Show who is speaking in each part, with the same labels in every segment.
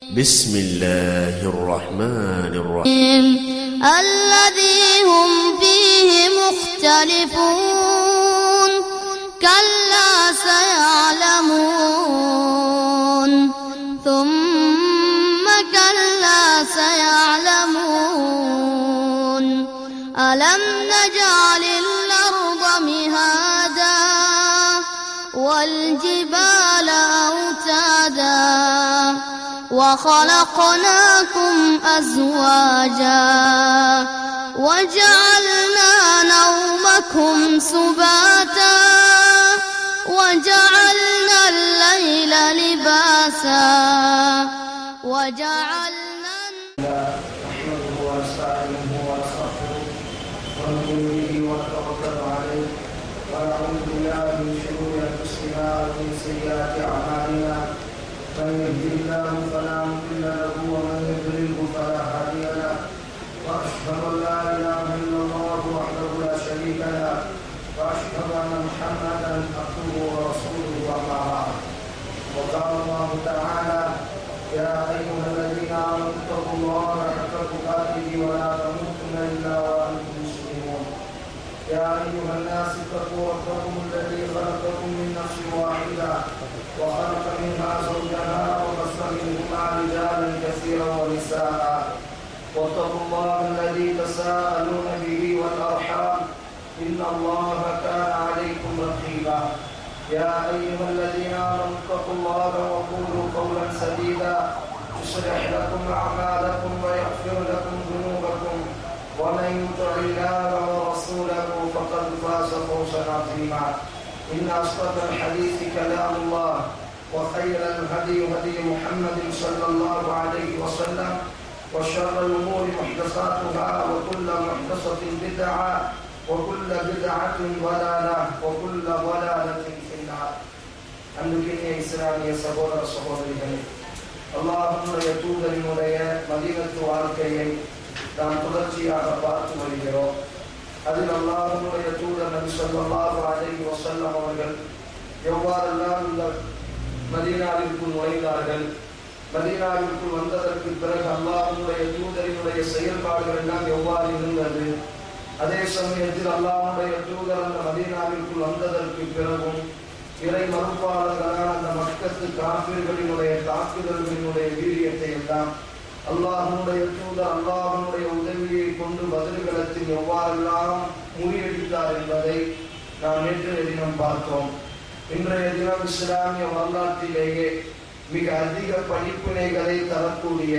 Speaker 1: بسم الله الرحمن الرحيم
Speaker 2: الذي هم فيه مختلفون كلا سيعلمون ثم كلا سيعلمون ألم نجعل الأرض مهادا والجبال أوتادا وخلقناكم أزواجا وجعلنا نومكم سباتا وجعلنا الليل لباسا وجعلنا
Speaker 3: نحمده ونستعينه ونستغفره ونؤمن به ونتوكل عليه ونعوذ بالله من شرور انفسنا ومن سيئات اعمالنا من يهده الله فلا مضل له ومن يضلله فلا هادي له واشهد ان لا اله الا الله وحده لا شريك له واشهد ان محمدا عبده ورسوله اما بعد وقال الله تعالى يا أيها الذين آمنوا اتقوا الله حق تقاته ولا تموتن إلا وأنتم مسلمون يا أيها الناس اتقوا ربكم الذي خلقكم من نفس واحدة وخلق منها زوجها وبث منهما رجالا كثيرا ونساء واتقوا الله الذي تساءلون به والأرحام إن الله كان عليكم رقيبا يا أيها الذين آمنوا اتقوا الله وقولوا قولا سديدا يصلح لكم أعمالكم ويغفر لكم ذنوبكم ومن يطع الله ورسوله فقد فاز فوزا عظيما إن أصدق الحديث كلام الله وخير الهدي هدي محمد صلى الله عليه وسلم وشر الأمور محدثاتها وكل محدثة بدعة وكل بدعة ضلالة وكل ضلالة في النار அன்புக்கினிய இஸ்லாமிய சகோதர சகோதரிகளே அல்லாஹனுடைய தூதரினுடைய மதீனத்து வாழ்க்கையை நாம் தொடர்ச்சியாக பார்த்து வருகிறோம் அதில் அல்லாஹனுடைய தூதர் நபி ஸல்லல்லாஹு அலைஹி வஸல்லம் அவர்கள் எவ்வாறெல்லாம் இந்த மதீனாவிற்குள் நுழைந்தார்கள் மதீனாவிற்குள் வந்ததற்கு பிறகு அல்லாஹனுடைய தூதரினுடைய செயல்பாடுகள் எல்லாம் எவ்வாறு இருந்தது அதே சமயத்தில் அல்லாஹ்வுடைய தூதர் அந்த மதீனாவிற்குள் வந்ததற்கு பிறகும் இறை மறுப்பாளர்களான அந்த மக்கத்து காப்பீர்களினுடைய தாக்குதல்களினுடைய வீரியத்தை எல்லாம் அல்லாஹனுடைய தூதர் அல்லாஹனுடைய உதவியை கொண்டு பதில்களத்தில் எவ்வாறெல்லாம் முறியடித்தார் என்பதை நாம் நேற்றைய தினம் பார்த்தோம் இன்றைய தினம் இஸ்லாமிய வரலாற்றிலேயே மிக அதிக படிப்பினைகளை தரக்கூடிய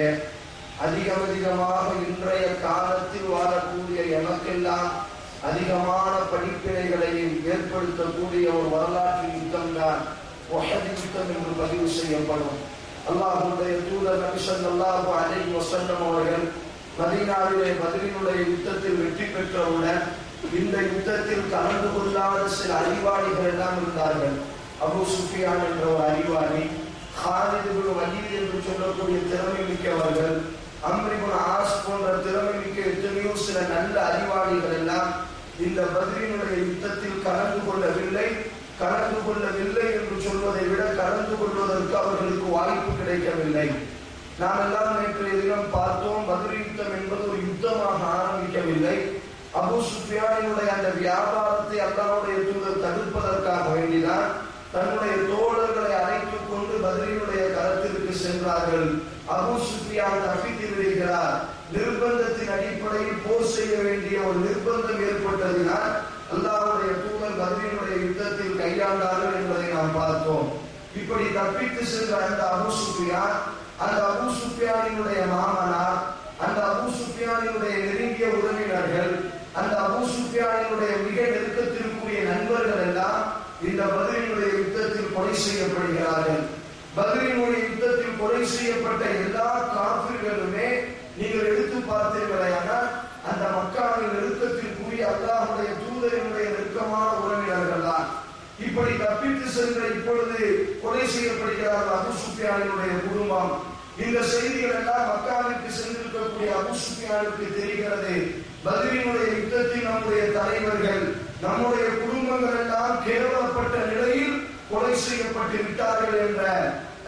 Speaker 3: அதிகம் அதிகமாக இன்றைய காலத்தில் வாழக்கூடிய எனக்கெல்லாம் அதிகமான படிப்பினைகளை ஏற்படுத்தக்கூடிய ஒரு வரலாற்று யுத்தம் தான் யுத்தம் என்று பதிவு செய்யப்படும் அல்லாஹுடைய தூதர் நபி ஸல்லல்லாஹு அலைஹி வஸல்லம் அவர்கள் மதீனாவிலே பதிலினுடைய யுத்தத்தில் வெற்றி பெற்றவுடன் இந்த யுத்தத்தில் கலந்து கொள்ளாத சில அறிவாளிகள் எல்லாம் இருந்தார்கள் அபு சுஃபியான் என்ற ஒரு அறிவாளி ஹாலித் இப்னு வலீத் என்று சொல்லக்கூடிய திறமை மிக்கவர்கள் அம்ரிபுன் ஆஸ் போன்ற திறமை மிக்க எத்தனையோ சில நல்ல அறிவாளிகள் எல்லாம் இந்த பதிலினுடைய யுத்தத்தில் கலந்து கொள்ளவில்லை கலந்து கொள்ளவில்லை என்று சொல்வதை விட கலந்து கொள்வதற்கு அவர்களுக்கு வாய்ப்பு கிடைக்கவில்லை நாம் எல்லாம் நேற்றைய தினம் பார்த்தோம் பதில் யுத்தம் என்பது ஒரு யுத்தமாக ஆரம்பிக்கவில்லை அபு சுஃபியானினுடைய அந்த வியாபாரத்தை அல்லாவுடைய தூதர் தடுப்பதற்காக வேண்டிதான் தன்னுடைய தோழர்களை அழைத்துக் கொண்டு பதிலினுடைய களத்திற்கு சென்றார்கள் அபு சுஃபியான் தப்பித்து விடுகிறார் நிர்பந்தத்தின் அடிப்படையில் போர் செய்ய வேண்டிய ஒரு நிர்பந்தம் ஏற்பட்டதினால் அல்லாஹ்வுடைய தூதர் பதிலினுடைய யுத்தத்தில் கையாண்டார்கள் என்பதை நாம் பார்த்தோம் இப்படி தப்பித்து சென்ற அந்த அபு சுஃபியான் அந்த அபு சுஃபியானினுடைய மாமனார் அந்த அபு சுஃபியானினுடைய நெருங்கிய உறவினர்கள் அந்த அபு சுஃபியானினுடைய மிக நெருக்கத்திற்குரிய நண்பர்கள் எல்லாம் இந்த பதிலினுடைய யுத்தத்தில் கொலை செய்யப்படுகிறார்கள் பதிலினுடைய யுத்தத்தில் கொலை செய்யப்பட்ட எல்லா காப்பிர்களுமே நீங்கள் எடுத்து பார்த்தீர்களானால் அந்த மக்காவின் நெருக்கத்திற்குரிய அல்லாஹுடைய தூதரினுடைய நெருக்கமான உறவினர்கள் தான் இப்படி தப்பித்து சென்ற இப்பொழுது கொலை செய்யப்படுகிறார்கள் அபு சுஃபியானினுடைய குடும்பம் இந்த செய்திகள் எல்லாம் மக்காவிற்கு சென்றிருக்கக்கூடிய அபு சுஃபியானுக்கு தெரிகிறது பதிலினுடைய யுத்தத்தில் நம்முடைய தலைவர்கள் நம்முடைய குடும்பங்கள் எல்லாம் கேவலப்பட்ட நிலையில் கொலை செய்யப்பட்டு விட்டார்கள் என்ற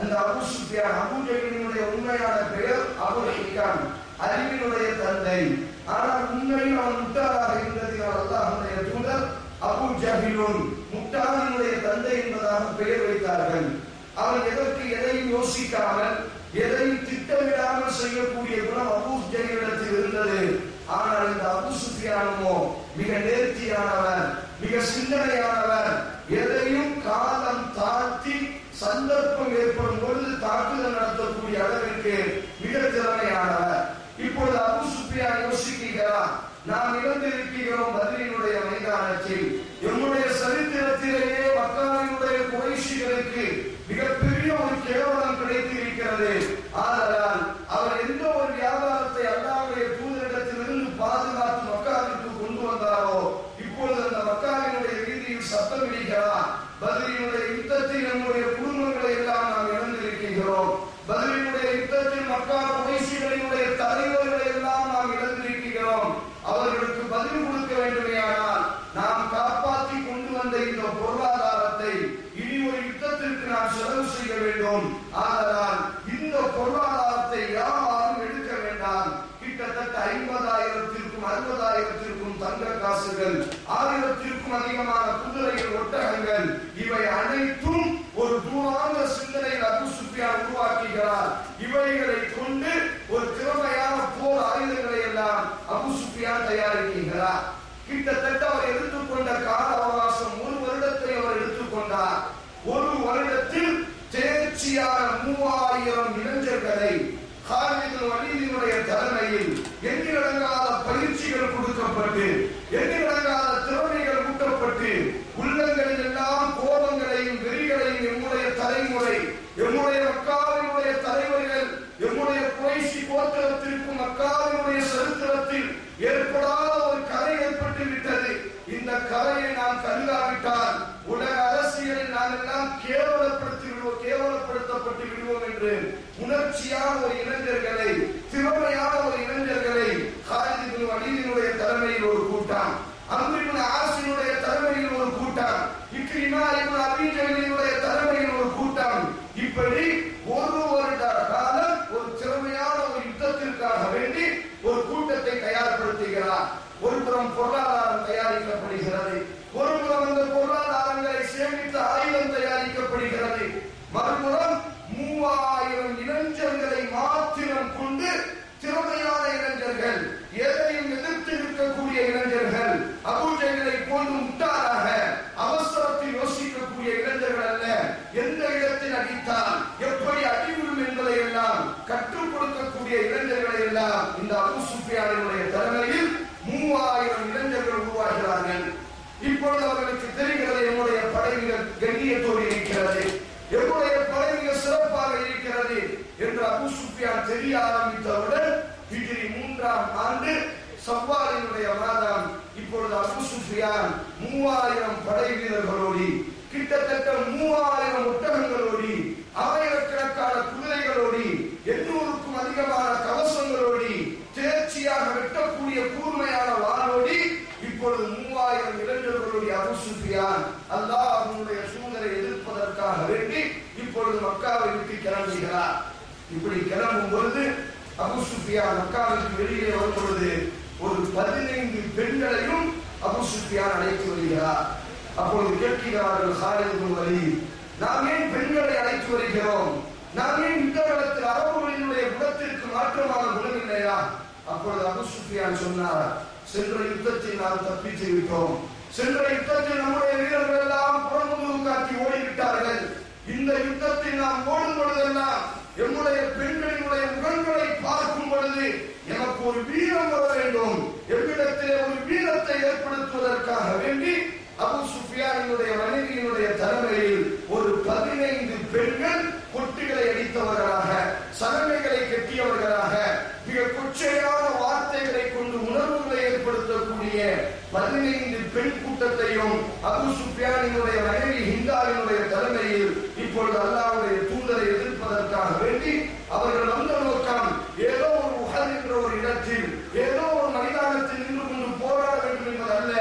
Speaker 3: அந்த அபு சுஃபியான் அபு ஜஹீலினுடைய உண்மையான பெயர் அபு ஹிகாம் அறிவினுடைய தந்தை ஆனால் உண்மையில் அவன் முட்டாளாக இருந்ததினால் அல்லாஹ்வுடைய தூதர் அபு ஜஹிலுன் முட்டாளினுடைய தந்தை என்பதாக பெயர் வைத்தார்கள் அவன் எதற்கு எதையும் யோசிக்காமல் எதையும் திட்டமிடாமல் செய்யக்கூடிய குணம் அபு ஜஹிலிடத்தில் இருந்தது ஆனால் இந்த அபு சுஃபியானுமோ மிக நேர்த்தியானவர் மிக சிந்தனையானவர் எதையும் காலம் தாழ்த்தி சந்தர்ப்பம் ஏற்படும் பொழுது தாக்குதல் நடத்தக்கூடிய அளவிற்கு மிக திறமையானவர் இப்பொழுது அபு சுஃபியான் யோசிக்கிறார் நாம் இழந்திருக்கிறோம் பதிலினுடைய மைதானத்தில் எம்முடைய சரித்திரத்திலேயே மக்காவினுடைய குறைஷிகளுக்கு மிகப்பெரிய ஒரு கேவலம் கிடைத்திருக்கிறது ஆதலால் அவர் எந்த ஒரு வியாபாரத்தை அல்லாவுடைய தூதரிடத்திலிருந்து பாதுகாத்து மக்காவிற்கு கொண்டு வந்தாரோ இப்பொழுது அந்த மக்காவினுடைய ரீதியில் சத்தம் இடிக்கிறார் பதிலினுடைய யுத்தத்தில் நம்முடைய குடும்பங்களை எல்லாம் நாம் இழந்திருக்கிறோம் பதிலினுடைய யுத்தத்தில் மக்கா குறைசிகளினுடைய தலைவர்களை எல்லாம் நாம் இழந்திருக்கிறோம் அவர்களுக்கு பதில் கொடுக்க வேண்டுமேயானால் நாம் காப்பாற்றி கொண்டு வந்த இந்த பொருளாதாரத்தை இனி ஒரு யுத்தத்திற்கு நாம் செலவு செய்ய வேண்டும் ஆதலால் இந்த பொருளாதாரத்தை யாரும் எடுக்க வேண்டாம் கிட்டத்தட்ட ஐம்பதாயிரத்திற்கும் அறுபதாயிரத்திற்கும் தங்க காசுகள் ஆயிரத்திற்கும் அதிகமான குதிரைகள் ஒட்டகங்கள் இவை அனைத்தும் ஒரு தூரான சிந்தனையில் அபு சுஃபியான் உருவாக்குகிறார் இவைகளை கொண்டு ஒரு திறமையான போர் ஆயுதங்களை எல்லாம் அபு சுஃபியான் தயாரிக்கிறார் கிட்டத்தட்ட அவர் எடுத்துக்கொண்ட கால அவகாசம் ஒரு வருடத்தை அவர் எடுத்துக்கொண்டார் ஒரு வருடத்தில் தேர்ச்சியான மூவாயிரம் இளைஞர்களை ஹாலிது வலீதினுடைய தலைமையில் எண்ணிலடங்காத பயிற்சிகள் கொடுக்கப்பட்டு எண்ணிலடங்காத திறமைகள் ஊட்டப்பட்டு உள்ளங்களில் எல்லாம் கோபங்களையும் வெறிகளையும் எம்முடைய தலைமுறை எம்முடைய மக்காவினுடைய தலைவர்கள் எம்முடைய குறைசி கோத்திரத்திற்கும் மக்காவினுடைய சரித்திரத்தில் ஏற்படாத ஒரு கரை ஏற்பட்டு விட்டது இந்த கரையை நாம் கருதாவிட்டால் உலக அரசியலில் நாம் எல்லாம் கேவலப்படுத்தி விடுவோம் கேவலப்படுத்தப்பட்டு விடுவோம் என்று உணர்ச்சியான ஒரு இளைஞர்களை திறமையான ஒரு இளைஞர்களை ஹாலிதின் வலிதினுடைய தலைமையில் ஒரு கூட்டம் அம்ரிபின் ஆசினுடைய தலைமையில் ஒரு கூட்டம் இக்ரிமா இப்னு அபீ ஜஹலினுடைய தலைமையில் ஒரு கூட்டம் இப்படி ஒரு வருட காலம் ஒரு திறமையான ஒரு யுத்தத்திற்காக வேண்டி ஒரு கூட்டத்தை தயார்படுத்துகிறார் ஒரு புறம் பொருளாதாரம் தயாரிக்கப்படுகிறது ஒரு புறம் அந்த பொருளாதாரங்களை சேமித்து ஆயுதம் தயாரிக்கப்படுகிறது மறுபுறம் மூவாயிரம் இளைஞர்களை மாத்திரம் கொண்டு திறமையான இளைஞர்கள் எதையும் எதிர்த்து இருக்கக்கூடிய இளைஞர்கள் அபூஜைகளை போன்று முட்டாளாக அவசரத்தில் யோசிக்கக்கூடிய இளைஞர்கள் அல்ல எந்த இடத்தில் அடித்தால் எப்படி அடிவிடும் என்பதை எல்லாம் கற்றுக் கொடுக்கக்கூடிய இளைஞர்களை எல்லாம் இந்த அபு சுஃபியானுடைய தலைமையில் மூவாயிரம் இளைஞர்கள் உருவாகிறார்கள் இப்பொழுது அவர்களுக்கு தெரிகிறது என்னுடைய படை மிக கண்ணியத்தோடு இருக்கிறது என்னுடைய படை மிக சிறப்பாக இருக்கிறது என்று அபு சுஃபியான் தெரிய ஆரம்பித்தவுடன் ஹிஜ்ரி மூன்றாம் ஆண்டு சவ்வாலினுடைய மாதம் இப்பொழுது அபு சுஃபியான் மூவாயிரம் படை வீரர்களோடி கிட்டத்தட்ட மூவாயிரம் ஒட்டகங்களோடி ஆயிரக்கணக்கான குதிரைகளோடி எண்ணூறுக்கும் அதிகமான கவசங்களோடி தேர்ச்சியாக வெட்டக்கூடிய கூர்மையான வானோடி இப்பொழுது மூவாயிரம் இளைஞர்களுடைய அபு சுஃபியான் அல்லாஹ் அவனுடைய சூதரை எதிர்ப்பதற்காக வேண்டி இப்பொழுது மக்காவை விட்டு கிளம்புகிறார் இப்படி கிளம்பும் பொழுது அபு சுஃபியான் மக்காவிற்கு வெளியே வரும் பொழுது ஒரு பதினைந்து பெண்களையும் அபு சுஃபியான் அழைத்து வருகிறார் அப்பொழுது கேட்கிறார்கள் ஹாலிது வலி நாம் ஏன் பெண்களை அழைத்து வருகிறோம் நாம் ஏன் இந்த இடத்தில் அரபுகளினுடைய குணத்திற்கு மாற்றமான குணம் இல்லையா அப்பொழுது அபு சுஃபியான் சொன்னார் சென்ற யுத்தத்தில் நாம் தப்பித்து விட்டோம் சென்ற யுத்தத்தில் நம்முடைய வீரர்கள் எல்லாம் புறமுதுகு காட்டி ஓடிவிட்டார்கள் இந்த யுத்தத்தில் நாம் ஓடும் பொழுதெல்லாம் எம்முடைய பெண்களினுடைய முகங்களை பார்க்கும் பொழுது எனக்கு ஒரு வீரம் வர வேண்டும் எவ்விடத்திலே ஒரு வீரத்தை ஏற்படுத்துவதற்காக வேண்டி அபு சுஃபியானினுடைய மனைவியினுடைய தலைமையில் ஒரு பதினைந்து பெண்கள் கொட்டுகளை அடித்தவர்களாக சலமைகளை கட்டியவர்களாக மிக கொச்சையான வார்த்தைகளை கொண்டு உணர்வுகளை ஏற்படுத்தக்கூடிய பதினைந்து பெண் கூட்டத்தையும் அபு சுஃபியானினுடைய மனைவி ஹிந்தாவினுடைய தலைமையில் இப்பொழுது அல்லாவுடைய தூதரை எதிர்ப்பதற்காக வேண்டி அவர்கள் வந்த நோக்கம் ஏதோ ஒரு உகர் என்ற ஒரு இடத்தில் ஏதோ ஒரு மைதானத்தில் நின்று கொண்டு போராட வேண்டும் என்பதல்ல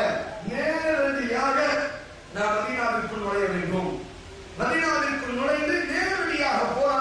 Speaker 3: நேரடியாக நாம் மதீனாவிற்குள் நுழைய வேண்டும் மதீனாவிற்குள் நுழைந்து நேரடியாக போராட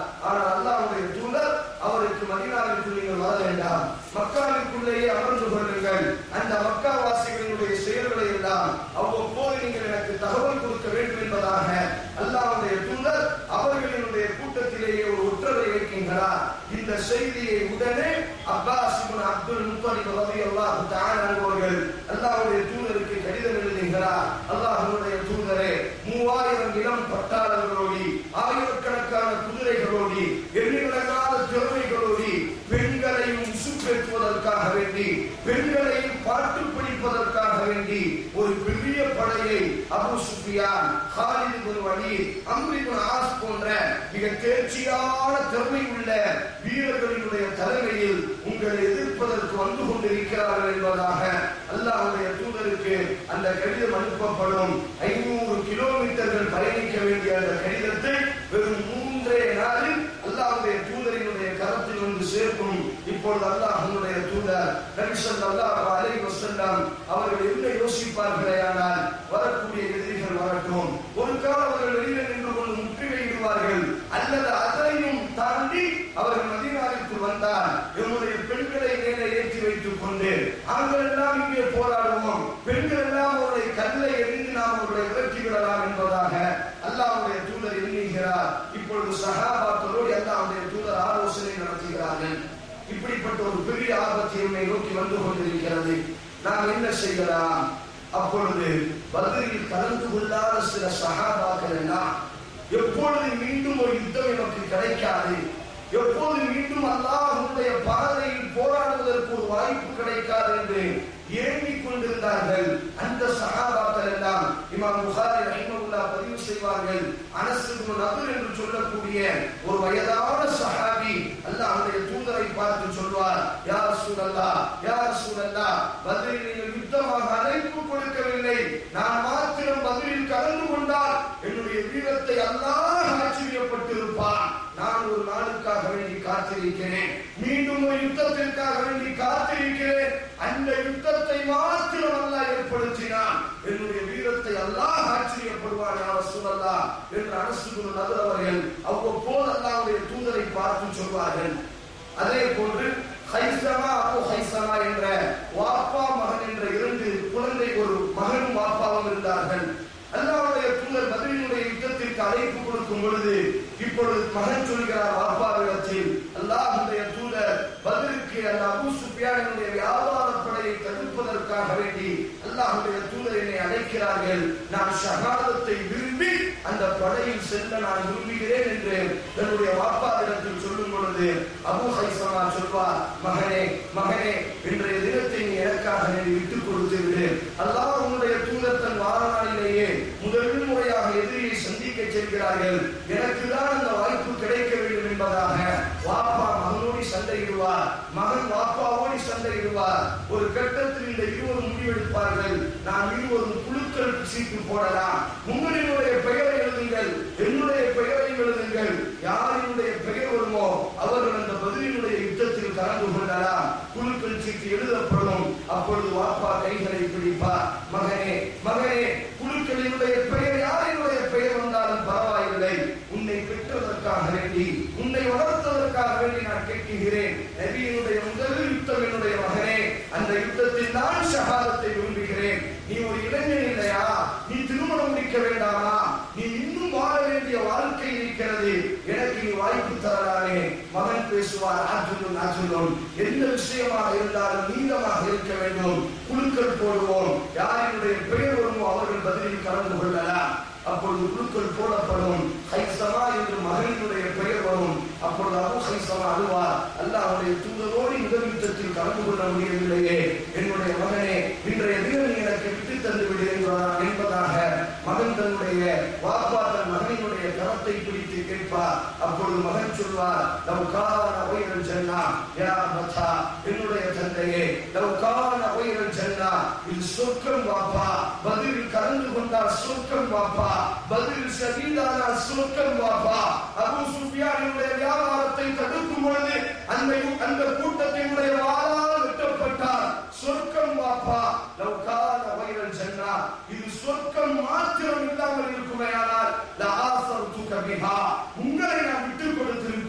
Speaker 3: ஆனால் அல்லாஹ்வுடைய தூதர் அவருக்கு மதீனாவிற்கு நீங்கள் வர வேண்டாம் மக்காவிற்குள்ளேயே அமர்ந்து கொள்ளுங்கள் அந்த மக்காவாசிகளினுடைய செயல்களை எல்லாம் அவ்வப்போது நீங்கள் எனக்கு தகவல் கொடுக்க வேண்டும் என்பதாக அல்லாஹ்வுடைய தூதர் அவர்களினுடைய கூட்டத்திலேயே ஒரு உற்றரை வைக்கின்றார் இந்த செய்தியை உடனே அப்பாஸ் இப்னு அப்துல் முத்தலிப் ரலியல்லாஹு தஆலா அவர்கள் அல்லாஹ்வுடைய தூதருக்கு கடிதம் எழுதுகிறார் அல்லாஹ்வுடைய தூதரே மூவாயிரம் இளம் பட்டாளர்களோடி ஆயிரக்கணக்கான குதிரைகளோடி எண்ணிலகாத திறமைகளோடி பெண்களையும் சுப்பேற்றுவதற்காக வேண்டி பெண்களையும் பாட்டு படிப்பதற்காக வேண்டி ஒரு பெரிய படையை Abu Sufyan Khalid ibn Walid Amr ibn As போன்ற மிக தேர்ச்சியான திறமை உள்ள வீரர்களினுடைய தலைமையில் உங்களை எதிர்ப்பதற்கு வந்து கொண்டிருக்கிறார்கள் என்பதாக அல்லாஹ்வுடைய தூதருக்கு அந்த கடிதம் அனுப்பப்படும் ஐநூறு கிலோமீட்டர்கள் பயணிக்க வேண்டிய அந்த கடிதத்தை வெறும் மூன்றே நாளில் அல்லாஹ்வுடைய தூதரினுடைய கரத்தில் வந்து சேர்க்கும் இப்பொழுது அல்லாஹ்வுடைய தூதர் நபி ஸல்லல்லாஹு அலைஹி வஸல்லம் அவர்கள் என்ன யோசிப்பார்களே ஆனால் வரக்கூடிய எதிரிகள் வரட்டும் ஒரு காலம் அவர்கள் வெளியில நின்று கொண்டு முற்றுகையிடுவார்கள் அல்லது அதையும் தாண்டி அவர்கள் மதீனாவிற்கு வந்தால் எம்முடைய பெண்களை மேலே ஏற்றி வைத்துக் கொண்டு ஆண்கள் எல்லாம் இங்கே போராடுவோம் பெண்கள் எல்லாம் அவருடைய கல்லை எரிந்து நாம் அவர்களை இறக்கி விடலாம் என்பதாக அல்லாஹ்வுடைய தூதர் எண்ணுகிறார் இப்பொழுது சஹாபாக்களோடு அல்லாஹ்வுடைய தூதர் ஆலோசனை நடத்துகிறார்கள் இப்படிப்பட்ட ஒரு பெரிய ஆபத்து என்னை நோக்கி வந்து கொண்டிருக்கிறது நாம் என்ன செய்யலாம் அப்பொழுது பதிலில் கலந்து கொள்ளாத சில சகாபாக்கள் எல்லாம் எப்பொழுது மீண்டும் ஒரு யுத்தம் நமக்கு கிடைக்காது எப்போது மீண்டும் அல்லாஹ்வுடைய பாதையில் போராடுவதற்கு ஒரு வாய்ப்பு கிடைக்காது என்று ஏங்கிக் கொண்டிருந்தார்கள் அந்த சஹாபாக்கள் எல்லாம் இமாம் புகாரி ரஹிமஹுல்லாஹ் பதிவு செய்வார்கள் அனஸ் இப்னு நதுர் என்று சொல்லக்கூடிய ஒரு வயதான சஹாபி அல்லாஹ்வுடைய தூதரை பார்த்து சொல்வார் யா ரசூலல்லாஹ் யா ரசூலல்லாஹ் பதிலில் நீங்கள் யுத்தமாக அழைப்பு கொடுக்கவில்லை நான் மாத்திரம் பதிலில் கலந்து கொண்டால் என்னுடைய வீரத்தை அல்லாஹ் ஆச்சரியப்பட்டிருப்பான் நான் ஒரு நாளுக்காக வேண்டி காத்திருக்கிறேன் மீண்டும் ஒரு யுத்தத்திற்காக வேண்டி காத்திருக்கிறேன் அந்த யுத்தத்தை மாத்திரம் அல்லாஹ் ஏற்படுத்தினான் என்னுடைய வீரத்தை அல்லாஹ் ஆச்சரியப்படுவான் யார் சூழல்லா என்று அரசு நபர் அவர்கள் அவ்வப்போது அல்லாஹ்வுடைய தூதரை பார்த்து சொல்வார்கள் அதே போன்று ஹைசமா அபு ஹைசமா என்ற வாப்பா மகன் என்ற இரண்டு குழந்தை ஒரு மகனும் வாப்பாவும் இருந்தார்கள் அல்லாஹ்வுடைய தூதர் பதிலினுடைய யுத்தத்திற்கு அழைப்பு கொடுக்கும் பொழுது இப்பொழுது மகன் சொல்கிறார் வாப்பாவிடத்தில் அல்லாஹ்வுடைய தூதர் பதிலுக்கு அந்த அபு சுஃபியானுடைய வியாபார படையை தடுப்பதற்காக வேண்டி அல்லாஹ்வுடைய தூதர் என்னை அழைக்கிறார்கள் நான் ஷஹாதத்தை விரும்பி அந்த படையில் செல்ல நான் விரும்புகிறேன் என்று தன்னுடைய வாப்பாவிடத்தில் சொல்லும் பொழுது அபு ஹைசமா சொல்வார் மகனே மகனே இன்றைய தினத்தை நீ எனக்காக நீ விட்டுக் கொடுத்து விடு அல்லாஹ் உன்னுடைய தூதர் தன் வாரநாளிலேயே முதல் முறையாக எதிரியை சந்திக்க செல்கிறார்கள் எனக்கு தான் அந்த வாய்ப்பு கிடைக்க வேண்டும் என்பதாக வாப்பா மகனோடி சண்டையிடுவார் மகன் வாப்பாவோடி சண்டையிடுவார் ஒரு கட்டத்தில் இந்த இருவரும் முடிவெடுப்பார்கள் நாம் இருவரும் குழுக்கள் சீட்டு போடலாம் உங்களினுடைய பெயரை எழுதுங்கள் என்னுடைய பெயரை எழுதுங்கள் யாரினுடைய பெயர் வருமோ அவர்கள் அந்த பதிலினுடைய யுத்தத்தில் கலந்து கொள்ளலாம் குழுக்கள் சீட்டு எழுதப்படும் அப்பொழுது வாப்பா கைகளை பிடிப்பார் மகனே மகனே குழுக்களினுடைய பெயர் யாரினுடைய பெயர் வந்தாலும் பரவாயில்லை உன்னை பெற்றதற்காக வேண்டி உன்னை வளர்த்ததற்காக வேண்டி நான் கேட்கிறேன் நபியினுடைய முதல் யுத்தம் என்னுடைய மகனே அந்த யுத்தத்தில் நான் ஷஹாதத்தை விரும்புகிறேன் நீ ஒரு இளைஞன் இல்லையா நீ திருமணம் முடிக்க வேண்டாமா நீ இன்னும் வாழ வேண்டிய வாழ்க்கை இருக்கிறது எனக்கு நீ வாய்ப்பு தரலாமே மகன் பேசுவார் ஆற்றுலும் ஆற்றுலும் எந்த விஷயமாக இருந்தாலும் நீளமாக இருக்க வேண்டும் குழுக்கள் போடுவோம் யாரினுடைய பெயர் வருமோ அவர்கள் பதிலில் கலந்து கொள்ளலாம் அப்பொழுது குழுக்கள் போடப்படும் ஹைசமா என்று மகனினுடைய பெயர் வரும் அப்பொழுது அபு ஹைசமா அழுவார் அல்லாஹ்வுடைய தூதரோடு முதல் யுத்தத்தில் கலந்து கொள்ள முடியவில்லையே என்னுடைய மகனே இன்றைய தினம் நீ எனக்கு விட்டு தந்து விடு என்பதா- என்பதாக மகன் தன்னுடைய வாப்பா தன் மகனினுடைய கரத்தை பிடித்து கேட்பார் அப்பொழுது மகன் சொல்வார் நம் கான உயிரல் சென்னா யா மச்சா என்னுடைய தந்தையே நம் கான உயிரல் சென்னா இது சொர்க்கம் வாப்பா பதிலில் கலந்து கொண்டால் சொர்க்கம் வாப்பா பதில் சதீதானால் சொர்க்கம் வாப்பா அபு சுஃபியானுடைய வியாபாரத்தை தடுக்கும் பொழுது அந்த அந்த கூட்டத்தினுடைய வாளால் வெட்டப்பட்டார் சொர்க்கம் வாப்பா லவ் கான வைரல் ஜன்னா இது சொர்க்கம் மாத்திரம் இல்லாமல் இருக்குமேயானால் லஆசர்துக பிஹா உங்களை நான் விட்டுக் கொடுத்திருந்தேன்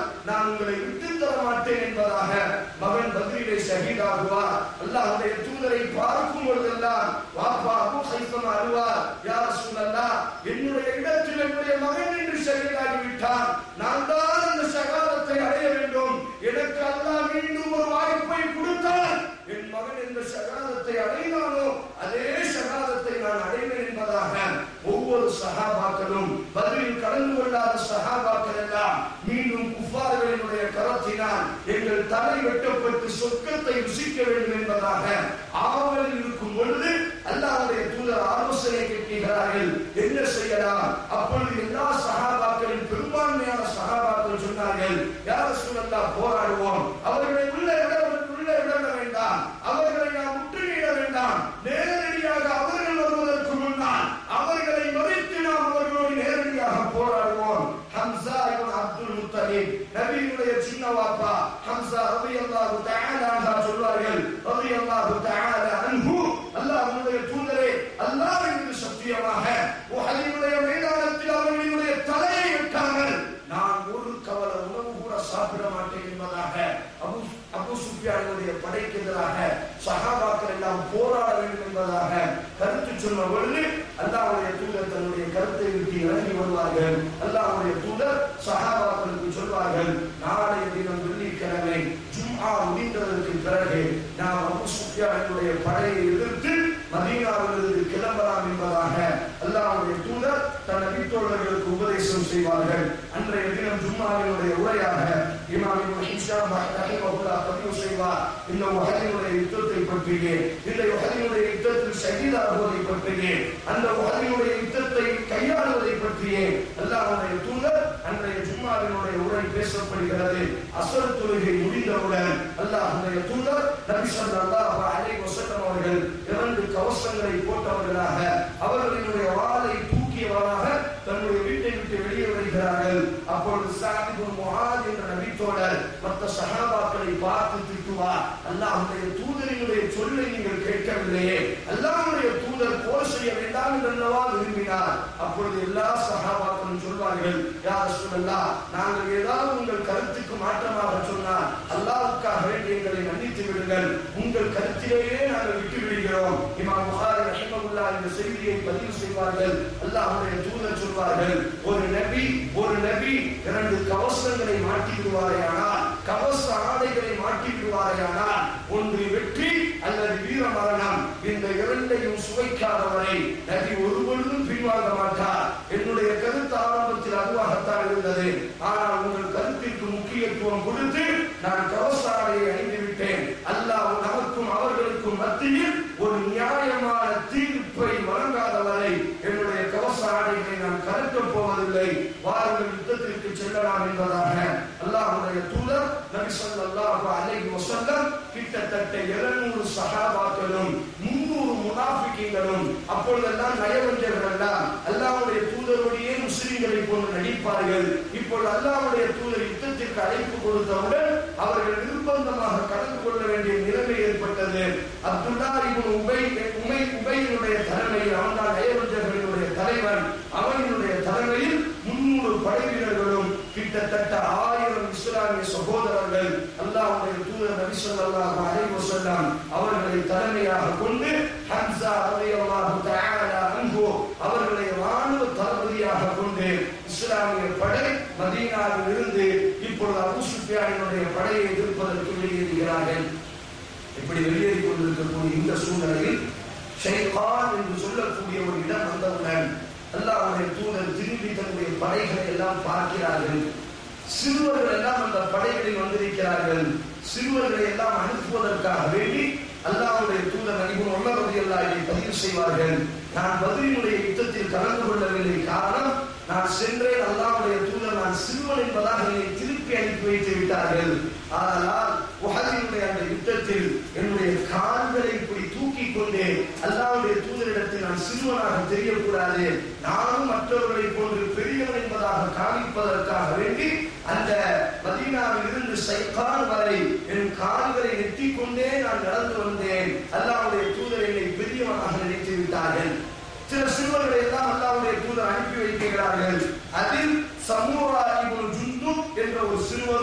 Speaker 3: நான் உங்களை விட்டு தர மாட்டேன் என்பதாக மகன் பதிலே ஷஹீதாகுவார் அல்லாஹ்வுடைய தூதரை பார்க்கும் பொழுதெல்லாம் வாப்பா அபு ஹைஃபம் அழுவார் யார் ரசூலல்லா என்னுடைய இடத்தில் என்னுடைய மகன் என்று ஷஹீதாகி விட்டான் நான் தான் அந்த ஷகாதத்தை அடைய வேண்டும் எனக்கு அல்லாஹ் மீண்டும் ஒரு வாய்ப்பை கொடுத்தால் என் மகன் என்ற ஷகாதத்தை அடைந்தானோ அதே ஷகாதத்தை நான் அடைவேன் என்பதாக ஒவ்வொரு சஹாபாக்களும் பதிலில் கலந்து கொள்ளாத சஹாபாக்கள் எல்லாம் மீண்டும் குஃபார்களினுடைய கரத்தினால் எங்கள் தலை வெட்டப்பட்டு சொர்க்கத்தை ருசிக்க வேண்டும் என்பதாக ஆவலில் இருக்கும் பொழுது அல்லாஹ்வுடைய தூதர் ஆலோசனை கேட்கிறார்கள் என்ன செய்யலாம் அப்பொழுது எல்லா சஹாபாக்களின் பெரும்பான்மையான சஹாபாக்கள் சொன்னார்கள் யார் சூழல்லா போராடுவோம் அவர்களை உள்ள விட உள்ள விட வேண்டாம் அவர்களை நாம் முற்றுகையிட வேண்டாம் நேரடியாக அவர்கள் வருவதற்கு முன்னால் அவர்களை மறித்து நாம் அவர்களோடு நேரடியாக போராடுவோம் ஹம்சா இப்னு அப்துல் முத்தலிப் நபியுடைய சின்ன வாப்பா ஹம்சா ரலியல்லாஹு தஆலா அன்ஹா சொல்வார்கள் ரலியல்லாஹு தஆலா அன்ஹு அல்லாஹ்வுடைய தூதரே அல்லாஹ் மீது சத்தியமாக உஹதினுடைய மைதானத்தில் அவர்களுடைய தலையை வெட்டாமல் நான் ஒரு கவலை உணவு கூட சாப்பிட மாட்டேன் என்பதாக அபு அபு சுஃபியானுடைய படைக்கு எதிராக சஹாபாக்கள் எல்லாம் போராட வேண்டும் என்பதாக கருத்து சொன்ன பொழுது அல்லாஹ்வுடைய தூதர் தன்னுடைய கருத்தை விட்டு இறங்கி வருவார்கள் அல்லாஹ்வுடைய தூதர் சஹாபாக்களுக்கு சொல்வார்கள் நாளைய தினம் வெள்ளிக்கிழமை ஜும்ஆ முடிந்ததற்கு பிறகு நாம் அபு சுஃபியானுடைய படையை எதிர்த்து மதீனாவிலிருந்து கிளம்பலாம் என்பதாக அல்லாஹ்வுடைய தூதர் தன் நபித்தோழர்களுக்கு உபதேசம் செய்வார்கள் அன்றைய தினம் ஜும்மாவினுடைய உரையாக இமாம் இப்னு ஹிஷாம் ரஹிமஹுல்லாஹ் பதிவு செய்வார் இந்த உஹதினுடைய யுத்தத்தை பற்றியே இந்த உஹதினுடைய யுத்தத்தில் ஷஹீதாகுவதை பற்றியே அந்த உஹதினுடைய யுத்தத்தை கையாளுவதை பற்றியே அல்லாஹ்வுடைய தூதர் அன்றைய ஜும்மாவினுடைய உரை பேசப்படுகிறது அசர் தொழுகை முடிந்தவுடன் அல்லாஹ்வுடைய தூதர் நபி ஸல்லல்லாஹு அலைஹி வஸல்லம் அவர்கள் இரண்டு கவசங்களை போட்டவர்களாக அவர்களினுடைய வாளை தூக்கியவராக தன்னுடைய வீட்டை விட்டு வெளியே வருகிறார்கள் அப்பொழுது சாதிபுல் முஹாத் என்ற நபித்தோழர் மற்ற சஹாபாக்களை பார்த்து திட்டுவார் அல்லாஹ்வுடைய தூதரினுடைய சொல்லை நீங்கள் கேட்கவில்லையே அல்லாஹ்வுடைய தூதர் போர் செய்ய வேண்டாம் என்றல்லவா விரும்பினார் அப்பொழுது எல்லா சஹாபாக்களும் சொல்வார்கள் யார் ரசூலல்லாஹ் நாங்கள் ஏதாவது உங்கள் கருத்துக்கு மாற்றமாக சொன்னால் அல்லாஹ்வுக்காக வேண்டி எங்களை மன்னித்து விடுங்கள் உங்கள் கருத்திலேயே நாங்கள் விட்டு விடுகிறோம் இமாம் புகாரி ரஹிமஹுல்லாஹ் இந்த செய்தியை பதிவு செய்வார்கள் அல்லாஹ்வுடைய தூதர் சொல்வார்கள் ஒரு நபி ஒரு நபி இரண்டு கவசங்களை மாட்டி விடுவாரையானால் கவச ஆடைகளை மாட்டி விடுவாரையானால் ஒன்று வெற்றி அல்லது வீர மரணம் இந்த இரண்டையும் சுவைக்காதவரை நபி ஒருபொழுதும் பின்வாங்க மாட்டார் என்னுடைய கருத்து ஆரம்பத்தில் அதுவாகத்தான் இருந்தது ஆனால் உங்கள் கருத்திற்கு முக்கியத்துவம் கொடுத்து நான் கவச ஆடையை அணிந்து விட்டேன் அல்லாஹ் நமக்கும் அவர்களுக்கும் மத்தியில் ஒரு நியாயமான தீர்ப்பை வழங்காதவரை என்னுடைய கவச ஆடைகளை நான் கருக்கப் போவதில்லை வாருங்கள் யுத்தத்திற்கு செல்லலாம் என்பதாக அல்லாஹ்வுடைய தூதர் நபி ஸல்லல்லாஹு அலைஹி வஸல்லம் கிட்டத்தட்ட 700 சஹாபாக்களும் 300 முனாஃபிகீங்களும் அப்பொழுதெல்லாம் நயவஞ்சர்கள் எல்லாம் அல்லாஹ்வுடைய தூதருடைய முஸ்லிம்களை போன்று நடிப்பார்கள் இப்பொழுது அல்லாஹ்வுடைய தூதர் யுத்தத்திற்கு அழைப்பு கொடுத்தவுடன் அவர்கள் நிர்பந்தமாக கலந்து கொள்ள வேண்டிய நிலைமை ஏற்பட்டது அப்துல்லா இப்னு உபை உமை உபையினுடைய தலைமையில் அவன்தான் நயவஞ்சர்களினுடைய தலைவன் அவனுடைய தலைமையில் முன்னூறு படை வீரர்களும் கிட்டத்தட்ட ஆயிரம் இஸ்லாமிய சகோதரர்கள் அல்லாஹ்வுடைய தூதர் நபி ஸல்லல்லாஹு அலைஹி வஸல்லம் அவர்களை தலைமையாக கொண்டு ஹம்சா ரலியல்லாஹு தஆலா அன்ஹு அவர்களை ராணுவ தளபதியாக கொண்டு இஸ்லாமிய படை மதீனாவில் இருந்து இப்பொழுது அபூ சுஃபியானினுடைய படையை எதிர்ப்பதற்கு வெளியேறுகிறார்கள் இப்படி வெளியேறி கொண்டிருக்கக்கூடிய இந்த சூழ்நிலையில் ஷைகான் என்று சொல்லக்கூடிய ஒரு இடம் வந்தவுடன் அல்லாஹ்வுடைய தூதர் திரும்பி தன்னுடைய படைகளை எல்லாம் பார்க்கிறார்கள் சிறுவர்கள் எல்லாம் அந்த படைகளில் வந்திருக்கிறார்கள் சிறுவர்களை எல்லாம் அனுப்புவதற்காக வேண்டி அல்லாஹ்வுடைய தூதர் நபிகள் உள்ளவதி அல்லாஹ் இதை பதிவு செய்வார்கள் நான் பதிலினுடைய யுத்தத்தில் கலந்து கொள்ளவில்லை காரணம் நான் சென்றேன் அல்லாஹ்வுடைய தூதர் நான் சிறுவன் என்பதாக என்னை திருப்பி அனுப்பி வைத்து விட்டார்கள் ஆனால் உஹதினுடைய அந்த யுத்தத்தில் என்னுடைய கால்களை இப்படி தூக்கி கொண்டே அல்லாஹ்வுடைய தூதரிடத்தில் நான் சிறுவனாக தெரியக்கூடாது நானும் மற்றவர்களை போன்று பெரியவன் என்பதாக காமிப்பதற்காக வேண்டி அந்த மதீனாவில் இருந்து சைத்தான் வரை என் கால்களை நெட்டிக் கொண்டே நான் நடந்து வந்தேன் அல்லாஹ்வுடைய தூதர் என்னை பெரியவனாக நினைத்து விட்டார்கள் சில சிறுவர்களை எல்லாம் அல்லாஹ்வுடைய தூதர் அனுப்பி வைக்கிறார்கள் அதில் சமூரா இப்னு ஜுந்துப் என்ற ஒரு சிறுவரும்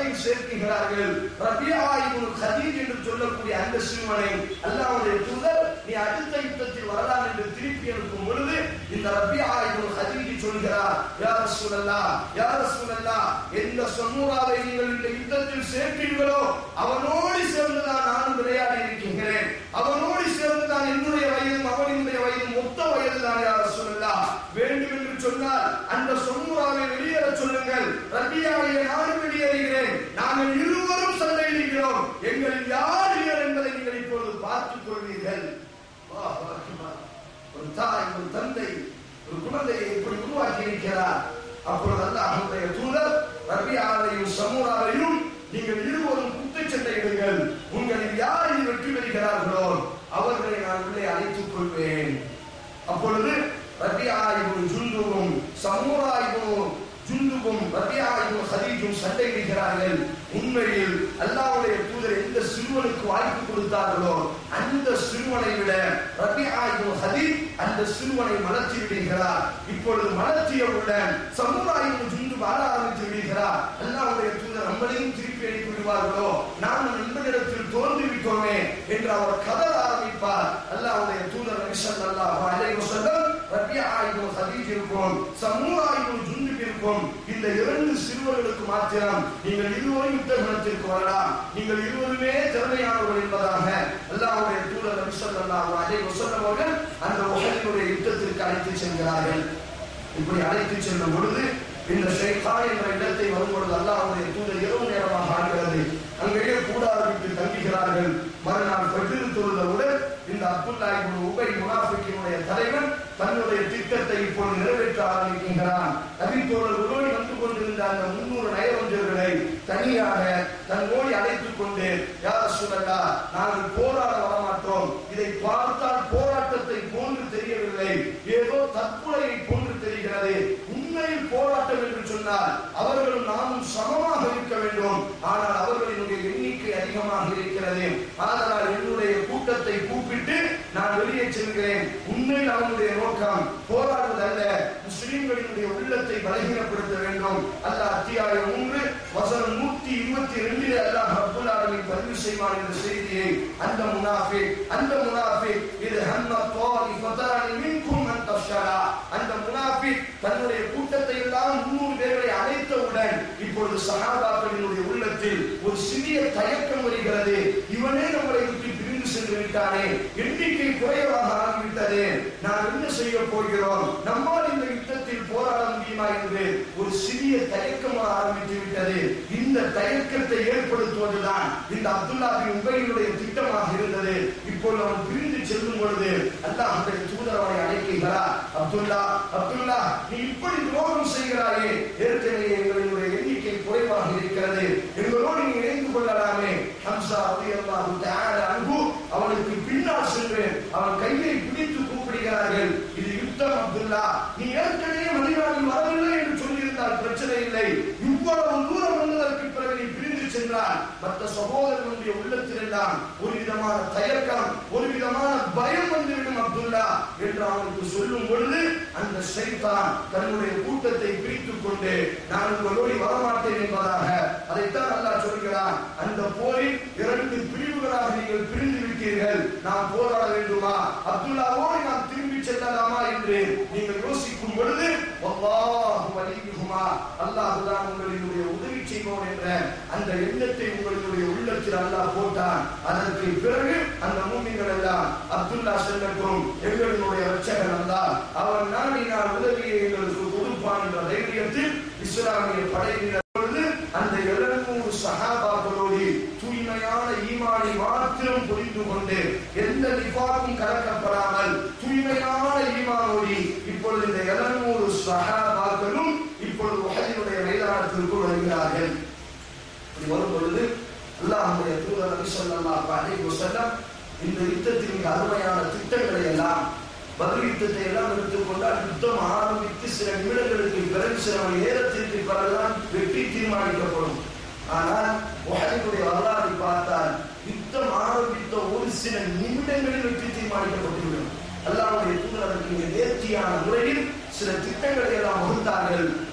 Speaker 3: வலையில் சேர்க்கிறார்கள் ரபியா இப்னு ஹதீஜ் என்று சொல்லக்கூடிய அந்த சிறுவனை அல்லாஹ்வுடைய தூதர் நீ அடுத்த யுத்தத்தில் வரலாம் என்று திருப்பி அனுப்பும் பொழுது இந்த ரபியா இப்னு ஹதீஜ் சொல்கிறார் யா ரசூலல்லாஹ் யா ரசூலல்லாஹ் எந்த சமூராவை நீங்கள் இந்த யுத்தத்தில் சேர்ப்பீர்களோ அவனோடு சேர்ந்து தான் நானும் விளையாடி இருக்கின்றேன் அவனோடு சேர்ந்து தான் என்னுடைய வயதும் அவனுடைய வயதும் மொத்த வயது தான் யார் சொல்லலாம் வேண்டும் என்று சொன்னால் அந்த சொன்னூராவை வெளியேற சொல்லுங்கள் ரபியாவை நானும் வெளியேறுகிறேன் நாங்கள் இருவரும் சண்டையிடுகிறோம் எங்களில் யார் வீரர் என்பதை நீங்கள் இப்பொழுது பார்த்துக் கொள்வீர்கள் அல்லாஹ் அக்பர். ஒரு தாய் ஒரு தந்தை ஒரு குழந்தையை இப்படி உருவாக்கி இருக்கிறார் அப்பொழுது அல்லாஹ்வுடைய தூதர் ரபியாவையும் சமூராவையும் நீங்கள் இருவரும் குத்துச்சண்டையிடுங்கள் உங்களில் யார் இதில் வெற்றி பெறுகிறார்களோ அவர்களை நான் உள்ளே அழைத்துக் கொள்வேன் அப்பொழுது ரபியாயும் ஜுந்துவும் சமூராயும் ஜுந்துவும் ரபியாயும் ஹதீஜும் சண்டையிடுகிறார்கள் உண்மையில் அல்லாஹ்வுடைய தூதர் எந்த சிறுவனுக்கு வாய்ப்பு கொடுத்தார்களோ அந்த சிறுவனை விட ரபியாயும் ஹதீஜ் அந்த சிறுவனை மலர்த்தி விடுகிறார் இப்பொழுது மலர்த்தியவுடன் சமுதாயம் ஜுந்து வாழ ஆரம்பித்து விடுகிறார் அல்லாஹ்வுடைய தூதர் நம்மளையும் திருப்பி அனுப்பி விடுவார்களோ நாம் நண்பனிடத்தில் தோன்றி விட்டோமே என்று அவர் கதற ஆரம்பிப்பார் அல்லாஹ்வுடைய தூதர் நபி ஸல்லல்லாஹு அலைஹி வஸல்லம் ரபியாயும் ஹதீஜ் இருக்கும் சமுதாயம் ஜுந்து இருக்கும் இந்த இரண்டு சிறுவர்களுக்கு மாத்திரம் நீங்கள் இருவரும் யுத்த குணத்திற்கு வரலாம் நீங்கள் இருவருமே திறமையானவர்கள் என்பதாக அல்லாஹ்வுடைய தூதர் நபி ஸல்லல்லாஹு அலைஹி வஸல்லம் அவர்கள் அந்த உஹதினுடைய யுத்தத்திற்கு அழைத்து செல்கிறார்கள் இப்படி அழைத்து செல்லும் பொழுது இந்த ஷைகா என்ற இடத்தை வரும் பொழுது அல்லாஹ்வுடைய தூதர் இரவு நேரமாக ஆகிறது அங்கேயே கூடாது விட்டு தங்குகிறார்கள் மறுநாள் பகிர்ந்து தொழுதவுடன் இந்த அப்துல்லா இப்னு உபை முனாஃபிக்கினுடைய தலைவன் தன்னுடைய திட்டத்தை இப்பொழுது நிறைவேற்ற ஆரம்பிக்கின்றான் நபித்தோழர்களோடு வந்து கொண்டிருந்த அந்த முன்னூறு நயவஞ்சர்களை தனியாக தன்னோடி அழைத்துக் கொண்டு யார் சொல்லலா நாங்கள் போராட வரமாட்டோம் இதை பார்த்தால் போராட்டத்தை போன்று தெரியவில்லை ஏதோ தற்கொலையை போன்று தெரிகிறது உண்மையில் போராட்டம் என்று சொன்னால் அவர்களும் நாமும் சமமாக இருக்க வேண்டும் ஆனால் அவர்களினுடைய எண்ணிக்கை அதிகமாக இருக்கிறது ஆதலால் என்னுடைய கூட்டத்தை கூப்பிட்டு நான் வெளியே செல்கிறேன் உண்மையில் அவனுடைய நோக்கம் போராடுவதல்ல முஸ்லிம்களினுடைய உள்ளத்தை பலகீனப்படுத்த வேண்டும் அல்லாஹ் அத்தியாயம் மூன்று வசனம் நூத்தி இருபத்தி ரெண்டிலே அல்லாஹ் அப்துல் ஆலமின் பதிவு செய்வான் என்ற செய்தியை அந்த முனாஃபி அந்த முனாஃபி இது ஹன்ன தோரி ஃபதானி மின்கும் மன் தஷரா அந்த முனாஃபி தன்னுடைய கூட்டத்தை எல்லாம் முன்னூறு பேர்களை அழைத்தவுடன் இப்பொழுது சஹாபாக்களினுடைய உள்ளத்தில் ஒரு சிறிய தயக்கம் வருகிறது இவனே நம்மளை விட்டு பிரிந்து சென்று விட்டானே எண்ணிக்கை குறைவாக ஆகிவிட்டது நாம் என்ன செய்ய போகிறோம் நம்மால் இந்த யுத்தத்தில் போராட முடியுமா என்று ஒரு சிறிய தயக்கம் ஆரம்பித்து விட்டது இந்த தயக்கத்தை ஏற்படுத்துவதுதான் இந்த அப்துல்லா பின் உபையினுடைய திட்டமாக இருந்தது இப்பொழுது அவன் பிரிந்து செல்லும் பொழுது அல்லாஹ் அந்த தூதர் அவனை அழைக்கிறார் அப்துல்லா அப்துல்லா நீ இப்படி துரோகம் செய்கிறாயே ஏற்கனவே எங்களுடைய எண்ணிக்கை குறைவாக இருக்கிறது எங்களோடு நீ இணைந்து கொள்ளலாமே ஹம்சா ரலியல்லாஹு தஆலா அன்ஹு அவனுக்கு பின்னால் சென்று அவன் கையை பிடித்து கூப்பிடுகிறார்கள் இது யுத்தம் அப்துல்லா நீ ஏற்கனவே மதினாவில் வரவில்லை என்று சொல்லியிருந்தால் பிரச்சனை இல்லை இவ்வளவு தூரம் வந்ததற்கு பிறகு நீ பிரிந்து சென்றால் மற்ற சகோதரர்களுடைய உள்ளத்தில் எல்லாம் ஒரு விதமான தயக்கம் ஒரு விதமான பயம் வந்துவிடும் அப்துல்லா என்று அவனுக்கு சொல்லும் பொழுது அந்த ஷைத்தான் தன்னுடைய கூட்டத்தை பிரித்துக் கொண்டு நான் உங்களோடு வரமாட்டேன் என்பதாக அதைத்தான் அல்லாஹ் சொல்கிறான் அந்த போரில் இரண்டு பிரிவுகளாக நீங்கள் பிரிந்து விட்டீர்கள் நாம் போராட வேண்டுமா அப்துல்லாவோடு நாம் திரும்பி செல்லலாமா என்று நீங்கள் யோசிக்கும் பொழுது அல்லாஹ் வலியுமா அல்லாஹ் தான் உங்களினுடைய உதவி செய்வோம் என்ற அந்த எண்ணத்தை உங்களுடைய உள்ளத்தில் அல்லாஹ் போட்டான் அதற்கு பிறகு அந்த மூமிகள் எல்லாம் அப்துல்லா செல்லட்டும் எங்களுடைய ரட்சகன் அல்லாஹ் அவன் நாடினால் உதவியை எங்களுக்கு கொடுப்பான் என்ற தைரியத்தில் இஸ்லாமிய படையினர் பொழுது அந்த எழுநூறு சகாபாக்களோடு தூய்மையான ஈமானை மாத்திரம் புரிந்து கொண்டு எந்த நிபாக்கும் கலக்கப்படாமல் தூய்மையான ஈமானோடு இப்பொழுது இந்த எழுநூறு சகாபாக்களும் இப்பொழுது உலகினுடைய மைதானத்திற்கு வருகிறார்கள் இப்படி வரும் பொழுது அல்லாஹுடைய தூதர் நபி ஸல்லல்லாஹு அலைஹி வஸல்லம் இந்த யுத்தத்தின் மிக அருமையான திட்டங்களை எல்லாம் பதில் யுத்தத்தை எல்லாம் எடுத்துக்கொண்டால் யுத்தம் ஆரம்பித்து சில நிமிடங்களுக்கு பிறகு சில மணி நேரத்திற்கு பிறகுதான் வெற்றி தீர்மானிக்கப்படும் ஆனால் உலகினுடைய வரலாறை பார்த்தால் யுத்தம் ஆரம்பித்த ஒரு சில நிமிடங்களில் வெற்றி தீர்மானிக்கப்பட்டுவிடும் அல்லாவுடைய தூதர் அதற்கு மிக நேர்த்தியான முறையில் சில திட்டங்களை எல்லாம் வகுத்தார்கள்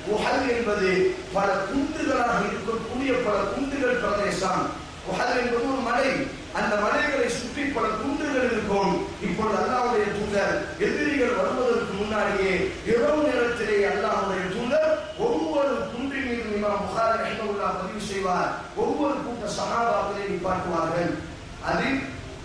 Speaker 3: உஹல் என்பது பல குன்றுகளாக இருக்கக்கூடிய பல குன்றுகள் பிரதேசம் உஹல் என்பது ஒரு மலை அந்த மலைகளை சுற்றி பல குன்றுகள் இருக்கும் இப்பொழுது அல்லாவுடைய தூதர் எதிரிகள் வருவதற்கு முன்னாடியே இரவு நேரத்திலே அல்லாவுடைய தூதர் ஒவ்வொரு குன்றின் மீது இமாம் புகாரி ரஹ்மத்துல்லாஹ் பதிவு செய்வார் ஒவ்வொரு கூட்ட சகாபாக்களை நிப்பாட்டுவார்கள் அதில்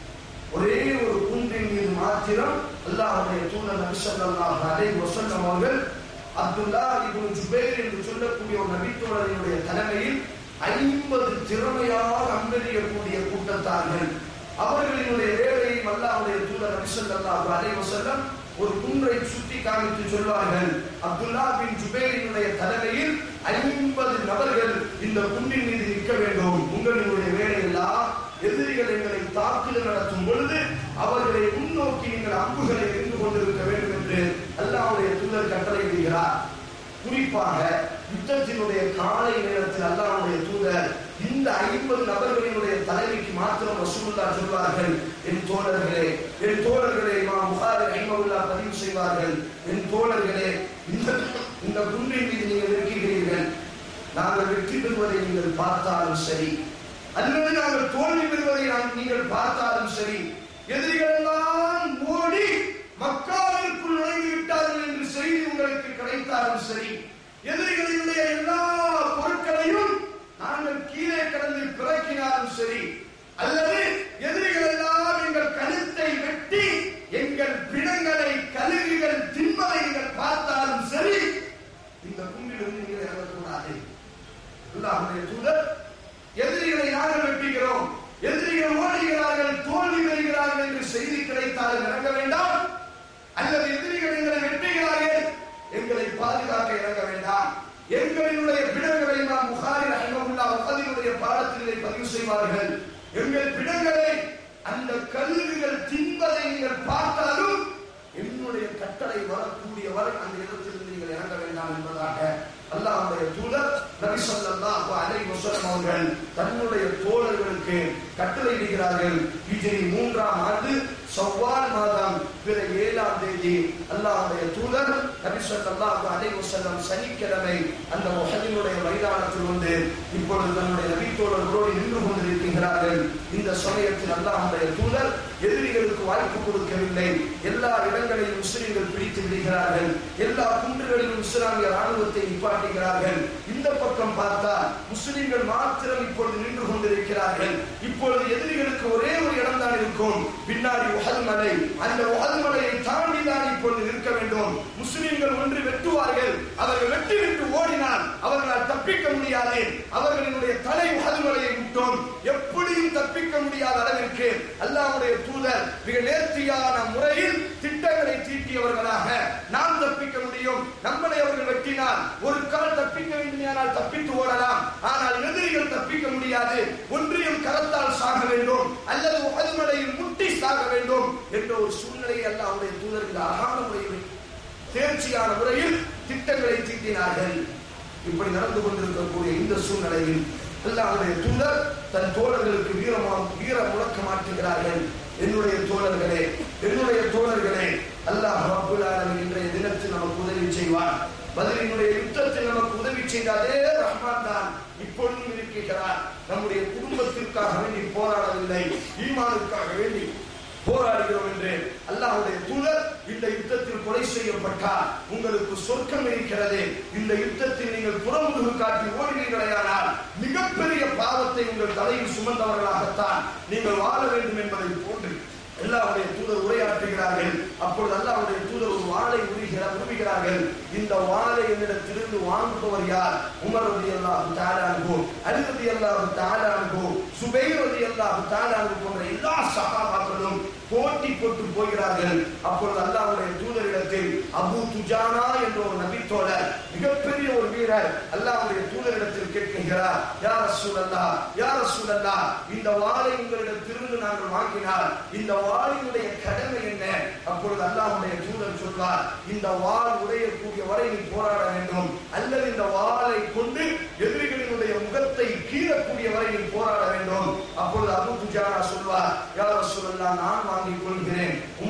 Speaker 3: ஒரே ஒரு குன்றின் மீது மாத்திரம் அல்லாஹ்வுடைய தூதர் நபி ஸல்லல்லாஹு அலைஹி வஸல்லம் அவர்கள் அப்துல்லா இப்னு ஜுபைர் என்று சொல்லக்கூடிய ஒரு நபித்தோழரினுடைய தலைமையில் ஐம்பது திறமையாக அம்பெறியக்கூடிய கூட்டத்தார்கள் அவர்களினுடைய வேலையை அல்லாஹ்வுடைய தூதர் நபி ஸல்லல்லாஹு அலைஹி வஸல்லம் ஒரு குன்றை சுட்டி காமித்து சொல்வார்கள் அப்துல்லா பின் ஜுபைரினுடைய தலைமையில் ஐம்பது நபர்கள் இந்த குன்றின் மீது நிற்க வேண்டும் உங்களினுடைய வேலையெல்லாம் எதிரிகள் எங்களை தாக்குதல் நடத்தும் பொழுது அவர்களை முன்னோக்கி நீங்கள் அம்புகளை எரிந்து கொண்டிருக்க வேண்டும் என்று அல்லாஹ்வுடைய தூதர் கட்டளையிடுகிறார் குறிப்பாக யுத்தத்தினுடைய காலை நேரத்தில் அல்லாஹ்வுடைய தூதர் இந்த ஐம்பது நபர்களினுடைய தலைமைக்கு மாத்திரம் ரசூலுல்லா சொல்வார்கள் என் தோழர்களே என் தோழர்களே இமாம் புகாரி ரஹிமவுல்லா பதிவு செய்வார்கள் என் தோழர்களே இந்த இந்த குன்றின் மீது நீங்கள் இருக்கிறீர்கள் நாங்கள் வெற்றி பெறுவதை நீங்கள் பார்த்தாலும் சரி அல்லது நாங்கள் தோல்வி பெறுவதை நாம் நீங்கள் பார்த்தாலும் சரி எதிரிகள் எல்லாம் ஓடி மக்காவிற்குள் நுழைந்து விட்டார்கள் என்று செய்தி உங்களுக்கு கிடைத்தாலும் சரி எதிரிகளினுடைய எல்லா பொருட்களையும் நாங்கள் கீழே கடந்து பிறக்கினாலும் சரி அல்லது எதிரிகள் எல்லாம் எங்கள் கழுத்தை வெட்டி எங்கள் பிணங்களை கழுகுகள் தின்பதை நீங்கள் பார்த்தாலும் சரி இந்த கும்பிலிருந்து நீங்கள் இறங்கக்கூடாது அல்லாஹ்வுடைய தூதர் எதிரிகளை நாங்கள் வெட்டுகிறோம் எதிரிகள் ஓடுகிறார்கள் தோல்வி பெறுகிறார்கள் என்று செய்தி கிடைத்தால் இறங்க வேண்டாம் அல்லது எதிரிகள் எங்களை வெட்டுகிறார்கள் எங்களை பாதுகாக்க இறங்க வேண்டாம் எங்களினுடைய பிணங்களை நாம் புகாரி ரஹிமகுல்லா உகதினுடைய பாடத்திலே பதிவு செய்வார்கள் எங்கள் பிணங்களை அந்த கல்விகள் தின்பதை நீங்கள் பார்த்தாலும் என்னுடைய கட்டளை வரக்கூடிய வரை அந்த இடத்திலிருந்து நீங்கள் இறங்க வேண்டாம் என்பதாக அல்லாஹ்வுடைய தூதர் நபி ஸல்லல்லாஹு அலைஹி வஸல்லம் அவர்கள் தன்னுடைய தோழர்களுக்கு கட்டளையிடுகிறார்கள் ஹிஜ்ரி மூன்றாம் ஆண்டு ஷவ்வால் மாதம் பிற ஏழாம் தேதி அல்லாஹ்வுடைய தூதர் நபி ஸல்லல்லாஹு அலைஹி வஸல்லம் சனிக்கிழமை அந்த முஹல்லினுடைய மைதானத்தில் வந்து இப்பொழுது தன்னுடைய நபி தோழர்களோடு நின்று கொண்டிருக்கிறார்கள் இந்த சமயத்தில் அல்லாஹ்வுடைய தூதர் எதிரிகளுக்கு வாய்ப்பு கொடுக்கவில்லை எல்லா இடங்களையும் முஸ்லிம்கள் பிடித்து விடுகிறார்கள் எல்லா குன்றுகளிலும் இஸ்லாமிய ராணுவத்தை நிப்பாட்டுகிறார்கள் இந்த பக்கம் பார்த்தால் முஸ்லிம்கள் மாத்திரம் இப்பொழுது நின்று கொண்டிருக்கிறார்கள் இப்பொழுது எதிரிகளுக்கு ஒரே ஒரு இடம் தான் இருக்கும் பின்னாடி உஹல் மலை அந்த உஹல் மலையை தாண்டி தான் இப்பொழுது நிற்க வேண்டும் முஸ்லிம்கள் ஒன்று வெட்டுவார்கள் அவர்கள் வெட்டி விட்டு ஓடினால் அவர்களால் தப்பிக்க முடியாது அவர்களினுடைய தலை உஹல் மலையை விட்டோம் எப்படியும் தப்பிக்க முடியாத அளவிற்கு அல்லாஹ்வுடைய தூதர் மிக நேர்த்தியான முறையில் திட்டங்களை தீட்டியவர்களாக நாம் தப்பிக்க முடியும் நம்மளை அவர்கள் வெட்டினால் ஒரு கால் தப்பிக்க வேண்டுமானால் தப்பித்து ஓடலாம் ஆனால் எதிரிகள் தப்பிக்க முடியாது ஒன்றியம் கரத்தால் சாக வேண்டும் அல்லது உகதுமலையில் முட்டி சாக வேண்டும் என்ற ஒரு சூழ்நிலையை அல்லாஹ்வுடைய தூதர்கள் அழகான முறையில் தேர்ச்சியான முறையில் திட்டங்களை தீட்டினார்கள் இப்படி நடந்து கொண்டிருக்கக்கூடிய இந்த சூழ்நிலையில் அல்லாஹ்வுடைய தூதர் தன் தோழர்களுக்கு வீரமா வீர முழக்கம் மாற்றுகிறார்கள் என்னுடைய தோழர்களே என்னுடைய தோழர்களே அல்லாஹ் ரப்புல் ஆலமீன் இன்றைய தினத்தில் நமக்கு உதவி செய்வான் பதிலினுடைய யுத்தத்தில் நமக்கு உதவி செய்த அதே ரஹ்மான் தான் இப்பொழுதும் இருக்கிறார் நம்முடைய குடும்பத்திற்காக வேண்டி போராடவில்லை ஈமானுக்காக வேண்டி போராடுகிறோம் என்று அல்லாஹ்வுடைய தூதர் இந்த யுத்தத்தில் கொலை செய்யப்பட்டால் உங்களுக்கு சொர்க்கம் இருக்கிறது இந்த யுத்தத்தில் நீங்கள் புறமுதுகு காட்டி ஓடுவீர்களேயானால் மிகப்பெரிய பாவத்தை உங்கள் தலையில் சுமந்தவர்களாகத்தான் நீங்கள் வாழ வேண்டும் என்பதை போன்று அல்லாஹ்வுடைய தூதர் உரையாற்றுகிறார்கள் அப்பொழுது அல்லாஹ்வுடைய தூதர் ஒரு வாளை உரிகிறார் உருவுகிறார்கள் இந்த வாளை என்னிடத்திலிருந்து வாங்குபவர் யார் உமர் ரதி அல்லாஹு தாலான்கோ அலி ரதி அல்லாஹு தாலான்கோ சுபைர் ரதி அல்லாஹு தாலான்கோ போன்ற எல்லா சகாபாக்களும் போட்டி போட்டு போகிறார்கள் அப்பொழுது அல்லாஹ்வுடைய தூதரிடத்தில் அபு துஜானா என்ற ஒரு நபித்தோழர் மிகப்பெரிய ஒரு வீரர் அல்லாஹ்வுடைய தூதரிடத்தில் கேட்கிறார் யார் ரசூலல்லா யார் ரசூலல்லா இந்த வாளை உங்களிடத்திலிருந்து நாங்கள் வாங்கினால் இந்த வாளினுடைய கடமை என்ன அப்பொழுது அல்லாஹ்வுடைய தூதர் சொல்வார் இந்த வாள் உடையக்கூடிய வரை நீ போராட வேண்டும் அல்லது இந்த வாளை கொண்டு எதிரிகளினுடைய முகத்தை கீழக்கூடிய வரை நீ போராட வேண்டும் அப்பொழுது அபு துஜானா சொல்வார் யார் ரசூலல்லா நான் வாங்கிக் கொள்கிறேன் உமர்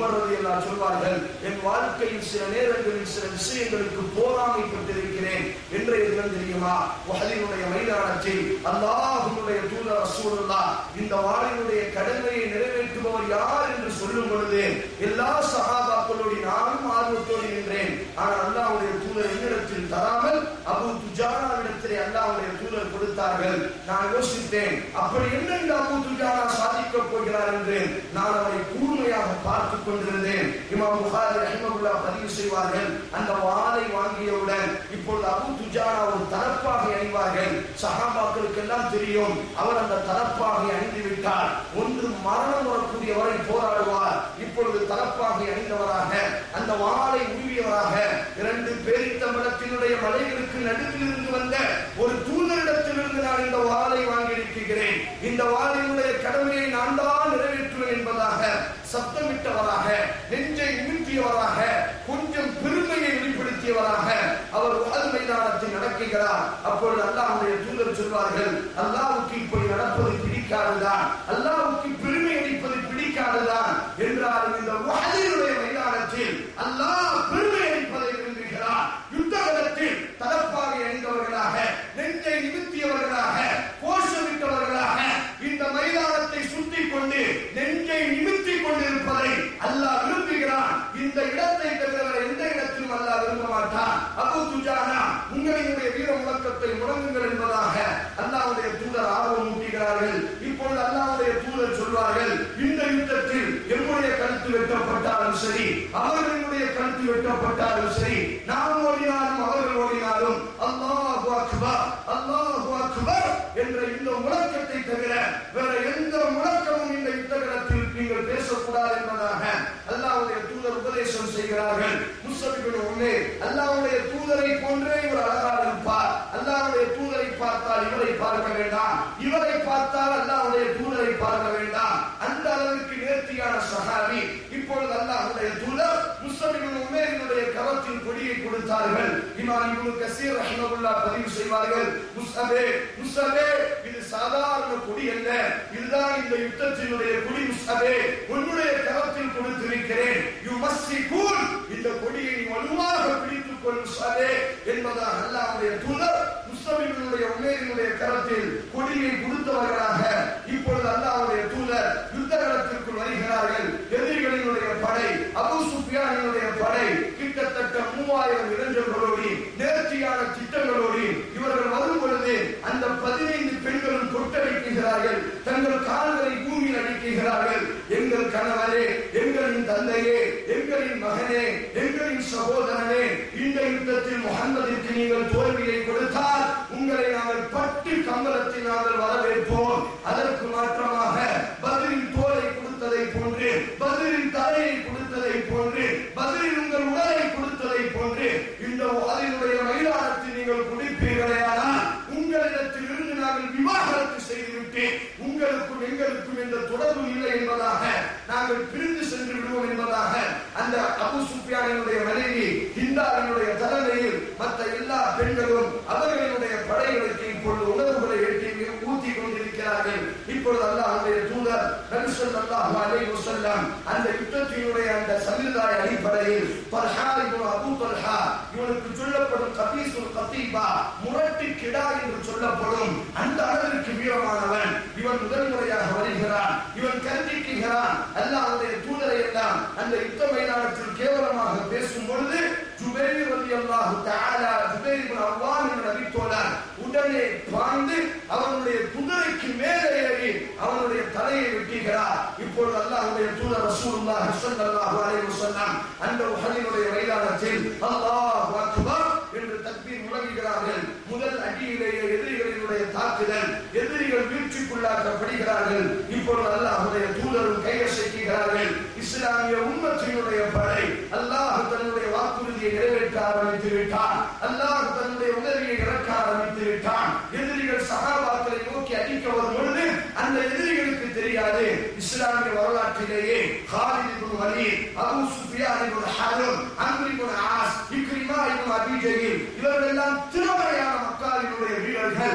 Speaker 3: உமர் ரலியல்லாஹு சொல்வார்கள் என் வாழ்க்கையில் சில நேரங்களில் சில விஷயங்களுக்கு போராமைப்பட்டிருக்கிறேன் என்றைய தினம் தெரியுமா உஹதினுடைய மைதானத்தில் அல்லாஹ்வுடைய தூதர் ரசூலுல்லாஹ் இந்த வாளினுடைய கடமையை நிறைவேற்றுபவர் யார் என்று சொல்லும் பொழுது எல்லா சஹாபாக்களோடு நானும் ஆர்வத்தோடு நின்றேன் ஆனால் அல்லாஹ்வுடைய தூதர் என்னிடத்தில் தராமல் அபு துஜானாவிடத்திலே அல்லாஹ்வுடைய தூதர் கொடுத்தார்கள் நான் யோசித்தேன் அப்படி என்ன இந்த அபு துஜானா சாதிக்க போகிறார் என்று நான் அவரை கூர்மையாக பார்த்துக் கொண்டிருந்தேன் இமாம் புகாரி ரஹிமகுல்லா பதிவு செய்வார்கள் அந்த வாளை வாங்கியவுடன் இப்பொழுது அபு துஜானா ஒரு தலப்பாகை அணிவார்கள் சஹாபாக்களுக்கு எல்லாம் தெரியும் அவர் அந்த தலப்பாகை அணிந்து விட்டார் ஒன்று மரணம் வரக்கூடிய வரை போராடுவார் இப்பொழுது தலப்பாகை அணிந்தவராக அந்த வாளை உருவியவராக இரண்டு பேரித்தம்பலத்தினுடைய மலைகளுக்கு நடுவில் இருந்து வந்த ஒரு தூதரிடத்திலிருந்து நான் இந்த வாளை வாங்கியிருக்கிறேன் இந்த வாளினுடைய கடமையை நான் தான் நிறைவேற்றுவேன் என்பதாக சப்தமிட்டவராக நெஞ்சை நிமித்தியவராக கொஞ்சம் பெருமையை வெளிப்படுத்தியவராக அவர் உகல் மைதானத்தில் நடக்குகிறார் அப்பொழுது அல்லாஹ்வுடைய தூதர் சொல்வார்கள் அல்லாஹ்வுக்கு இப்படி நடப்பது பிடிக்காதுதான் அல்லாஹ்வுக்கு பெருமை அளிப்பது பிடிக்காதுதான் என்றாலும் இந்த உகலினுடைய மைதானத்தில் அல்லாஹ் பெருமை அளிப்பதை விரும்புகிறார் யுத்தகலத்தில் தலப்பாகை அணிந்தவர்களாக நெஞ்சை நிமித்தியவர்களாக கோஷமிட்டவர்களாக இந்த மைதானத்தை சுத்தி கொண்டு நெஞ்சை நிமித்தி கொண்டிருப்பதை அல்லாஹ் விரும்புகிறான் இந்த இடத்தை தவிர வேற எந்த இடத்திலும் அல்லாஹ் விரும்ப மாட்டான் அபு துஜானா உங்களினுடைய வீர முழக்கத்தை முடங்குங்கள் என்பதாக அல்லாஹ்வுடைய தூதர் ஆர்வம் ஊட்டுகிறார்கள் இப்பொழுது அல்லாஹ்வுடைய தூதர் சொல்வார்கள் இந்த யுத்தத்தில் என்னுடைய கருத்து வெட்டப்பட்டாலும் சரி அவர்களுடைய கருத்து வெட்டப்பட்டாலும் சரி நாம் ஓடினாலும் அவர்கள் ஓடினாலும் அல்லாஹு அக்பர் அல்லாஹு அக்பர் என்ற இந்த முழக்கத்தை தவிர வேற எந்த முழக்கமும் இந்த யுத்தகலத்தில் நீங்கள் பேசக்கூடாது என்பதாக அல்லாஹ்வுடைய தூதர் உபதேசம் செய்கிறார்கள் முஸ்லிமின் உண்மை அல்லாஹ்வுடைய தூதரை போன்றே இவர் அழகாக இருப்பார் அல்லாஹ்வுடைய தூதரை பார்த்தால் இவரை பார்க்க வேண்டாம் இவரை பார்த்தால் அல்லாஹ்வுடைய தூதரை பார்க்க வேண்டாம் அந்த அளவிற்கு நேர்த்தியான சஹாபி இப்பொழுது அல்லாஹ்வுடைய தூதர் முஸ்லிமின் உமேரினுடைய கரத்தில் கொடியை கொடுத்தார்கள் இமாம் இப்னு கசீர் ரஹ்மத்துல்லாஹ் பதிவு செய்வார்கள் முஸ்அபே முஸ்அபே இது சாதாரண கொடி அல்ல இதுதான் இந்த யுத்தத்தினுடைய கொடி முஸ்அபே உன்னுடைய கரத்தில் கொடுத்திருக்கிறேன் யூ மஸ்ட் கூல் இந்த கொடியை நீ வலுவாக பிடித்துக் கொள் முஸ்அபே என்பதாக அல்லாஹ்வுடைய தூதர் முஸ்லிமினுடைய உமேரினுடைய கரத்தில் கொடியை கொடுத்தவர்களாக இப்பொழுது அல்லாஹ்வுடைய தூதர் யுத்த களத்திற்குள் வருகிறார்கள் எதிரிகளினுடைய படை அபு சுஃபியானினுடைய படை கிட்டத்தட்ட மூவாயிரம் இளைஞர்களோடு நேர்த்தியான திட்டங்களோடு இவர்கள் வரும் பொழுது அந்த பதினைந்து பெண்களும் கொட்டடிக்கிறார்கள் தங்கள் கால்களை பூமியில் அடிக்கிறார்கள் எங்கள் கணவரே எங்களின் தந்தையே எங்களின் மகனே எங்களின் சகோதரனே இந்த யுத்தத்தில் முகம்மதிற்கு நீங்கள் தோல்வியை கொடுத்தால் உங்களை நாங்கள் பட்டு கம்பளத்தில் நாங்கள் வரவேற்போம் அதற்கு மாற்றமாக பதிலின் தோலை கொடுத்ததை போன்று பதிலின் தலையை கொடுத்ததை போன்று பதிலில் உங்கள் உடலை கொடுத்ததை போன்று இந்த அதனுடைய மைதானத்தில் நீங்கள் குடிப்பீர்களேயானால் உங்களிடத்தில் இருந்து நாங்கள் விவாகரத்து செய்துவிட்டு உங்களுக்கும் எங்களுக்கும் எந்த தொடர்பு இல்லை என்பதாக நாங்கள் பிரிந்து சென்று விடுவோம் என்பதாக அந்த அபு சுஃபியானினுடைய மனைவி ஹிந்தாவினுடைய தலைமையில் மற்ற எல்லா பெண்களும் அவர்களுடைய படைகளுக்கு இப்பொழுது உணவுகளை எட்டி ஊத்தி கொண்டிருக்கிறார்கள் இப்பொழுது அல்லாஹ்வுடைய தூதர் நபி ஸல்லல்லாஹு அலைஹி வஸல்லம் அந்த யுத்தத்தினுடைய அந்த சம்பிரதாய அடிப்படையில் தல்ஹா இப்னு அபூ தல்ஹா இவனுக்கு சொல்லப்படும் கபீசுல் கத்தீபா முரட்டு கிடா என்று சொல்லப்படும் அந்த அளவிற்கு வீரமானவன் இவன் முதல் முறையாக வருகிறான் இவன் கண்டிக்கிறான் அல்லாஹ்வுடைய தூதரை எல்லாம் அந்த யுத்த மைதானத்தில் கேவலமாக பேசும் பொழுது ஜுபைர் ரலியல்லாஹு தஆலா ஜுபைர் இப்னு அவ்வாம் என்ற நபி தோழர் உடனே பாய்ந்து அவனுடைய குதிரைக்கு மேலே ஏறி அவனுடைய தலையை வெட்டுகிறார் இப்பொழுது அல்லாஹ்வுடைய தூதர் ரசூலுல்லாஹி ஸல்லல்லாஹு அலைஹி வஸல்லம் அந்த உஹதினுடைய மைதானத்தில் அல்லாஹு அக்பர் என்று தக்பீர் முழங்குகிறார்கள் முதல் அடியிலேயே எதிரிகளினுடைய தாக்குதல் எதிரிகள் வீழ்ச்சிக்குள்ளாக்கப்படுகிறார்கள் இப்பொழுது அல்லாஹ்வுடைய தூதரும் கையசைக்கிறார்கள் இஸ்லாமிய உம்மத்தினுடைய படை அல்லாஹ் தன்னுடைய வாக்குறுதியை நிறைவேற்ற ஆரம்பித்து விட்டான் அல்லாஹ் தன்னுடைய உதவியை இறக்க ஆரம்பித்து விட்டான் எதிரிகள் சகாபாக்களை நோக்கி அடிக்க வரும் பொழுது அந்த எதிரிகளுக்கு தெரியாது இஸ்லாமிய வரலாற்றிலேயே Khalid ibn Walid Abu Sufyan ibn Harim Amr ibn As Ikrimah ibn Abi Jahl இவர்கள் எல்லாம் திறமையான மக்காவினுடைய வீரர்கள்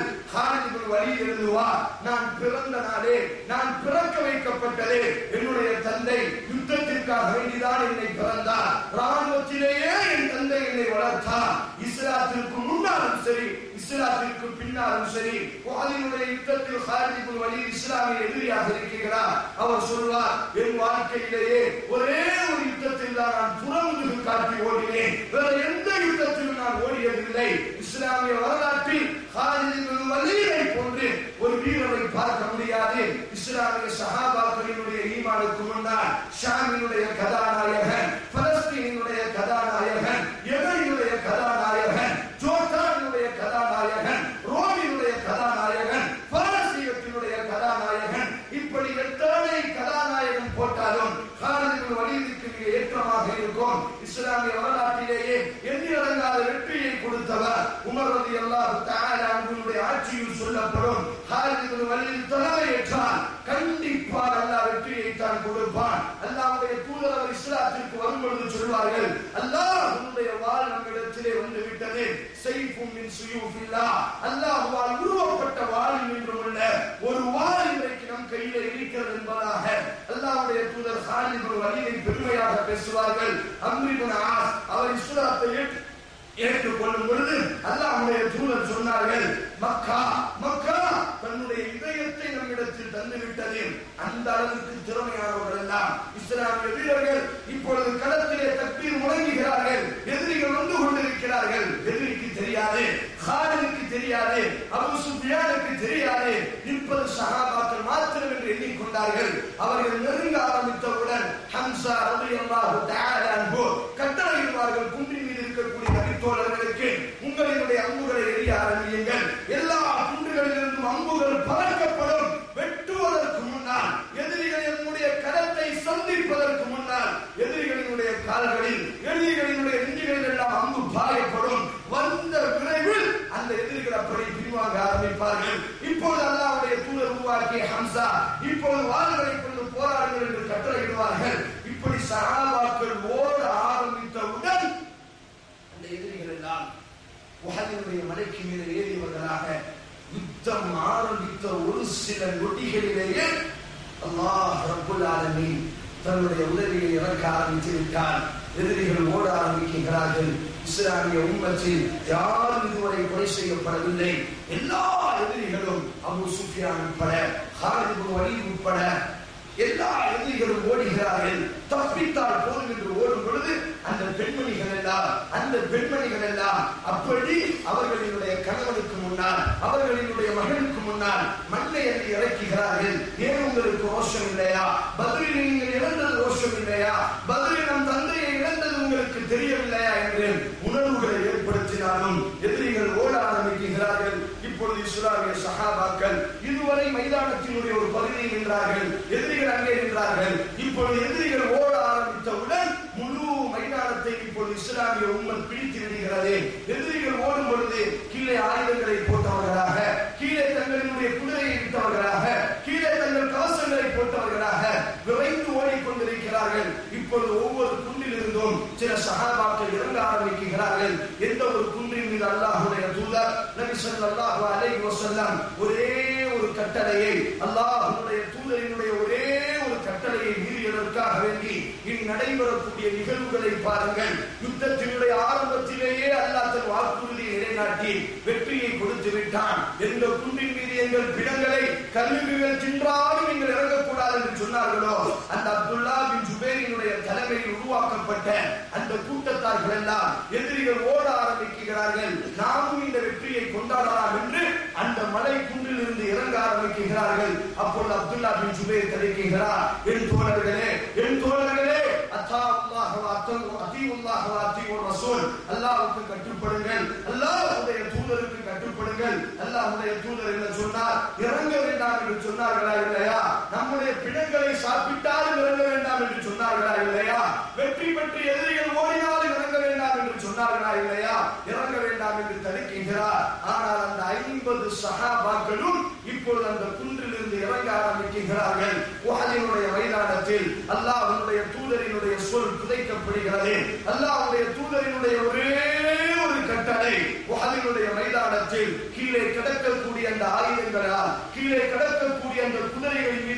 Speaker 3: ஹாலிதுல் வலி எழுதுவார் நான் பிறந்த நாளே நான் பிறக்க வைக்கப்பட்டதே என்னுடைய தந்தை யுத்தத்திற்காக வேண்டிதான் என்னை பிறந்தார் ராணுவத்திலேயே என் தந்தை என்னை வளர்த்தார் இஸ்லாத்திற்கு முன்னாலும் சரி இஸ்லாத்திற்கு பின்னாலும் சரி வாலினுடைய யுத்தத்தில் ஹாலிதுல் வலி இஸ்லாமிய எதிரியாக இருக்கிறார் அவர் சொல்வார் என் வாழ்க்கையிலேயே ஒரே ஒரு யுத்தத்தில் தான் நான் புறமுதுகு காட்டி ஓடினேன் வேற எந்த யுத்தத்திலும் நான் ஓடியதில்லை இஸ்லாமிய வரலாற்றில் ஹாலிதுல் வலியை போன்று ஒரு வீரரை பார்க்க முடியாது இஸ்லாமிய சஹாபாக்களினுடைய ஈமானுக்கு முன்னால் ஷாமினுடைய கதாநாயகன் பலஸ்தீனினுடைய கதாநாயகன் எவரினுடைய கதாநாயகன் ஜோர்டானினுடைய கதாநாயகன் ரோமினுடைய கதாநாயகன் பாரசீகத்தினுடைய கதாநாயகன் இப்படி எத்தனை கதாநாயகன் போட்டாலும் காலத்தில் வலியுறுத்தி மிக ஏற்றமாக இருக்கும் இஸ்லாமிய வரலாற்றிலேயே எண்ணிலடங்காத வெற்றியை கொடுத்தவர் உமர் ரதி அல்லாஹ் அவர்களுடைய ஆட்சியில் சொல்லப்படும் ஹாலிதுல் வலியில் தலைமையேற்றால் கண்டிப்பாக அல்லாஹ் வெற்றியை தான் கொடுப்பான் அல்லாஹ்வுடைய தூதர் அவர் இஸ்லாத்திற்கு வரும் பொழுது சொல்வார்கள் அல்லாஹ் உன்னுடைய வாள் நம்மிடத்திலே வந்து விட்டது செய்ஃபும் மின் சுயூஃபில்லா அல்லாஹ்வால் உருவப்பட்ட வாள் நின்று உள்ள ஒரு வாள் இன்றைக்கு நம் கையில இருக்கிறது என்பதாக அல்லாஹ்வுடைய தூதர் ஹாலிதுல் வலியை பெருமையாக பேசுவார்கள் அம்ரிபுன் ஆஸ் அவர் இஸ்லாத்தை ஏற்று ஏற்றுக்கொள்ளும் பொழுது அல்லாஹ்வுடைய தூதர் சொன்னார்கள் மக்கா மக்கா தன்னுடைய இதயத்தை நம்மிடத்தில் தந்து விட்டது அந்த அளவுக்கு திறமையானவர்கள் எல்லாம் இஸ்லாமிய வீரர்கள் இப்பொழுது களத்திலே தப்பீர் முழங்குகிறார்கள் எதிரிகள் வந்து கொண்டிருக்கிறார்கள் எதிரிக்கு தெரியாது ஹாலிதுக்கு தெரியாது அபு சுஃபியானுக்கு தெரியாது நிற்பது சஹாபாக்கள் மாத்திரம் என்று எண்ணிக்கொண்டார்கள் அவர்கள் நெருங்க ஆரம்பித்தவுடன் ஹம்சா ரலியல்லாஹு தஆலா அன்ஹு கட்டளையிடுவார்கள் குன்றின் மீது இருக்கக்கூடிய நபித்தோழர்களுக்கு உங்களினுடைய அம்புகளை எரிய ஆரம்பியுங்கள் எல்லா குண்டுகளிலிருந்தும் அம்புகள் பறக்கப்படும் வெட்டுவதற்கு முன்னால் எதிரிகள் என்னுடைய கரத்தை சந்திப்பதற்கு முன்னால் எதிரிகளினுடைய கால்களில் எதிரிகளினுடைய நெஞ்சுகளில் எல்லாம் அம்பு பாயப்படும் வந்த விரைவில் அந்த எதிரிகள் அப்படி பின்வாங்க ஆரம்பிப்பார்கள் இப்போது அல்லாவுடைய தூதர் உருவாக்கிய ஹம்சா இப்போது வாள்களை கொண்டு போராடுங்கள் என்று கட்டளையிடுவார்கள் இப்படி சகாபாக்கள் ஓட ஆரம்பித்தவுடன் அந்த எதிரிகள் எல்லாம் உஹதினுடைய மலைக்கு மீது ஏறியவர்களாக யுத்தம் ஆரம்பித்த ஒரு சில நொடிகளிலேயே அல்லாஹ் ரப்புல் ஆலமீன் தன்னுடைய உதவியை இறக்க ஆரம்பித்து விட்டார் எதிரிகள் ஓட ஆரம்பிக்கிறார்கள் இஸ்லாமிய உம்மத்தில் யாரும் இதுவரை கொலை செய்யப்படவில்லை எல்லா எதிரிகளும் அபு சுஃபியான் உட்பட ஹாலிது வலீத் உட்பட எல்லா எதிரிகளும் ஓடுகிறார்கள் தப்பித்தால் போதும் என்று ஓடும் பொழுது அந்த பெண்மணிகள் எல்லாம் அந்த பெண்மணிகள் எல்லாம் அப்படி அவர்களினுடைய கணவனுக்கு முன்னால் அவர்களினுடைய மகனுக்கு முன்னால் மண்ணை அள்ளி இறக்குகிறார்கள் ஏன் உங்களுக்கு ரோஷம் இல்லையா பதிலில் நீங்கள் இழந்தது ரோஷம் இல்லையா பதிலில் நம் தந்தையை இழந்தது உங்களுக்கு தெரியவில்லையா என்று உணர்வுகளை ஏற்படுத்தினாலும் எதிரிகள் ஓட ஆரம்பிக்கிறார்கள் இப்பொழுது இஸ்லாமிய சஹாபாக்கள் இதுவரை மைதானத்தினுடைய ஒரு பகுதியில் நின்றார்கள் எதிரிகள் அங்கே நின்றார்கள் இப்பொழுது எதிரிகள் ஓட ஆரம்பித்தவுடன் முழு மைதானத்தை இப்பொழுது இஸ்லாமிய உம்மன் பிடித்து விடுகிறது எதிரிகள் ஓடும் பொழுது கீழே ஆயுதங்களை போட்டவர்களாக கீழே தங்களினுடைய குதிரையை விட்டவர்களாக கீழே தங்கள் கவசங்களை போட்டவர்களாக விரைந்து ஓடிக்கொண்டிருக்கிறார்கள் இப்பொழுது ஒவ்வொரு குன்றில் இருந்தும் சில சகாபாக்கள் இறங்க ஆரம்பிக்கிறார்கள் எந்த ஒரு குன்றின் மீது அல்லாஹுடைய தூதர் நபி ஸல்லல்லாஹு அலைஹி வஸல்லம் ஒரே ஒரு கட்டளையை அல்லாஹ்வுடைய தூதரினுடைய ஒரே ஒரு கட்டளையை மீறியதற்காக வேண்டி இனி நடைபெறக்கூடிய நிகழ்வுகளை பாருங்கள் யுத்தத்தினுடைய ஆரம்பத்திலேயே அல்லாஹ் தன் வாக்குறுதியை நிலைநாட்டி வெற்றியை கொடுத்து விட்டான் எந்த குன்றின் மீது எங்கள் பிணங்களை கல்விகள் தின்றாலும் நீங்கள் இறங்கக்கூடாது என்று சொன்னார்களோ அந்த அப்துல்லா பின் ஜுபேரினுடைய தலைமையில் உருவாக்கப்பட்ட அந்த கூட்டத்தார்கள் எல்லாம் எதிரிகள் ஓட ஆரம்பிக்கிறார்கள் நாமும் இந்த வெற்றியை கொண்டாடலாம் என்று அந்த மலை குன்றில் இருந்து இறங்க ஆரம்பிக்கிறார்கள் அப்பொழுது அப்துல்லா பின் ஜுபேர் கிடைக்கிறார் என் தோழர்களே என் தோழர்களே அத்தா அல்லாஹ் அத்தீவுல்லாஹ் அத்தீவுர் ரசூல் அல்லாஹ்வுக்கு கட்டுப்படுங்கள் அல்லாஹ்வுடைய தூதருக்கு கட்டுப்படுங்கள் அல்லாஹ்வுடைய தூதர் என்ன சொன்னார் இறங்க வேண்டாம் என்று சொன்னார்களா இல்லையா நம்முடைய பிணங்களை சாப்பிட்டாலும் இறங்க வேண்டாம் என்று சொன்னார்களா இல்லையா வெற்றி பெற்று எதிரிகள் ஓடினாலும் இறங்க வேண்டாம் என்று சொன்னார்களா இல்லையா இறங்க வேண்டாம் என்று தடுக்கின்றார் ஆனால் அந்த ஐம்பது சகாபாக்களும் இப்பொழுது அந்த குன்றிலிருந்து இறங்க ஆரம்பிக்கிறார்கள் உஹதினுடைய மைதானத்தில் அல்லாஹ்வுடைய தூதரினுடைய சொல் புதைக்கப்படுகிறது அல்லாஹ்வுடைய தூதரினுடைய ஒரே ஒரு கட்டளை உஹதினுடைய மைதானத்தில் கீழே கிடக்கக்கூடிய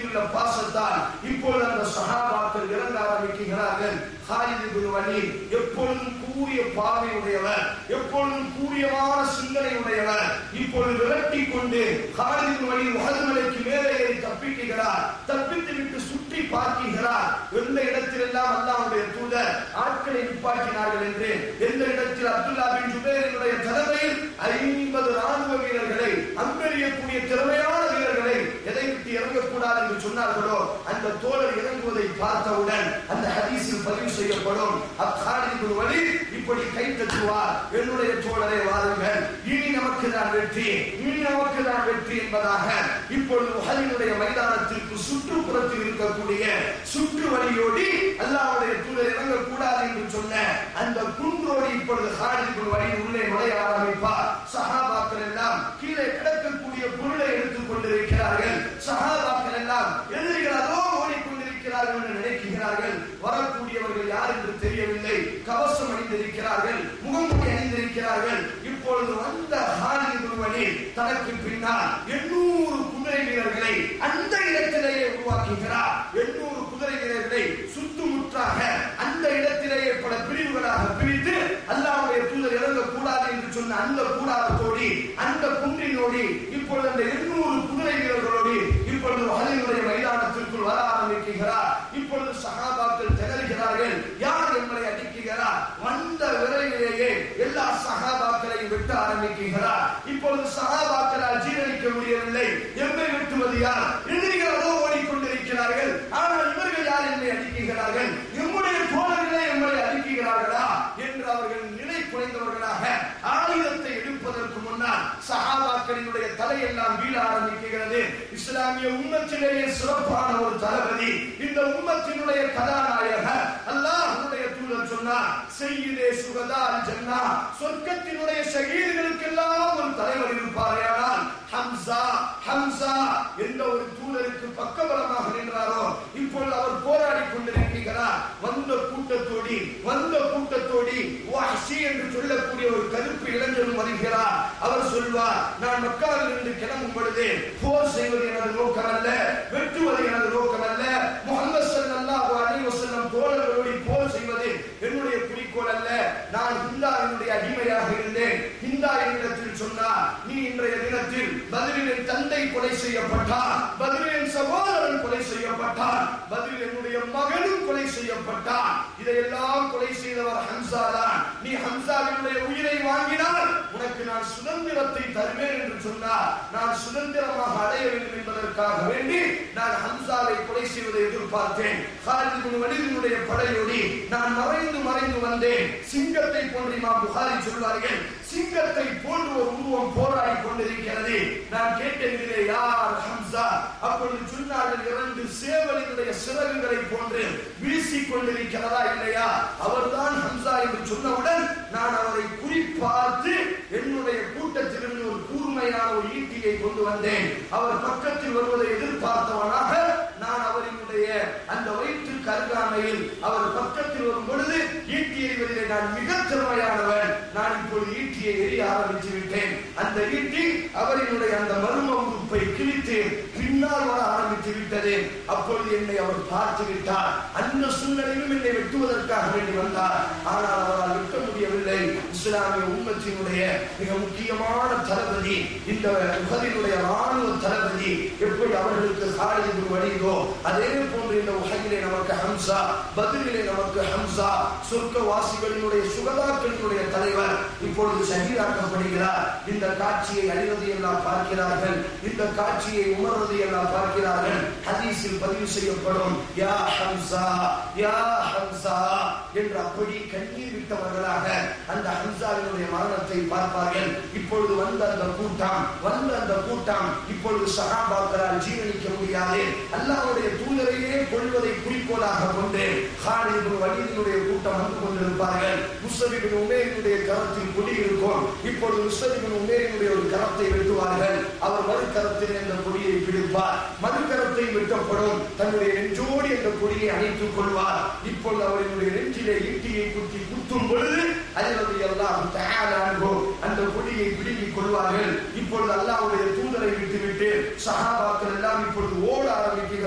Speaker 3: மீதுள்ள பாசத்தால் இப்பொழுது அந்த சஹாபாக்கள் இறங்க ஆரம்பிக்கிறார்கள் ஹாலித் இப்னு வலீத் எப்பொழுதும் கூறிய பார்வை உடையவர் எப்பொழுதும் கூறியமான சிந்தனை உடையவர் இப்பொழுது விரட்டி கொண்டு ஹாலித் இப்னு வலீத் உஹது மலைக்கு மேலே ஏறி தப்பிக்கிறார் தப்பித்து விட்டு சுற்றி பார்க்கிறார் எந்த இடத்திலெல்லாம் அல்லாஹ்வுடைய தூதர் ஆட்களை நிப்பாட்டினார்கள் என்று எந்த இடத்தில் அப்துல்லா பின் ஜுபேரினுடைய தலைமையில் ஐம்பது ராணுவ வீரர்களை அம்பெறியக்கூடிய திறமையான வீரர்களை எதை விட்டு இறங்கக்கூடாது என்று சொன்னார்களோ அந்த தோழர் இறங்குவதை பார்த்தவுடன் அந்த ஹதீஸில் பதிவு செய்யப்படும் அக்காலின் வழி இப்படி கை தட்டுவார் என்னுடைய தோழரை வாருங்கள் இனி நமக்கு தான் வெற்றி இனி நமக்கு தான் வெற்றி என்பதாக இப்பொழுது உஹலினுடைய மைதானத்திற்கு சுற்றுப்புறத்தில் இருக்கக்கூடிய சுற்று வழியோடி அல்லாஹ்வுடைய தூதர் இறங்கக்கூடாது என்று சொன்ன அந்த குன்றோடி இப்பொழுது ஹாலிதின் வழி உள்ளே நுழைய ஆரம்பிப்பார் சஹாபாக்கள் எல்லாம் கீழே கிடக்கக்கூடிய பொருளை எடுத்துக் கொண்டிருக்கிறார்கள் சஹாபாக்கள் எல்லாம் எதிரிகள் அதோ ஓடிக்கொண்டிருக்கிறார்கள் என்று நினைக்கிறார்கள் வரக்கூடியவர்கள் யார் என்று தெரியவில்லை கவசம் அணிந்திருக்கிறார்கள் முகமூடி அணிந்திருக்கிறார்கள் இப்பொழுது வந்த ஹாலித் ஒருவனே தனக்கு பின்னால் எண்ணூறு குதிரை வீரர்களை அந்த இடத்திலேயே உருவாக்குகிறார் எண்ணூறு குதிரை வீரர்களை சுத்துமுற்றாக அந்த இடத்திலேயே பல பிரிவுகளாக பிரித்து அல்லாஹ்வுடைய தூதர் இறங்கக்கூடாது என்று சொன்ன அந்த கூடாரத்தோடி அந்த குன்றினோடி இப்பொழுது அந்த எண்ணூறு குதிரை வீரர்களோடு இப்பொழுது வகலினுடைய மைதானத்திற்குள் வர ஆரம்பிக்கிறார் இப்பொழுது சகாபாக்கள் திணறுகிறார்கள் யார் எங்களை அடிக்கிறார் வந்த விரைவிலேயே எல்லா சகாபாக்களையும் வெட்ட ஆரம்பிக்கிறார் இப்பொழுது சகாபாக்களால் ஜீரணிக்க முடியவில்லை எம்மை வெட்டுவது யார் எதிரிகளோ ஓடிக்கொண்டிருக்கிறார்கள் ஆனால் இவர்கள் யார் என்னை அடிக்கிறார்கள் எம்முடைய தோழர்களே எம்மை அடிக்கிறார்களா என்று அவர்கள் நிலை குறைந்தவர்களாக ஆயுதத்தை எடுப்பதற்கு முன்னால் சஹாபாக்களினுடைய தலையெல்லாம் வீழ ஆரம்பிக்கிறது இஸ்லாமிய உம்மத்திலேயே சிறப்பான ஒரு தளபதி இந்த உம்மத்தினுடைய கதாநாயகர் அல்லாஹ்வுடைய தூதர் சொன்னார் செய்யுதே சுகதா ஜன்னா சொர்க்கத்தினுடைய ஷஹீதுகளுக்கெல்லாம் ஒரு தலைவர் இருப்பாரேயானால் ஹம்சா ஹம்சா எந்த ஒரு தூதருக்கு பக்கபலமாக நின்றாரோ இப்பொழுது அவர் போராடி கொண்டிருக்கிறார் வந்த கூட்டத்தோடி வந்த கூட்டத்தோடி வஹ்ஷி என்று சொல்லக்கூடிய ஒரு கருப்பு இளைஞரும் வருகிறார் அவர் சொல்வார் நான் மக்காவில் இருந்து கிளம்பும் பொழுது போர் செய்வது எனது நோக்கம் அல்ல வெட்டுவது எனது நோக்கம் அல்ல முகமது ஸல்லல்லாஹு அலைஹி வஸல்லம் தோழர்களோடு போர் செய்வது என்னுடைய குறிக்கோள் அல்ல நான் ஹிந்தாவினுடைய அடிமையாக இருந்தேன் ஹிந்தா என்னிடத்தில் சொன்னார் நீ இன்றைய தினத்தில் பதிலின் தந்தை கொலை செய்யப்பட்டார் பதிலின் சகோதரன் கொலை செய்யப்பட்டார் பதில் என்னுடைய மகனும் கொலை செய்யப்பட்டார் இதையெல்லாம் கொலை செய்தவர் ஹம்சா தான் நீ ஹம்சாவினுடைய உயிரை வாங்கினால் உனக்கு நான் சுதந்திரத்தை தருவேன் என்று சொன்னார் நான் சுதந்திரமாக அடைய வேண்டும் என்பதற்காக வேண்டி நான் ஹம்சாவை கொலை செய்வதை எதிர்பார்த்தேன் ஹாலித் இப்னு வலீதினுடைய படையோடி நான் மறைந்து மறைந்து வந்தேன் சிங்கத்தை போன்று இமாம் புகாரி சொல்வார்கள் சிங்கத்தை போன்று ஒரு உருவம் போராடி கொண்டிருக்கிறது நான் கேட்டதிலே யார் ஹம்சா அப்பொழுது சொன்னார்கள் இரண்டு சேவலினுடைய சிறகுகளை போன்று வீசிக் கொண்டிருக்கிறதா இல்லையா அவர்தான் ஹம்சா என்று சொன்னவுடன் நான் அவரை குறிப்பார்த்து என்னுடைய கூட்டத்திலிருந்து ஒரு கூர்மையான ஒரு ஈட்டியை கொண்டு வந்தேன் அவர் பக்கத்தில் வருவதை எதிர்பார்த்தவனாக நான் அவரினுடைய அந்த வயிற்றுக்கு அருகாமையில் அவர் பக்கத்தில் வரும் பொழுது ஈட்டி எறிவதிலே நான் மிக திறமையானவன் நான் இப்பொழுது ஈட்டியை எரிய ஆரம்பித்து விட்டேன் அந்த ஈட்டி அவரினுடைய அந்த மர்ம உறுப்பை கிழித்து பின்னால் வர ஆரம்பித்து விட்டது அப்பொழுது என்னை அவர் பார்த்து விட்டார் அந்த சூழ்நிலையிலும் என்னை வெட்டுவதற்காக வேண்டி வந்தார் ஆனால் அவரால் வெட்ட முடியவில்லை இஸ்லாமிய உம்மத்தினுடைய மிக முக்கியமான தளபதி இந்த உலகினுடைய ராணுவ தளபதி எப்படி அவர்களுக்கு காலிது வழிதோ அதே போன்று இந்த உலகிலே நமக்கு ஹம்சா பதிலிலே நமக்கு ஹம்சா சொர்க்க வாசிகளினுடைய சுகதாக்களினுடைய தலைவர் இப்பொழுது ஷஹீதாக்கப்படுகிறார் இந்த காட்சியை அழிவது எல்லாம் பார்க்கிறார்கள் இந்த காட்சியை உணர்வது எல்லாம் பார்க்கிறார்கள் ஹதீஸில் பதிவு செய்யப்படும் யா ஹம்சா யா ஹம்சா என்று அப்படி கண்ணீர் விட்டவர்களாக அந்த ஹம்சாவினுடைய மரணத்தை பார்ப்பார்கள் இப்பொழுது வந்த அந்த கூட்டம் வந்த அந்த கூட்டம் இப்பொழுது சகாபாக்களால் ஜீவனிக்க முடியாது அல்லாஹ்வுடைய தூதரையே கொள்வதை குறிக்கோளாக கொண்டு ஹாலிது வலிதினுடைய கூட்டம் வந்து கொண்டிருப்பார்கள் முஸ்லிமின் உமேரினுடைய கரத்தில் கொடி இருக்கும் இப்பொழுது முஸ்லிமின் உமேரினுடைய ஒரு கரத்தை வெட்டுவார்கள் அவர் மறு கரத்தில் அந்த கொடியை பிடிப்பார் மறு கரத்தை வெட்டப்படும் தன்னுடைய நெஞ்சோடு அந்த கொடியை அணைத்துக் கொள்வார் இப்பொழுது அவரினுடைய நெஞ்சிலே ஈட்டியை குத்தி குத்தும் பொழுது அல்லது எல்லாம் தயாராகோ அந்த கொடியை பிடுங்கிக் கொள்வார்கள் இப்பொழுது அல்லாஹ்வுடைய தூதரை விட்டுவிட்டு சஹாபாக்கள் எல்லாம் இப்பொழுது ஓட ஆரம்பிக்கிறார்கள்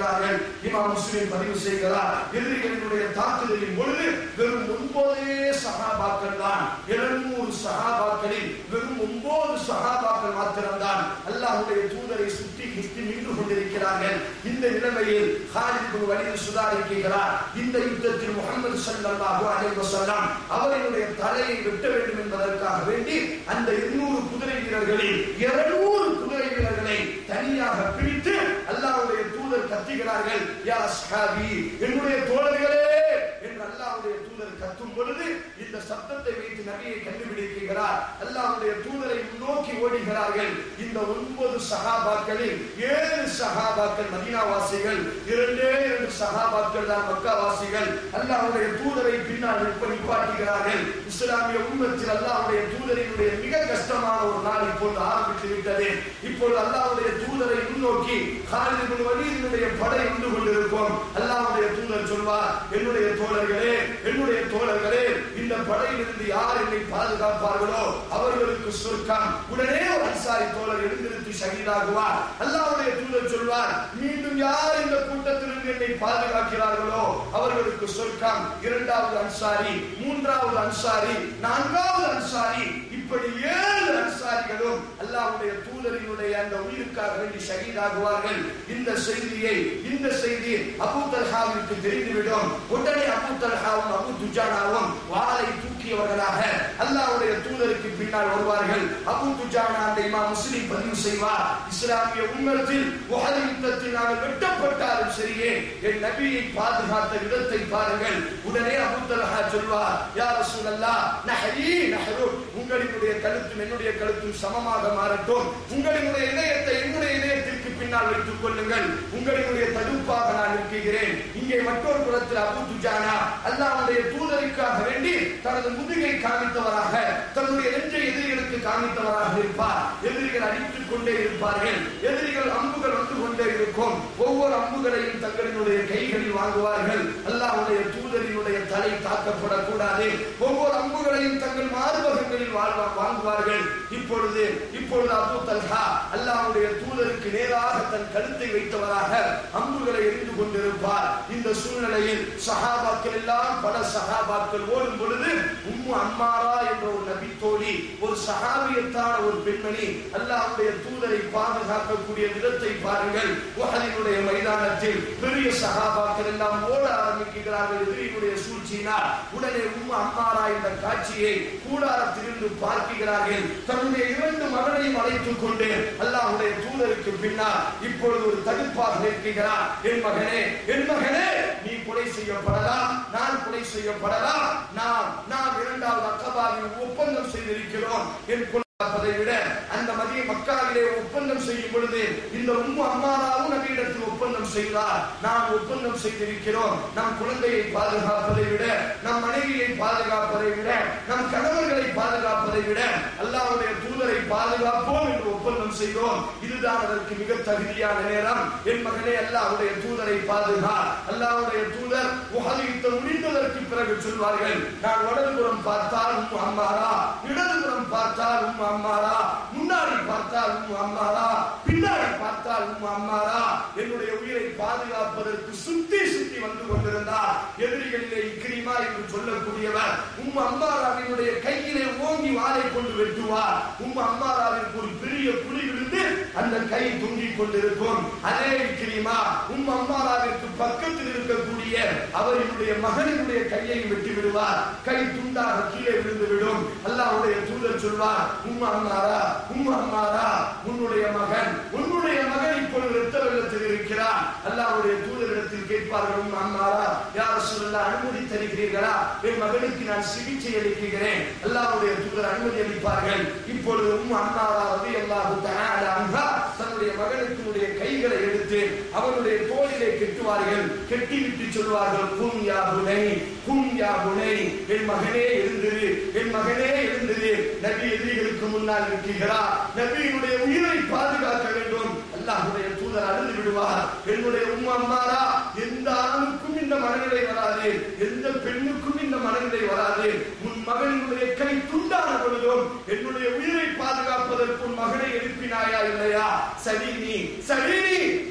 Speaker 3: இமாம் முஸ்லிம் பதிவு செய்கிறார் எதிரிகளினுடைய தாக்குதலின் பொழுது வெறும் ஒன்பதே சகாபாக்கள் தான் எழுநூறு சகாபாக்களில் வெறும் ஒன்பது சகாபாக்கள் மாத்திரம்தான் அல்லாஹ்வுடைய தூதரை சுற்றி சுற்றி நின்று கொண்டிருக்கிறார்கள் இந்த நிலைமையில் ஹாலித் பின் வலீத் சுதாரிக்கிறார் இந்த யுத்தத்தில் முகமது ஸல்லல்லாஹு அலைஹி வஸல்லம் அவர்களுடைய தலையை வெட்ட வேண்டும் என்பதற்காக வேண்டி அந்த 200 குதிரை வீரர்களில் 200 குதிரை வீரர்களை தனியாக பிரித்து அல்லாஹ்வுடைய தூதர் கத்துகிறார்கள் யா அஸ்ஹாபி என்னுடைய தோழர்களே என்று அல்லாஹ்வுடைய தூதர் கத்தும் பொழுது இந்த சத்தத்தை வைத்து நபியை கண்டுபிடிக்கிறார் அல்லாஹ்வுடைய தூதரை முன்னோக்கி ஓடுகிறார்கள் இந்த ஒன்பது சஹாபாக்களில் ஏழு சஹாபாக்கள் மதீனாவாசிகள் இரண்டே இரண்டு சஹாபாக்கள் தான் மக்காவாசிகள் அல்லாஹ்வுடைய தூதரை பின்னால் நிற்ப நிப்பாட்டுகிறார்கள் இஸ்லாமிய உம்மத்தில் அல்லாஹ்வுடைய தூதரினுடைய மிக கஷ்டமான ஒரு நாள் இப்பொழுது ஆரம்பித்து விட்டது இப்பொழுது அல்லாஹ்வுடைய தூதரை முன்னோக்கி காலித் இப்னு வலீதினுடைய படை வந்து கொண்டிருக்கும் அல்லாஹ்வுடைய தூதர் சொல்வார் என்னுடைய தோழர்களே என்னுடைய தோழர்களே இந்த படையிலிருந்து யார் என்னை பாதுகாப்பார்களோ அவர்களுக்கு சொர்க்கம் உடனே ஒரு அன்சாரி தோழர் எழுந்திருந்து ஷஹீதாகுவார் அல்லாஹ்வுடைய தூதர் சொல்வார் மீண்டும் யார் இந்த கூட்டத்திலிருந்து என்னை பாதுகாக்கிறார்களோ அவர்களுக்கு சொர்க்கம் இரண்டாவது அன்சாரி மூன்றாவது அன்சாரி நான்காவது அன்சாரி இப்படி ஏழு அன்சாரிகளும் அல்லாஹ்வுடைய தூதரினுடைய அந்த உயிருக்காக வேண்டி ஷஹீதாகுவார்கள் இந்த செய்தியை இந்த செய்தி அபூ தல்ஹாவிற்கு தெரிந்துவிடும் உடனே அபூ தல்ஹாவும் அபூ துஜானாவும் வாளை தூக்கியவர்களாக அல்லாஹ்வுடைய தூதருக்கு பின்னால் வருவார்கள் அபூ துஜானா அந்த இமாம் முஸ்லிம் பதிவு செய்வார் இஸ்லாமிய உம்மத்தில் உஹது யுத்தத்தில் நாங்கள் வெட்டப்பட்டாலும் சரியே என் நபியை பாதுகாத்த விதத்தை பாருங்கள் உடனே அபூ தல்ஹா சொல்வார் யா ரசூலல்லாஹ் நஹரி நஹரு உங்களினுடைய கழுத்தும் என்னுடைய கழுத்தும் சமமாக மாறட்டும் உங்களினுடைய இதயத்தை என்னுடைய இதயத்திற்கு பின்னால் வைத்துக் கொள்ளுங்கள் உங்களினுடைய தடுப்பாக நான் இருக்கிறேன் இங்கே மற்றொரு புறத்தில் அபு துஜானா அல்லாஹ்வுடைய தூதருக்காக வேண்டி தனது முதுகை காமித்தவராக தன்னுடைய நெஞ்சை எதிரிகளுக்கு காமித்தவராக இருப்பார் எதிரிகள் அடித்துக் கொண்டே இருப்பார்கள் எதிரிகள் அம்புகள் வந்து கொண்டே இருக்கும் ஒவ்வொரு அம்புகளையும் தங்களினுடைய கைகளில் வாங்குவார்கள் அல்லாஹ்வுடைய தூதரினுடைய தலை தாக்கப்படக்கூடாது ஒவ்வொரு அம்புகளையும் தங்கள் மார்பகங்களில் வாழ்வா வாங்குவார்கள் இப்பொழுது இப்பொழுது அபு தல்ஹா அல்லாஹ்வுடைய தூதருக்கு நேராக தன் கழுத்தை வைத்தவராக அம்புகளை எரிந்து கொண்டிருப்பார் இந்த சூழ்நிலையில் சஹாபாக்கள் எல்லாம் பல சஹாபாக்கள் ஓடும் பொழுது உம்மு அம்மாரா என்ற ஒரு நபி தோழி ஒரு சஹாபியத்தான ஒரு பெண்மணி அல்லாஹ்வுடைய தூதரை பாதுகாக்கக்கூடிய விதத்தை பாருங்கள் உஹதினுடைய மைதானத்தில் பெரிய சஹாபாக்கள் எல்லாம் ஓட ஆரம்பிக்கிறார்கள் எதிரினுடைய சூழ்ச்சியினால் உடனே உம்மு அம்மாரா என்ற காட்சியை கூடாரத்திலிருந்து பார்க்கிறார்கள் தன்னுடைய இரண்டு மகனையும் அழைத்துக் கொண்டு அல்லாஹ்வுடைய தூதருக்கு பின்னால் இப்பொழுது ஒரு தடுப்பாக நிற்கிறார் என் மகனே என் மகனே நீ கொலை செய்யப்படலாம் நான் கொலை செய்யப்படலாம் நாம் நாம் இரண்டாவது அக்கபாவில் ஒப்பந்தம் செய்திருக்கிறோம் என் கொலை காப்பதை விட அந்த மதிய மக்காவிலே ஒப்பந்தம் செய்யும் பொழுது இந்த உம்மு அம்மாராவும் நபியிடத்தில் ஒப்பந்தம் செய்தார் நாம் ஒப்பந்தம் செய்திருக்கிறோம் நம் குழந்தையை பாதுகாப்பதை விட நம் மனைவியை பாதுகாப்பதை விட நம் கணவர்களை பாதுகாப்பதை விட அல்லாஹ்வுடைய தூதரை பாதுகாப்போம் என்று ஒப்பந்தம் செய்தோம் இதுதான் அதற்கு மிக தகுதியான நேரம் என் மகனே அல்லாஹ்வுடைய தூதரை பாதுகா அல்லாஹ்வுடைய தூதர் உஹது யுத்தம் முடிந்ததற்கு பிறகு சொல்வார்கள் நான் வலதுபுறம் பார்த்தால் உம்மு அம்மாரா இடதுபுறம் பார்த்தால் உம்மு அம்மாரா முன்னாடி பார்த்தால் உம்மு அம்மாரா பின்னாடி பார்த்தால் உம்மு அம்மாரா என்னுடைய உயிரை பாதுகாப்பதற்கு சுத்தி சுத்தி வந்து கொண்டிருந்தார் எதிரிகளிலே இக்ரிமா என்று சொல்லக்கூடியவர் உம்மு அம்மாராவினுடைய கையிலே ஓங்கி வாளை கொண்டு வெட்டுவார் உம்மு அம்மாராவிற்கு ஒரு பெரிய புலி விழுந்து அந்த கை தொங்கிக் கொண்டிருக்கும் அதே இக்ரிமா உம்மு அம்மாராவிற்கு பக்கத்தில் இருக்கக்கூடிய அவரினுடைய மகனினுடைய கையை வெட்டி விடுவார் கை துண்டாக கீழே விழுந்து விடும் அல்லாஹ்வுடைய தூதர் சொல்வார் உம்மு அம்மாரா உம்மு அம்மாரா உன்னுடைய மகன் உன்னுடைய மகன் இப்பொழுது இரத்த வெள்ளத்தில் இருக்கிறார் அல்லாஹ்வுடைய தூதரிடத்தில் கேட்பார்கள் உம்மு அம்மாரா யார் சொல்லல அனுமதி தருகிறீர்களா என் மகனுக்கு நான் சிகிச்சை அளிக்கிறேன் அல்லாஹ்வுடைய தூதர் அனுமதி அளிப்பார்கள் இப்பொழுது உம்மு அம்மாரா ரலியல்லாஹு தஆலா அன்ஹா தன்னுடைய மகனுக்கு கைகளை எடுத்து அவனுடைய தோளிலே கெட்டுவார்கள் கெட்டிவிட்டு சொல்வார்கள் கும் யா புனை கும் யா புனை என் மகனே எழுந்திரு என் மகனே எழுந்திரு நபி எதிரிகளுக்கு முன்னால் இருக்கிறார் நபியினுடைய உயிரை பாதுகாக்க வேண்டும் அல்லாஹ்வுடைய தூதர் அழுது விடுவார் என்னுடைய உம்மா அம்மாரா எந்த ஆணுக்கும் இந்த மனநிலை வராது எந்த பெண்ணுக்கும் இந்த மனநிலை வராது உன் மகனினுடைய கை துண்டான பொழுதும் என்னுடைய உயிரை பாதுகாப்பதற்கு உன் மகனை எழுப்பினாயா இல்லையா சரி நீ சரி நீ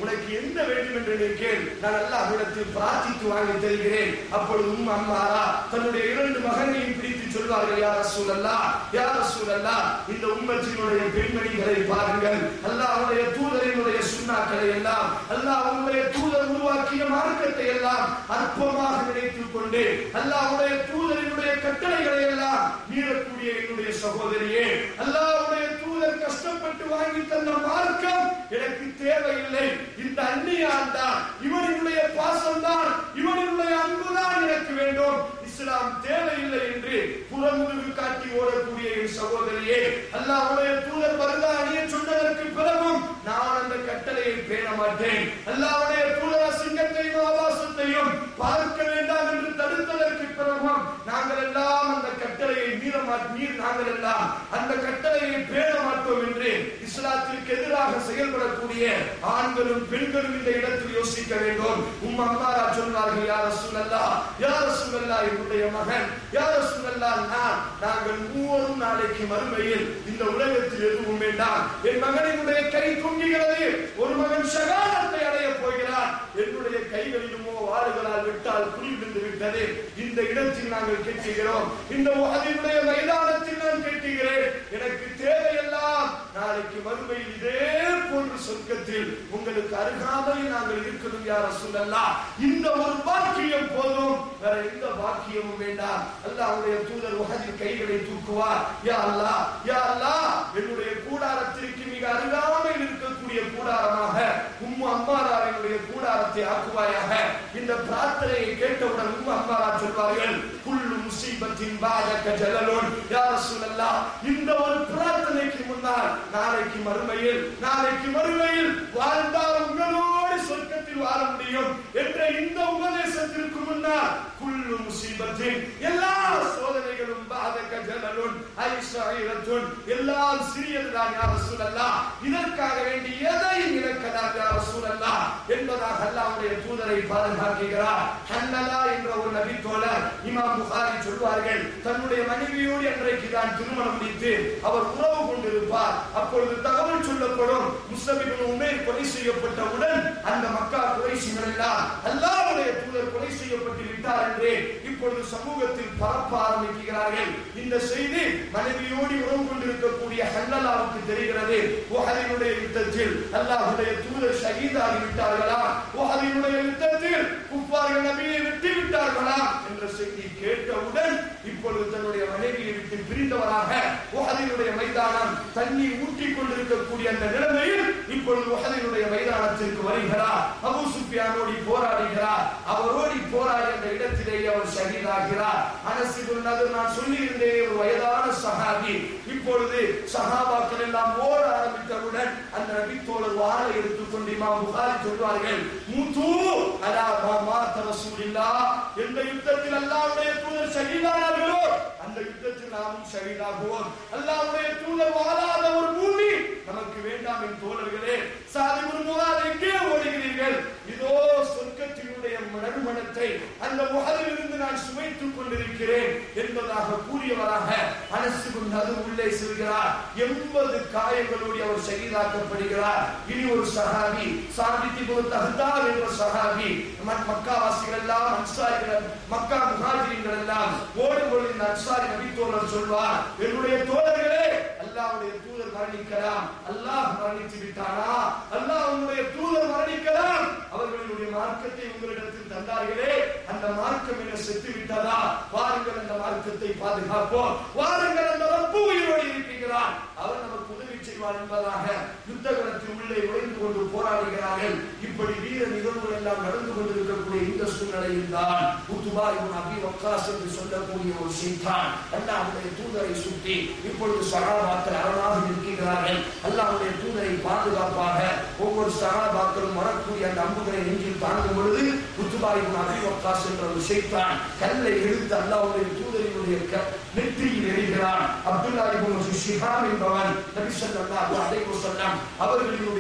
Speaker 3: உனக்கு எந்த வேண்டும் என்று நீ கேள் நான் அல்லாஹ்விடத்தில் பிரார்த்தித்து வாங்கி தருகிறேன் அப்பொழுது உம் அம்மாரா தன்னுடைய இரண்டு மகனையும் பிடித்து சொல்வார்கள் யார் ரசூலல்லா யார் ரசூலல்லா இந்த உம்மத்தினுடைய பெண்மணிகளை பாருங்கள் அல்லாஹ்வுடைய தூதரினுடைய சுண்ணாக்களை எல்லாம் அல்லாஹ்வுடைய தூதர் உருவாக்கிய மார்க்கத்தை எல்லாம் அற்பமாக நினைத்துக் கொண்டு அல்லாஹ்வுடைய தூதரினுடைய கட்டளைகளை எல்லாம் மீறக்கூடிய என்னுடைய சகோதரியே அல்லாஹ்வுடைய தூதர் கஷ்டப்பட்டு வாங்கி தந்த மார்க்கம் எனக்கு தேவையில்லை இந்த அந்நியான் தான் இவனுடைய பாசம் தான் இவனுடைய அன்புதான் எனக்கு வேண்டும் இஸ்லாம் தேவையில்லை என்று புறமுதுகு காட்டி ஓடக்கூடிய என் சகோதரியே அல்லாஹ்வுடைய தூதர் வருதா அணிய சொன்னதற்கு பிறகும் நான் அந்த கட்டளையை பேண மாட்டேன் அல்லாஹ்வுடைய தூதர் சிங்கத்தையும் ஆபாசத்தையும் பார்க்க வேண்டாம் என்று தடுத்ததற்கு பிறகும் நாங்கள் எல்லாம் அந்த கட்டளையை மீற மாட்- மீறி நாங்கள் எல்லாம் அந்த கட்டளையை பேண மாட்டோம் என்று இஸ்லாத்திற்கு எதிராக செயல்படக்கூடிய ஆண்களும் பெண்களும் இந்த இடத்தில் யோசிக்க வேண்டும் உம் அம்மாரா சொன்னார்கள் யார் ரசூலல்லா யார் ரசூலல்லா என்னுடைய மகன் யார் ரசூலல்லா நான் நாங்கள் மூவரும் நாளைக்கு மறுமையில் இந்த உலகத்தில் எதுவும் வேண்டாம் என் மகனினுடைய கை தொங்குகிறது ஒரு மகன் சகாதத்தை அடைய போகிறான் என்னுடைய கைகளிலுமோ வாளுகளால் விட்டால் புலி விழுந்து விட்டது இந்த இடத்தில் நாங்கள் கேட்கிறோம் இந்த உலகினுடைய மைதானத்தில் நான் கேட்கிறேன் எனக்கு தேவையெல்லாம் நாளைக்கு மறுமையில் இதே போன்ற சொர்க்கத்தில் உங்களுக்கு அருகாமல் நாங்கள் இருக்கணும் யார சொல்லலாம் இந்த ஒரு பாக்கியம் போதும் வேற எந்த பாக்கியமும் வேண்டாம் அல்லாஹ்வுடைய தூதர் உலகில் கைகளை தூக்குவார் யா அல்லாஹ் யா அல்லாஹ் என்னுடைய கூடாரத்திற்கு மிக அருகாமையில் இருக்கக்கூடிய கூடாரமாக உம்மு அம்மாராவினுடைய கூடாரத்தை ஆக்குவாயாக இந்த பிரார்த்தனையை கேட்டவுடன் உம்மு அம்மாரா சொல்வார்கள் குல்லு முசீபத்தின் பாதக ஜலலோன் யா ரசூலல்லாஹ் இந்த ஒரு பிரார்த்தனைக்கு முன்னால் நாளைக்கு மறுமையில் நாளைக்கு மறுமையில் வாழ்ந்தால் உங்களோடு சொர்க்கத்தில் வாழ முடியும் என்ற இந்த உபதேசத்திற்கு முன்னால் குல்லு முசீபத்தின் எல்லா சோதனைகளும் பாதக ஜலலுன் ஐஷாயிரத்துன் எல்லாம் சிறியதுதான் யா ரசூலல்லாஹ் இதற்காக வேண்டி எதையும் இழக்கலாம் யா ரசூலல்லாஹ் என்பதாக அல்லாஹ்வுடைய தூதரை பாதுகாக்கிறார் ஹன்னலா என்ற ஒரு நபி தோழர் இமாம் புகாரி சொல்வார்கள் தன்னுடைய மனைவியோடு அன்றைக்கு தான் திருமணம் முடித்து அவர் உறவு கொண்டிருப்பார் அப்பொழுது தகவல் சொல்லப்படும் முஸ்லிமின் உமேர் கொலை செய்யப்பட்டவுடன் அந்த மக்கா குறைசிகள் எல்லாம் அல்லாஹ்வுடைய தூதர் கொலை செய்யப்பட்டு விட்டார் என்று இப்பொழுது சமூகத்தில் பரப்ப ஆரம்பிக்கிறார்கள் இந்த செய்தி மனைவியோடு உறவு கொண்டிருக்கக்கூடிய ஹன்னலாவுக்கு தெரிகிறது உஹதினுடைய யுத்தத்தில் அல்லாஹ்வுடைய தூதர் ஷஹீதாகி விட்டார்களா உஹதினுடைய யுத்தத்தில் குப்பார்கள் நபியை விட்டு விட்டார்களா என்ற செய்தி கேட்டவுடன் இப்பொழுது தன்னுடைய மனைவியை விட்டு பிரிந்தவராக உஹதினுடைய மைதானம் தண்ணீர் ஊற்றிக் கொண்டிருக்கக்கூடிய அந்த நிலைமையில் இப்பொழுது உஹதினுடைய மைதானத்திற்கு வருகிறார் அபூ சுஃபியானோடி போராடுகிறார் அவரோடி போராடி அந்த இடத்திலேயே அவர் ஷஹீதாகிறார் அனஸ் இப்னு நதர் நான் சொல்லியிருந்தேன் ஒரு வயதான சஹாபி இப்பொழுது சஹாபாக்கள் எல்லாம் ஓட ஆரம்பித்தவுடன் அந்த நபி தோழர் வாளை எடுத்துக்கொண்டு இமாம் புகாரி சொல்வார்கள் மூத்து அலா மா மாத ரசூலில்லாஹ் எந்த யுத்தத்தில் அல்லாஹ்வுடைய தூதர் ஷஹீதானார்களோ அந்த யுத்தத்தில் நாமும் ஷஹீதாகுவோம் அல்லாஹ்வுடைய தூதர் வாழாத ஒரு பூமி நமக்கு வேண்டாம் என் தோழர்களே சாதி முன்முகார் எங்கே ஓடுகிறீர்கள் இதோ சொர்க்கத்தினுடைய நறுமணத்தை அந்த முகலிலிருந்து நான் சுவைத்துக் கொண்டிருக்கிறேன் என்பதாக கூறியவராக அனசு அது உள்ளே செல்கிறார் எண்பது காயங்களோடு அவர் ஷஹீதாக்கப்படுகிறார் இனி ஒரு சஹாபி சாபித்தி தகுந்தார் என்ற சஹாபி மக்- மக்காவாசிகள் எல்லாம் அன்சாரிகள் மக்கா முஹாஜிரின்கள் எல்லாம் ஓடும் பொழுது இந்த அன்சாரி நபி தோழர் சொல்வார் என்னுடைய தோழர்களே அல்லாஹ்வுடைய தூதர் மரணிக்கலாம் அல்லாஹ் மரணித்து விட்டானா அல்லாஹ் உன்னுடைய தூதர் மரணிக்கலாம் அவர்களுடைய மார்க்கத்தை உங்களிடத்தில் தந்தார்களே அந்த மார்க்கம் என்ன செத்து விட்டதா வாருங்கள் அந்த மார்க்கத்தை பாதுகாப்போம் வாருங்கள் அந்த ரப்பு உயிரோடு இருக்கிறார் அவர் நமக்கு உதவி செய்வார் என்பதாக யுத்த களத்தில் உள்ளே நுழைந்து கொண்டு போராடுகிறார்கள் இப்படி வீர நிகழ்வுகள் எல்லாம் நடந்து கொண்டிருக்கக்கூடிய இந்த சூழ்நிலையில் தான் உத்துபா இவன் அபி வக்காஸ் என்று சொல்லக்கூடிய ஒரு செய்தான் அல்லாஹ்வுடைய தூதரை சுற்றி இப்பொழுது சகாபாக்கள் அரணாக நிற்கிறார்கள் அல்லாஹ்வுடைய தூதரை பாதுகாப்பாக ஒவ்வொரு சகாபாக்களும் வரக்கூடிய அந்த அம்புகளை நெஞ்சில் தாங்கும் பொழுது உத்துபா இவன் அபி வக்காஸ் என்ற ஒரு செய்தான் கல்லை எடுத்து அல்லாஹ்வுடைய தூதரினுடைய க- நெற்றியில் எறிகிறான் அப்துல்லா இப்னு ஷிஹாம் என்பவன் நபி ஸல்லல்லாஹு அலைஹி வஸல்லம் அவர்களினுடைய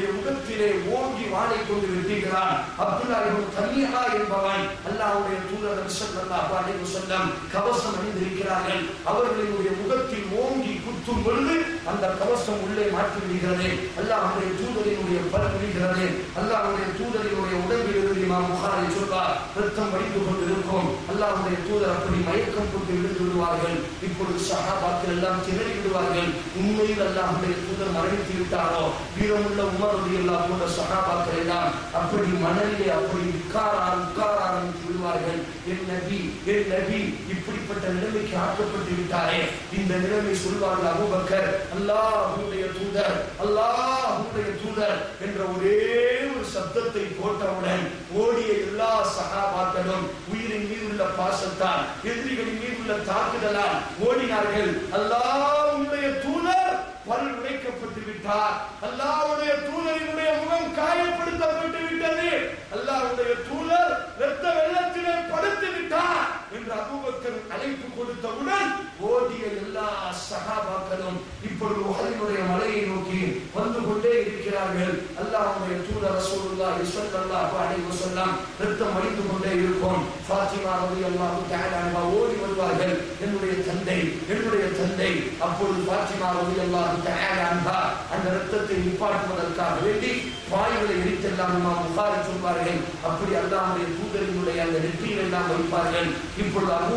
Speaker 3: அவர்களுடைய முகத்திலே ஓங்கி வாழை கொண்டு வெட்டுகிறான் அப்துல்லா இவன் கன்னியா என்பவன் அல்லாஹ்வுடைய தூதர் நபி ஸல்லல்லாஹு அலைஹி வஸல்லம் கவசம் அணிந்திருக்கிறார்கள் அவர்களுடைய முகத்தில் ஓங்கி குத்தும் பொழுது அந்த கவசம் உள்ளே மாற்றி விடுகிறது அல்லாஹ்வுடைய தூதரினுடைய பல் விடுகிறது அல்லாஹ்வுடைய தூதரினுடைய உடம்பில் இருந்து இமாம் புகாரி சொல்வார் ரத்தம் வடிந்து கொண்டிருக்கும் அல்லாஹ்வுடைய தூதர் அப்படி மயக்கம் கொண்டு விழுந்து விடுவார்கள் இப்பொழுது சஹாபாக்கள் எல்லாம் திணறி விடுவார்கள் உண்மையில் அல்லாஹ்வுடைய தூதர் மரணித்து விட்டாரோ வீரமுள்ள உமர் ரலியல்லாஹு போன்ற சஹாபாக்கள் எல்லாம் அப்படி மணலிலே அப்படி உட்கார உட்கார ஆரம்பித்து விடுவார்கள் என் நபி என் நபி இப்படிப்பட்ட நிலைமைக்கு ஆக்கப்பட்டு விட்டாரே இந்த நிலைமை சொல்வார்கள் அபூபக்கர் அல்லாஹ்வுடைய தூதர் அல்லாஹ்வுடைய தூதர் என்ற ஒரே ஒரு சப்தத்தை போட்டவுடன் ஓடிய எல்லா சகாபாக்களும் உயிரின் மீது உள்ள பாசத்தால் எதிரிகளின் மீது உள்ள தாக்குதலால் ஓடினார்கள் அல்லாஹ்வுடைய தூதர் பல் உடைக்கப்பட்டு விட்டார் அல்லாஹ்வுடைய தூதரினுடைய முகம் காயப்படுத்தப்பட்டு விட்டது அல்லாஹ்வுடைய தூதர் இரத்த வெள்ளத்திலே படுத்து விட்டார் என்று அபூபக்கர் அழைப்பு கொடுத்தவுடன் ஓடிய எல்லா சகாபாக்களும் இப்பொழுது உஹதினுடைய மலையை நோக்கி வந்து கொண்டே இருக்கிறார்கள் அல்லாஹ்வுடைய தூதர் ரசூலுல்லாஹி ஸல்லல்லாஹு அலைஹி வஸல்லம் இரத்தம் வடிந்து கொண்டே இருக்கும் ஃபாத்திமா ரலியல்லாஹு தஆலா அன்ஹா ஓடி வருவார்கள் என்னுடைய தந்தை என்னுடைய தந்தை அப்பொழுது ஃபாத்திமா ரலியல்லாஹு தஆலா அன்ஹா அந்த இரத்தத்தை நிப்பாட்டுவதற்காக வேண்டி பாய்களை எரித்தெல்லாம் இமாம் புகாரி சொல்வார்கள் அப்படி அல்லாஹ்வுடைய தூதரினுடைய அந்த நெற்றியில் எல்லாம் வைப்பார்கள் இப்பொழுது Abu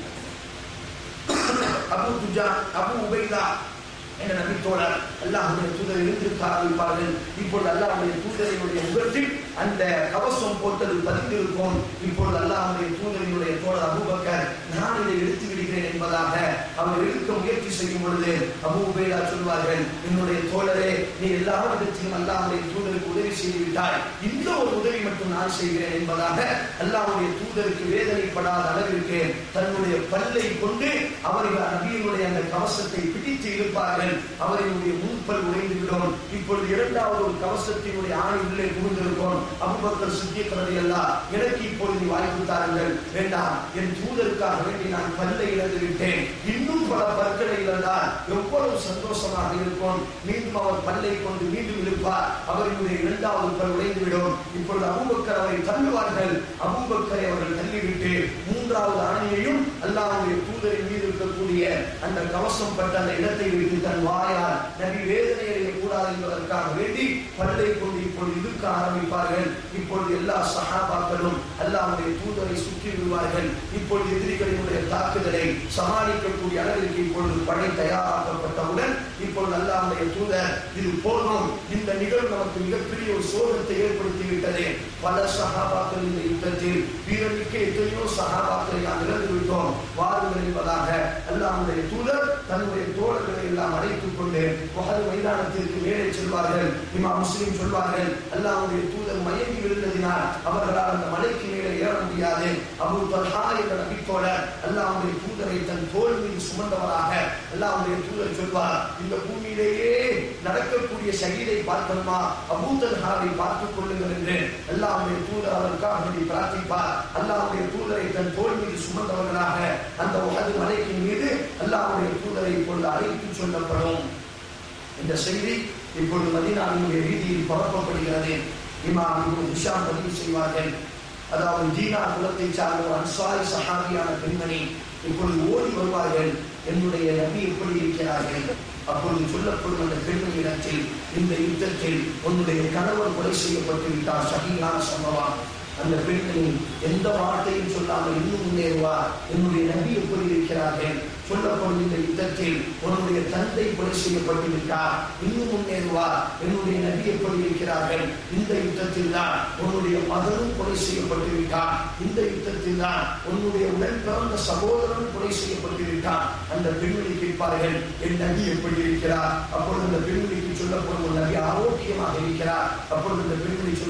Speaker 3: Abu Dujana Abu Ubaidah என்ற நபித்தோழர் அல்லாஹ்வுடைய தூதர் எழுந்திருக்க ஆரம்பிப்பார்கள் இப்பொழுது அல்லாஹ்வுடைய தூதரினுடைய முகத்தில் அந்த கவசம் போட்டது பதிந்திருக்கும் இப்பொழுது அல்லாஹ்வுடைய தூதரினுடைய தோழர் அபூபக்கர் நான் இதை எடுத்து விடுகிறேன் என்பதாக அவர் எடுக்க முயற்சி செய்யும் பொழுது அபூ உபைதா சொல்வார்கள் என்னுடைய தோழரே நீ எல்லா விதத்திலும் அல்லாஹ்வுடைய தூதருக்கு உதவி செய்து விட்டாய் இந்த ஒரு உதவி மட்டும் நான் செய்கிறேன் என்பதாக அல்லாஹ்வுடைய தூதருக்கு வேதனைப்படாத அளவிற்கு தன்னுடைய பல்லை கொண்டு அவர்கள் நபியினுடைய அந்த கவசத்தை பிடித்து இழுப்பார்கள் அவர்களுடைய முன்பல் உடைந்து விடும் இப்பொழுது இரண்டாவது ஒரு கவசத்தினுடைய ஆணை உள்ளே புகுந்திருக்கும் அபுபக்கர் சித்தியக்கிறது எல்லாம் எனக்கு இப்பொழுது நீ வாய்ப்பு தாருங்கள் வேண்டாம் என் தூதருக்காக வேண்டி நான் பல்லை இழந்து விட்டேன் இன்னும் பல பற்களை இழந்தால் எவ்வளவு சந்தோஷமாக இருக்கும் மீண்டும் அவர் பல்லை கொண்டு மீண்டும் இழுப்பார் அவர்களுடைய இரண்டாவது பல் உடைந்துவிடும் இப்பொழுது அபூபக்கர் அவரை தள்ளுவார்கள் அபூபக்கரை அவர்கள் தள்ளிவிட்டு மூன்றாவது ஆணையையும் அல்லாஹ்வுடைய தூதரின் மீது இருக்கக்கூடிய அந்த கவசம் பட்ட அந்த இடத்தை வைத்து தன் வாயால் நபி வேதனை அடையக்கூடாது என்பதற்காக வேண்டி பல்லை கொண்டு இப்பொழுது இழுக்க ஆரம்பிப்பார்கள் இப்பொழுது எல்லா சஹாபாக்களும் அல்லாஹ்வுடைய தூதரை சுற்றி விடுவார்கள் இப்பொழுது எதிரிகளினுடைய தாக்குதலை சமாளிக்கக்கூடிய அளவிற்கு இப்பொழுது படை தயாராக்கப்பட்டவுடன் இப்பொழுது அல்லாஹ்வுடைய தூதர் இது போதும் இந்த நிகழ்வு நமக்கு மிகப்பெரிய ஒரு சோகத்தை ஏற்படுத்தி விட்டது பல சகாபாக்கள் இந்த யுத்தத்தில் வீரமிக்க எத்தனையோ சகாபாக்களை நாம் இழந்து விட்டோம் வாருங்கள் என்பதாக அல்லாஹ்வுடைய தூதர் தன்னுடைய தோழர்களை எல்லாம் அழைத்துக் கொண்டு உகது மைதானத்திற்கு மேலே செல்வார்கள் இமா முஸ்லிம் சொல்வார்கள் அல்லாஹ்வுடைய தூதர் மயங்கி விழுந்ததினால் அவர்களால் அந்த மலைக்கு மேலே ஏற முடியாது அபு தல்ஹா என்ற நபித்தோழர் அல்லாஹ்வுடைய தூதரை தன் தோல் மீது சுமந்தவராக அல்லாஹ்வுடைய தூதர் சொல்வார் இந்த பூமியிலேயே நடக்கக்கூடிய ஷஹீதை பார்க்கணுமா அபூ தல்ஹாவை பார்த்துக் கொள்ளுங்கள் என்று அல்லாஹ்வுடைய தூதர் அவருக்காக வேண்டி பிரார்த்திப்பார் அல்லாஹ்வுடைய தூதரை தன் தோல் மீது சுமந்தவர்களாக அந்த உலக மலைக்கின் மீது அல்லாஹ்வுடைய தூதரை இப்பொழுது அழைத்து சொல்லப்படும் இந்த செய்தி இப்பொழுது மதீனாவினுடைய ரீதியில் பரப்பப்படுகிறது இமாம் இப்னு ஹிஷாம் பதிவு செய்வார்கள் அதாவது தீனா குலத்தை சார்ந்த ஒரு அன்சாரி சஹாபியான பெண்மணி இப்பொழுது ஓடி வருவார்கள் என்னுடைய நபி எப்படி இருக்கிறார்கள் அப்பொழுது சொல்லப்படும் அந்த பெண்மணியிடத்தில் இந்த யுத்தத்தில் உன்னுடைய கணவர் கொலை செய்யப்பட்டு விட்டார் சகியான சம்பவம் அந்த பெண்மணி எந்த வார்த்தையும் சொல்லாமல் இன்னும் முன்னேறுவார் என்னுடைய நபி எப்படி இருக்கிறார்கள் சொல்லப்படும் இந்த யுத்தத்தில் உன்னுடைய தந்தை கொலை செய்யப்பட்டு விட்டார் இன்னும் முன்னேறுவார் என்னுடைய நபி எப்படி இருக்கிறார்கள் இந்த யுத்தத்தில் தான் உன்னுடைய மகனும் கொலை செய்யப்பட்டு விட்டார் இந்த யுத்தத்தில் தான் உன்னுடைய உடன் பிறந்த சகோதரன் கொலை செய்யப்பட்டு விட்டார் அந்த பெண்மணி கேட்பார்கள் என் நபி எப்படி இருக்கிறார் அப்பொழுது அந்த பெண்மணிக்கு சொல்லப்படும் ஒரு நபி ஆரோக்கியமாக இருக்கிறார் அப்பொழுது அந்த பெண்மணி சொல்வார்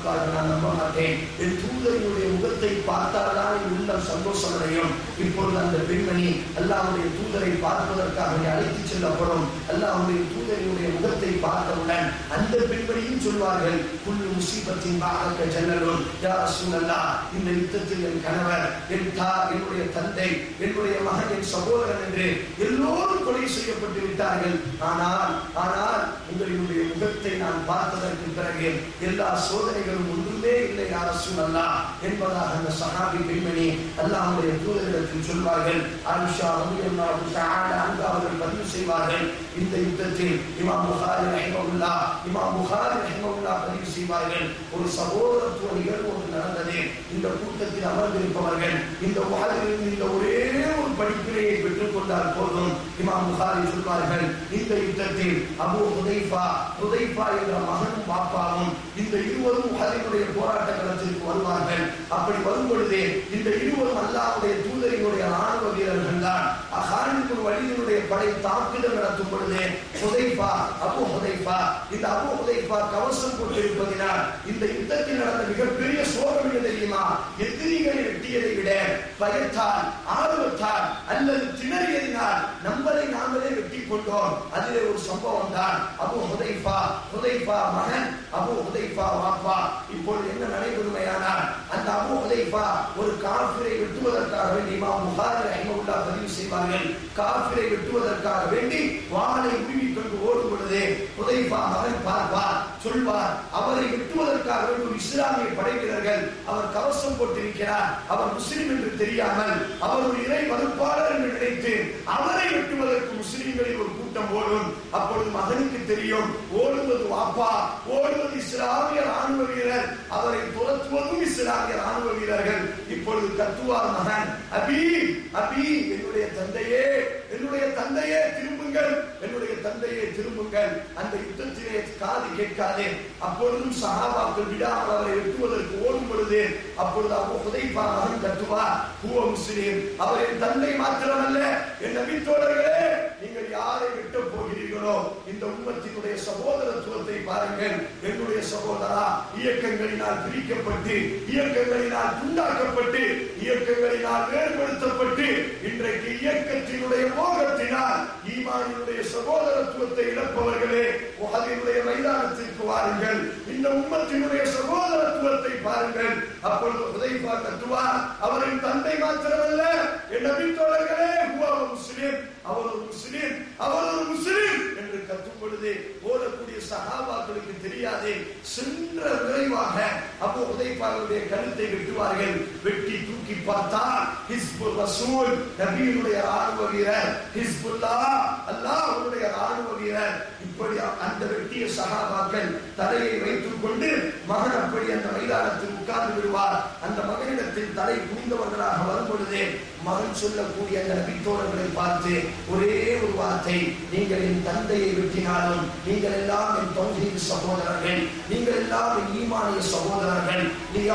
Speaker 3: சொல்வார்கள் நான் நம்ப மாட்டேன் என் தூதரினுடைய முகத்தை பார்த்தால்தான் என் உள்ளம் சந்தோஷம் அடையும் இப்பொழுது அந்த பெண்மணி அல்லாஹ்வுடைய தூதரை பார்ப்பதற்காக அழைத்து செல்லப்படும் அல்லாஹ்வுடைய தூதரினுடைய முகத்தை பார்த்தவுடன் அந்த பெண்மணியும் சொல்வார்கள் குள்ளு முசீபத்தின் பாகக்க ஜன்னலும் யா ரசூலல்லாஹ் இந்த யுத்தத்தில் என் கணவர் என் தா என்னுடைய தந்தை என்னுடைய மகன் என் சகோதரன் என்று எல்லோரும் கொலை செய்யப்பட்டு விட்டார்கள் ஆனால் ஆனால் உங்களினுடைய முகத்தை நான் பார்த்ததற்கு பிறகு எல்லா சோதனைகளும் ஒன்றுமே இல்லை யார சூழல்லா என்பதாக அந்த சஹாபி பெண்மணி அல்லாஹ்வுடைய தூதரிடத்தில் சொல்வார்கள் ஆயிஷா ரலியல்லாஹு தஆலா அன்ஹா அவர்கள் பதிவு செய்வார்கள் இந்த யுத்தத்தில் இமாம் புகாரி ரஹிமஹுல்லா இமாம் புகாரி ரஹிமஹுல்லா பதிவு செய்வார்கள் ஒரு சகோதரத்துவ நிகழ்வு ஒன்று நடந்தது இந்த கூட்டத்தில் அமர்ந்திருப்பவர்கள் இந்த உலகிலிருந்து இந்த ஒரே ஒரு படிப்பினையை பெற்றுக் கொண்டால் போதும் இமாம் புகாரி சொல்வார்கள் இந்த யுத்தத்தில் அபு ஹுதைஃபா ஹுதைஃபா என்ற மகனும் பாப்பாவும் இந்த இருவரும் உலகினுடைய போராட்ட களத்திற்கு வருவார்கள் அப்படி வரும் பொழுது இந்த இருவரும் அல்லாஹ்வுடைய தூதரினுடைய ராணுவ வீரர்கள் தான் அகானின் வழியினுடைய படை தாக்குதல் நடத்தும் பொழுது ஹுதைஃபா அபு ஹுதைஃபா இந்த அபு ஹுதைஃபா கவசம் கொண்டிருப்பதினால் இந்த யுத்தத்தில் நடந்த மிகப்பெரிய சோகம் என்ன தெரியுமா எதிரிகளை வெட்டியதை விட பயத்தால் ஆர்வத்தால் அல்லது திணறியதினால் நம்மளை நாங்களே வெட்டி கொண்டோம் அதிலே ஒரு சம்பவம் தான் அபு ஹுதைஃபா ஹுதைஃபா மகன் அபு ஹுதைஃபா வாப்பா இப்பொழுது என்ன நடைபெறுமையானால் அந்த அபு ஹுதைஃபா ஒரு காஃபிரை வெட்டுவதற்காக வேண்டி இமாம் புகாரி ரஹிமஹுல்லா பதிவு செய்வார்கள் காஃபிரை வெட்டுவதற்காக வேண்டி வாளை உருவி கொண்டு ஓடும் பொழுது ஹுதைஃபா மகன் பார்ப்பார் சொல்வார் அவரை வெட்டுவதற்காக வேண்டி ஒரு இஸ்லாமிய படை வீரர்கள் அவர் கவசம் போட்டிருக்கிறார் அவர் முஸ்லிம் என்று தெரியாமல் அவர் ஒரு இறை மறுப்பாளர் என்று நினைத்து அவரை வெட்டுவதற்கு முஸ்லிம்களில் ஒரு கூட்டம் ஓடும் அப்பொழுது மகனுக்கு தெரியும் ஓடுவது வாப்பா ஓடுவது இஸ்லாமிய ராணுவ வீரர் அவரை துரத்துவதும் இஸ்லாமிய ராணுவ வீரர்கள் இப்பொழுது கத்துவார் மகன் அபி அபி என்னுடைய தந்தையே என்னுடைய தந்தையே திரும்புங்கள் என்னுடைய தந்தையே திரும்புங்கள் அந்த யுத்தத்திலே காது கேட்காதே அப்பொழுதும் சஹாபாக்கள் விடாமல் அவரை வெட்டுவதற்கு ஓடும் பொழுது அப்பொழுது அபு ஹுதைஃபா மகன் கத்துவார் ஹுவ முஸ்லிம் அவர் என் தந்தை மாத்திரமல்ல என் நபித்தோழர்களே நீங்கள் யாரை விட்டு போகிறீர்களோ இந்த உம்மத்தினுடைய சகோதரத்துவத்தை பாருங்கள் என்னுடைய சகோதரா இயக்கங்களினால் பிரிக்கப்பட்டு இயக்கங்களினால் துண்டாக்கப்பட்டு இயக்கங்களினால் வேறுபடுத்தப்பட்டு இன்றைக்கு இயக்கத்தினுடைய மோகத்தினால் ஈமானினுடைய சகோதரத்துவத்தை இழப்பவர்களே உலகினுடைய மைதானத்திற்கு வாருங்கள் இந்த உம்மத்தினுடைய சகோதரத்துவத்தை பாருங்கள் அப்பொழுது உதய்பா கத்துவா அவரின் தந்தை மாத்திரமல்ல என் நபித்தோழர்களே ஹுவா முஸ்லிம் அவர் ஒரு முஸ்லிம் அவர் ஒரு முஸ்லிம் என்று கத்தும் பொழுது ஓடக்கூடிய சகாபாக்களுக்கு தெரியாதே சென்ற விரைவாக அப்போ உதைப்பாளருடைய கழுத்தை வெட்டுவார்கள் வெட்டி தூக்கி பார்த்தால் ஹிஸ்புல் ரசூல் நபியினுடைய ராணுவ வீரர் ஹிஸ்புல்லா அல்லாஹ் அவருடைய ராணுவ வீரர் இப்படி அந்த வெட்டிய சகாபாக்கள் தலையை வைத்துக் கொண்டு மகன் அப்படி அந்த மைதானத்தில் உட்கார்ந்து விடுவார் அந்த மகனிடத்தில் தலை குனிந்தவர்களாக வரும் பொழுது மகன் சொல்லக்கூடிய அந்த நபித்தோழர்களை பார்த்து ஒரே ஒரு வார்த்தை நீங்கள் என் தந்தையை வெட்டினாலும் நீங்கள் எல்லாம் என் தௌஹீத் சகோதரர்கள் நீங்கள் எல்லாம் என் ஈமானிய சகோதரர்கள்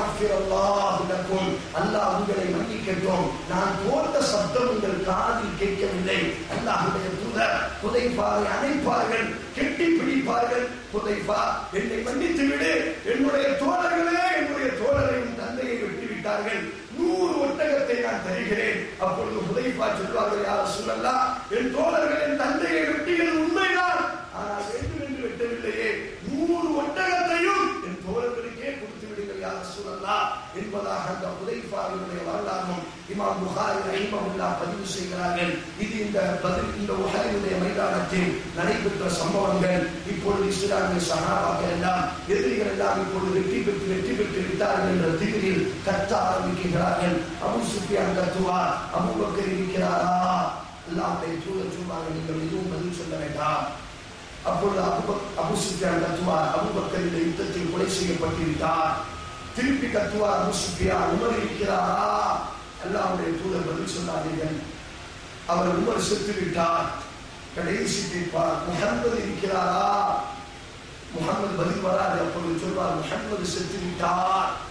Speaker 3: அல்லாஹ் உங்களை மன்னிக்கட்டும் நான் போட்ட சப்தம் உங்கள் காதில் கேட்கவில்லை அல்லாஹுடைய தூதர் புதைப்பாரை அணைப்பார்கள் கெட்டி பிடிப்பார்கள் புதைப்பா என்னை மன்னித்து விடு என்னுடைய தோழர்களே என்னுடைய தோழரையும் தந்தையை வெட்டி விட்டார்கள் நூறு ஒட்டகத்தை நான் தருகிறேன் அப்பொழுது புதைப்பா சொல்வார்கள் யார் சொல்லலாம் என் தோழர்கள் என் தந்தையை வெட்டியது உண்மைதான் ஆனால் வேண்டும் என்று வெட்டவில்லையே நூறு ஒட்டகத்தையும் என் தோழர்களுக்கே கொடுத்து விடுங்கள் யார் சொல்லலாம் என்பதாக அந்த புதைப்பாவினுடைய வரலாறும் இமாம் புகாரி ரஹிமஹுல்லா பதிவு செய்கிறார்கள் இது இந்த பதில் இந்த உலகினுடைய மைதானத்தில் நடைபெற்ற சம்பவங்கள் இப்பொழுது இஸ்லாமிய சகாபாக்கள் எல்லாம் எதிரிகள் எல்லாம் இப்பொழுது வெற்றி பெற்று வெற்றி பெற்று விட்டார்கள் என்ற திகிரில் கத்த ஆரம்பிக்கிறார்கள் அபு சுஃபியான் கத்துவார் அபு பக்கர் இருக்கிறாரா அல்லாஹ்வுடைய தூதர் சொல்வார்கள் நீங்கள் எதுவும் பதில் சொல்ல வேண்டாம் அப்பொழுது அபு அபு சுஃபியான் கத்துவார் அபு பக்கர் இந்த யுத்தத்தில் கொலை செய்யப்பட்டிருந்தார் திருப்பி கத்துவார் அபு சுஃபியான் உமர் இருக்கிறாரா அல்லாஹ்வுடைய தூதர் பதில் சொன்னார்கள் அவர் உமர் செத்து விட்டார் கடைசி கேட்பார் முகமது இருக்கிறாரா முகமது பதில் வராது அப்பொழுது சொல்வார் முகமது செத்து விட்டார்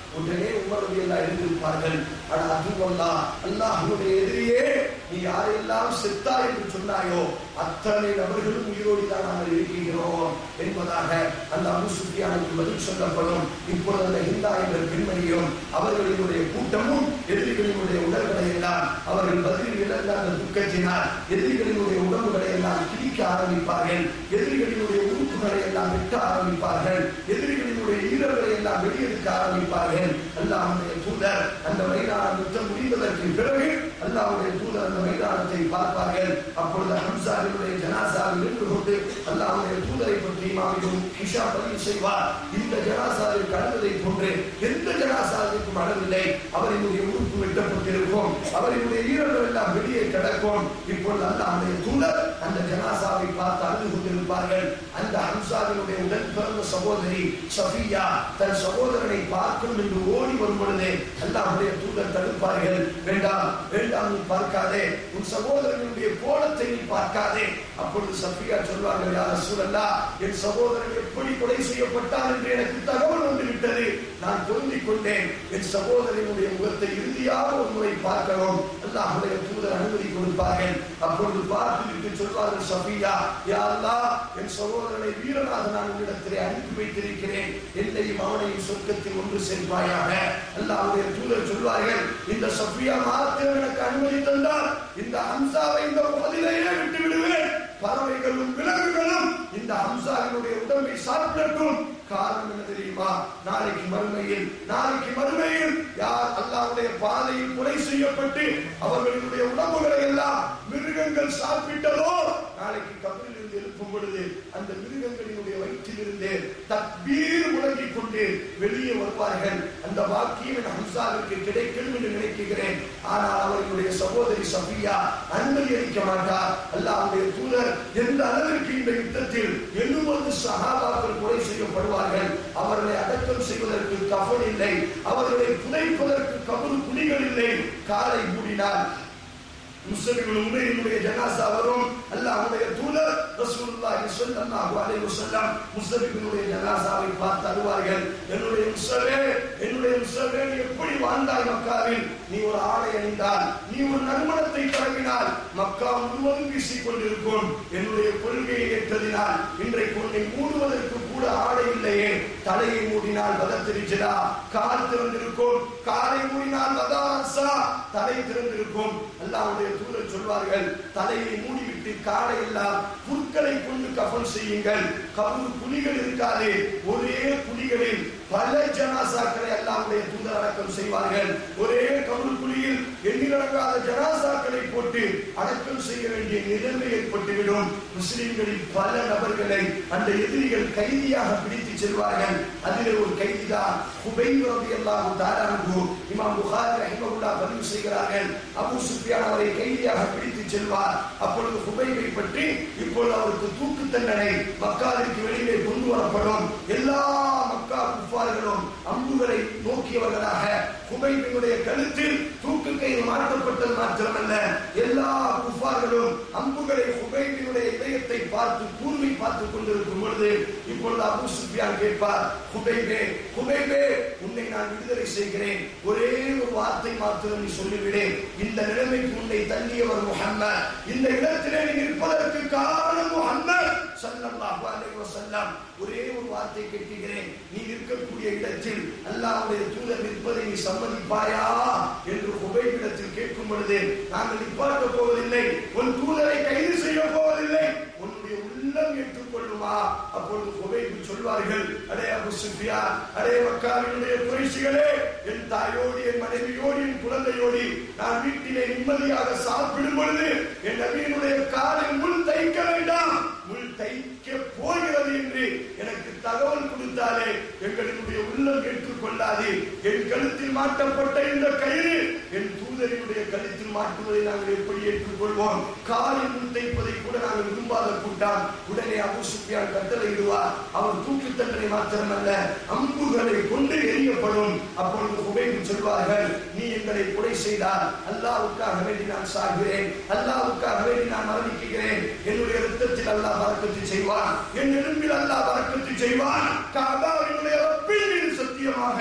Speaker 3: உடனே உமர் எல்லாம் எழுந்திருப்பார்கள் அட அதுவல்லா அல்லாஹ்வுடைய எதிரியே நீ யாரெல்லாம் செத்தா என்று சொன்னாயோ அத்தனை நபர்களும் உயிரோடு தான் நாங்கள் இருக்கிறோம் என்பதாக அந்த அபு சுஃபியானுக்கு பதில் சொல்லப்படும் இப்பொழுது அந்த ஹிந்தா என்ற பெண்மணியும் அவர்களினுடைய கூட்டமும் எதிரிகளினுடைய உடல்களை எல்லாம் அவர்கள் பதில் இழந்த அந்த துக்கத்தினால் எதிரிகளினுடைய உடம்புகளை எல்லாம் கிழிக்க ஆரம்பிப்பார்கள் எதிரிகளினுடைய உறுப்புகளை எல்லாம் வெட்ட ஆரம்பிப்பார்கள் எதிரிகளினுடைய ஈரல்களை எல்லாம் வெளியெடுக்க ஆரம்பிப்பார்கள் அல்லாஹ்வுடைய தூதர் அந்த மைதானம் யுத்தம் முடிந்ததற்கு பிறகு அல்லாஹ்வுடைய தூதர் அந்த மைதானத்தை பார்ப்பார்கள் அப்பொழுது ஹம்சாவினுடைய ஜனாசாவில் நின்று கொண்டு அல்லாஹ்வுடைய தூதரை பற்றி இமாமியும் இஷா பதிவு செய்வார் இந்த ஜனாசாவில் கடந்ததை போன்று எந்த ஜனாசாவிற்கும் அளவில்லை அவரினுடைய உறுப்பு வெட்டப்பட்டிருக்கும் அவரினுடைய ஈரல்கள் எல்லாம் வெளியே கிடக்கும் இப்பொழுது அல்லாஹ்வுடைய தூதர் அந்த ஜனாசாவை பார்த்து அழுது கொண்டிருப்பார்கள் அந்த ஹம்சாவினுடைய உடன் பிறந்த சகோதரி சஃபியா தன் சகோதரனை பார்க்கும் என்று ஓடி வரும் பொழுது அல்லாஹ்வுடைய தூதர் தடுப்பார்கள் வேண்டாம் வேண்டாம் நீ பார்க்காதே உன் சகோதரனுடைய கோலத்தை நீ பார்க்காதே அப்பொழுது சஃபியா சொல்வார்கள் யார் ரசூலல்லா என் சகோதரன் எப்படி கொலை செய்யப்பட்டான் என்று எனக்கு தகவல் வந்து விட்டது நான் பொருந்திக் கொண்டேன் என் சகோதரனுடைய முகத்தை இறுதியாக ஒரு முறை பார்க்கிறோம் அல்லாஹ்வுடைய தூதர் அனுமதி கொடுப்பார்கள் அப்பொழுது பார்த்துவிட்டு சொல்வார்கள் சஃபியா யா அல்லாஹ் என் சகோதரனை வீரனாக நான் உன்னிடத்திலே அனுப்பி வைத்திருக்கிறேன் என்னையும் அவனையும் சொர்க்கத்தில் ஒன்று சேர்ப்பாயாக அல்லாஹ்வுடைய தூதர் சொல்வார்கள் இந்த சஃபியா மாத்திரம் எனக்கு அனுமதி தந்தால் இந்த ஹம்சாவை இந்த பதிலையே விட்டு விடுவேன் பறவைகளும் விலங்குகளும் இந்த ஹம்சாவினுடைய உடம்பை சாப்பிடட்டும் காரணம் என்ன தெரியுமா நாளைக்கு மறுமையில் நாளைக்கு மறுமையில் யார் அல்லாஹ்வுடைய பாதையில் கொலை செய்யப்பட்டு அவர்களுடைய உடம்புகளை எல்லாம் மிருகங்கள் சாப்பிட்டதோ நாளைக்கு கபரில் இருந்து எழுப்பும் பொழுது அந்த மிருகங்களினுடைய வயிற்றிலிருந்து தக்பீர் முழங்கிக் கொண்டு வெளியே வருவார்கள் அந்த வாக்கியம் என் ஹம்சாவிற்கு கிடைக்கும் என்று நினைக்கிறேன் ஆனால் அவர்களுடைய சகோதரி சஃபியா அனுமதி அளிக்க மாட்டார் அல்லாஹ்வுடைய தூதர் எந்த அளவிற்கு இந்த யுத்தத்தில் எழுபது சகாபாக்கள் கொலை செய்யப்படுவார்கள் அவர்களை அடக்கம் செய்வதற்கு கஃன் இல்லை அவர்களை புதைப்பதற்கு கபரு குழிகள் இல்லை காலை மூடினால் முஸ்லிம்கள் உண்மையினுடைய ஜனாசா வரும் அல்லாஹ்வுடைய தூதர் ரசூலுல்லாஹி ஸல்லல்லாஹு அலைஹி வஸல்லம் முஸ்லிம்களுடைய ஜனாசாவை பார்த்து அழுவார்கள் என்னுடைய முஸ்லிமே என்னுடைய முஸ்லிமே நீ எப்படி வாழ்ந்தாய் மக்காவில் நீ ஒரு ஆடை அணிந்தால் நீ ஒரு நறுமணத்தை பரவினால் மக்கா முழுவதும் வீசிக் கொண்டிருக்கும் என்னுடைய கொள்கையை ஏற்றதினால் இன்றைக்கு உன்னை மூடுவதற்கு கூட ஆடை இல்லையே தலையை மூடினால் பதத்திருச்சதா கால் திறந்திருக்கும் காலை மூடினால் பதாசா தலை திறந்திருக்கும் அல்லாஹ்வுடைய தூதர் சொல்வார்கள் தலையை மூடிவிட்டு காலை எல்லாம் புற்களை கொண்டு கஃன் செய்யுங்கள் கபரு குழிகள் இருக்காது ஒரே குழிகளில் பல ஜனாசாக்களை அல்லாஹ்வுடைய தூதர் அடக்கம் செய்வார்கள் ஒரே கபரு குழியில் எண்ணிலடங்காத ஜனாசாக்களை போட்டு அடக்கம் செய்ய வேண்டிய நிலைமை ஏற்பட்டுவிடும் முஸ்லிம்களில் பல நபர்களை அந்த எதிரிகள் கைதியாக பிடித்து செல்வார்கள் அதிலே ஒரு கைதிதான் ஹுபைப் ரலியல்லாஹு தஆலா அன்ஹு இமாம் புகாரி ரஹிமஹுல்லாஹ் பதிவு செய்கிறார்கள் அபூ சுஃபியான் அவரை கைதியாக பிடித்து செல்வார் அப்பொழுது ஹுபைபை பற்றி இப்பொழுது அவருக்கு தூக்கு தண்டனை மக்காவிற்கு வெளியிலே கொண்டு வரப்படும் எல்லா மக்கா குஃபார்களும் அம்புகளை நோக்கியவர்களாக ஹுபைபினுடைய கழுத்தில் தூக்கு கயிறு மாற்றப்பட்டது மாத்திரமல்ல எல்லா குஃபார்களும் அம்புகளை ஹுபைபினுடைய இதயத்தை பார்த்து கூர்மை பார்த்து கொண்டிருக்கும் பொழுது இப்பொழுது அபூ சுஃபியான் கேட்பார் ஹுபைபே ஹுபைபே உன்னை நான் விடுதலை செய்கிறேன் ஒரே ஒரு வார்த்தை மாத்திரம் நீ சொல்லிவிடு இந்த நிலைமைக்கு உன்னை தள்ளியவர் முஹம்மத் இந்த இடத்திலே நீ நிற்பதற்கு காரணம் முஹம்மத் ஸல்லல்லாஹு அலைஹி வஸல்லம் ஒரே ஒரு வார்த்தை கேட்கிறேன் நீ இருக்கக்கூடிய இடத்தில் அல்லாஹ்வுடைய தூதர் நிற்பதை நீ சம்மதிப்பாயா என்று ஹுபைபிடத்தில் கேட்கும் பொழுது நாங்கள் நிப்பாட்ட போவதில்லை உன் தூதரை கைது செய்ய போவதில்லை உன்னுடைய உள்ளம் ஏற்றுக்கொள்ளுமா அப்பொழுது ஹுபைபு சொல்வார்கள் அடே அபு சுஃபியான் அடே மக்காவினுடைய குறைசிகளே என் தாயோடு என் மனைவியோடு என் குழந்தையோடு நான் வீட்டிலே நிம்மதியாக சாப்பிடும் பொழுது என் நபியினுடைய காலில் முள் தைக்க வேண்டாம் முள் தைக்க போகிறது என்று எனக்கு தகவல் கொடுத்தாலே எங்களுடைய உள்ளம் ஏற்றுக்கொள்ளாது என் கழுத்தில் மாட்டப்பட்ட இந்த கயிறு என் தூதரினுடைய கழுத்தில் மாட்டுவதை நாங்கள் எப்படி ஏற்றுக்கொள்வோம் காலில் முள் தைப்பதை கூட நாங்கள் விரும்பாத கூட்டம் உடனே அபு சுஃபியான் கட்டளையிடுவார் அவர் தூக்கு தண்டனை மாத்திரமல்ல அம்புகளை கொண்டு எரியப்படும் அப்பொழுது உபயோகி சொல்வார்கள் நீ எங்களை கொலை செய்தால் அல்லாவுக்காக வேண்டி நான் சாகிறேன் அல்லாவுக்காக வேண்டி நான் மரணிக்கிறேன் என்னுடைய ரத்தத்தில் அல்லாஹ் பறக்கத்து செய்வான் என் எலும்பில் அல்லாஹ் பறக்கத்து செய்வான் காபாவினுடைய ரப்பின் மீது சத்தியமாக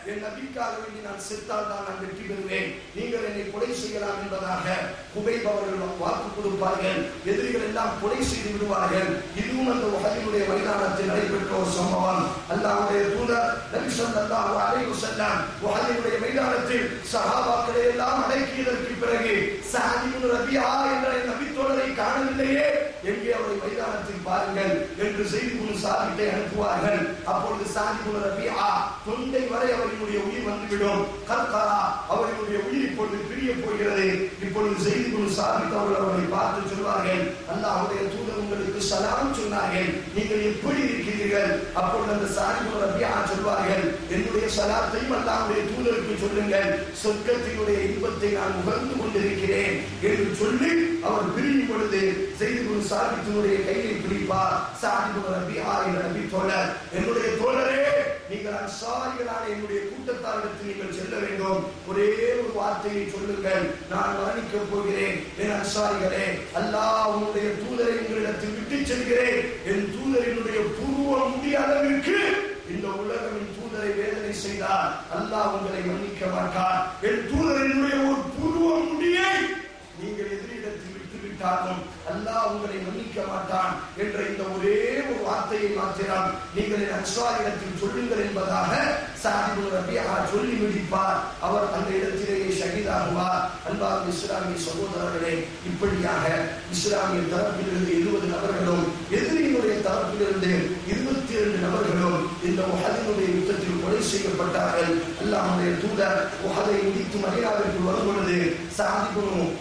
Speaker 3: என் நபிக்காக வேண்டி நான் செத்தால் தான் நான் வெற்றி பெறுவேன் நீங்கள் என்னை கொலை செய்யலாம் என்பதாக குபைப் அவர்கள் வாக்கு கொடுப்பார்கள் எதிரிகள் எல்லாம் கொலை செய்து விடுவார்கள் இதுவும் அந்த உலகினுடைய மைதானத்தில் நடைபெற்ற ஒரு சம்பவம் அல்லாஹ்வுடைய தூதர் நபி ஸல்லல்லாஹு அலைஹி வஸல்லம் உலகினுடைய மைதானத்தில் சஹாபாக்களை எல்லாம் அடக்கியதற்கு பிறகு சஅத் இப்னு ரபியா என்ற நபி தோழரை காணவில்லையே எங்கே அவரை மைதானத்தில் பாருங்கள் என்று செய்தி குழு சாதித்தை அனுப்புவார்கள் அப்பொழுது சாதி குழு ரபியா தொண்டை வரை அவரினுடைய உயிர் வந்துவிடும் கர்கரா அவரினுடைய உயிர் இப்பொழுது பிரிய போகிறது இப்பொழுது செய்தி குழு சாதித்து அவர்கள் அவரை பார்த்து சொல்வார்கள் அல்லாஹ்வுடைய தூதர் உங்களுக்கு சலாம் சொன்னார்கள் நீங்கள் எப்படி இருக்கிறீர்கள் அப்பொழுது அந்த சாதி குழு ரபியா சொல்வார்கள் என்னுடைய சலாத்தையும் அல்லாஹ்வுடைய தூதருக்கு சொல்லுங்கள் சொர்க்கத்தினுடைய இன்பத்தை நான் உகர்ந்து கொண்டிருக்கிறேன் என்று சொல்லி அவர் பிரியும் பொழுது செய்தி குழு சாதித்தினுடைய கையை பிடிப்பார் சாதி குழு ரபியா என்ற நபி தோழர் என்னுடைய தோழரே நீங்கள் அன்சாரிகளான என்னுடைய கூட்டத்தாரிடத்தில் நீங்கள் செல்ல வேண்டும் ஒரே ஒரு வார்த்தையை சொல்லுங்கள் நான் மரணிக்கப் போகிறேன் என் அன்சாரிகளே அல்லாஹ் உன்னுடைய தூதரை உங்களிடத்தில் விட்டு செல்கிறேன் என் தூதரினுடைய பூர்வ முடிய அளவிற்கு இந்த உலகின் தூதரை வேதனை செய்தார் அல்லாஹ் உங்களை மன்னிக்க மாட்டார் என் தூதரினுடைய ஒரு பூர்வ முடியை நீங்கள் எதிரிடத்தில் விட்டு விட்டாலும் அல்லாஹ் உங்களை மன்னிக்க மாட்டான் என்ற இந்த ஒரே ஒரு வார்த்தையை மாத்திரம் நீங்கள் என் அன்சாரிடத்தில் சொல்லுங்கள் என்பதாக சாதிபு ரபியா சொல்லி முடிப்பார் அவர் அந்த இடத்திலேயே ஷஹீதாகுவார் அன்பார்ந்த இஸ்லாமிய சகோதரர்களே இப்படியாக இஸ்லாமிய தரப்பிலிருந்து இருபது நபர்களும் எதிரியினுடைய தரப்பிலிருந்து இருபத்தி இரண்டு நபர்களும் இந்த உஹதினுடைய யுத்தத்தில் கொலை செய்யப்பட்டார்கள் அல்லாஹ்வுடைய தூதர் உஹதை முடித்து மதினாவிற்கு வரும் பொழுது சாதிபுனும்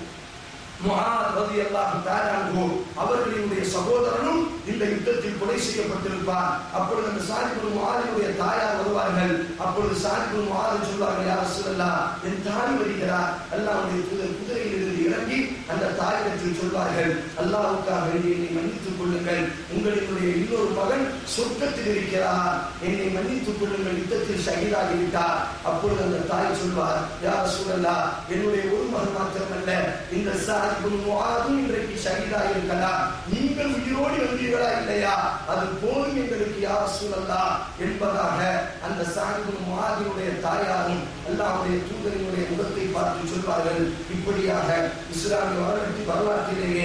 Speaker 3: முஆத் ரலியல்லாஹு தஆலா அன்ஹு அவர்களினுடைய சகோதரனும் இந்த யுத்தத்தில் கொலை செய்யப்பட்டிருப்பார் அப்பொழுது அந்த சாதிபுல் முஆதினுடைய தாயார் வருவார்கள் அப்பொழுது சாதிபுல் முஆத் சொல்வார்கள் யா ரசூலல்லாஹ் என் தாய் வருகிறார் அல்லாஹ்வுடைய தூதர் குதிரையில் இருந்து இறங்கி அந்த தாயிடத்தில் சொல்வார்கள் அல்லாஹ்வுக்காக வேண்டி என்னை மன்னித்துக் கொள்ளுங்கள் உங்களினுடைய இன்னொரு மகன் சொர்க்கத்தில் இருக்கிறார் என்னை மன்னித்துக் கொள்ளுங்கள் யுத்தத்தில் ஷஹீதாகி விட்டார் அப்பொழுது அந்த தாய் சொல்வார் யா ரசூலல்லாஹ் என்னுடைய ஒரு மகன் மாத்திரமல்ல இந்த சாதிபுல் முஆதும் இன்றைக்கு ஷஹீதாகி இருக்கலாம் நீங்கள் உயிரோடு வந்தீர்களா இல்லையா அது போதும் எங்களுக்கு யா ரசூலல்லாஹ் என்பதாக அந்த சாதிபுல் முஆதினுடைய தாயாரும் அல்லாஹ்வுடைய தூதரினுடைய முகத்தை பார்த்து சொல்வார்கள் இப்படியாக இஸ்லாமிய வரலாற்று வரலாற்றிலேயே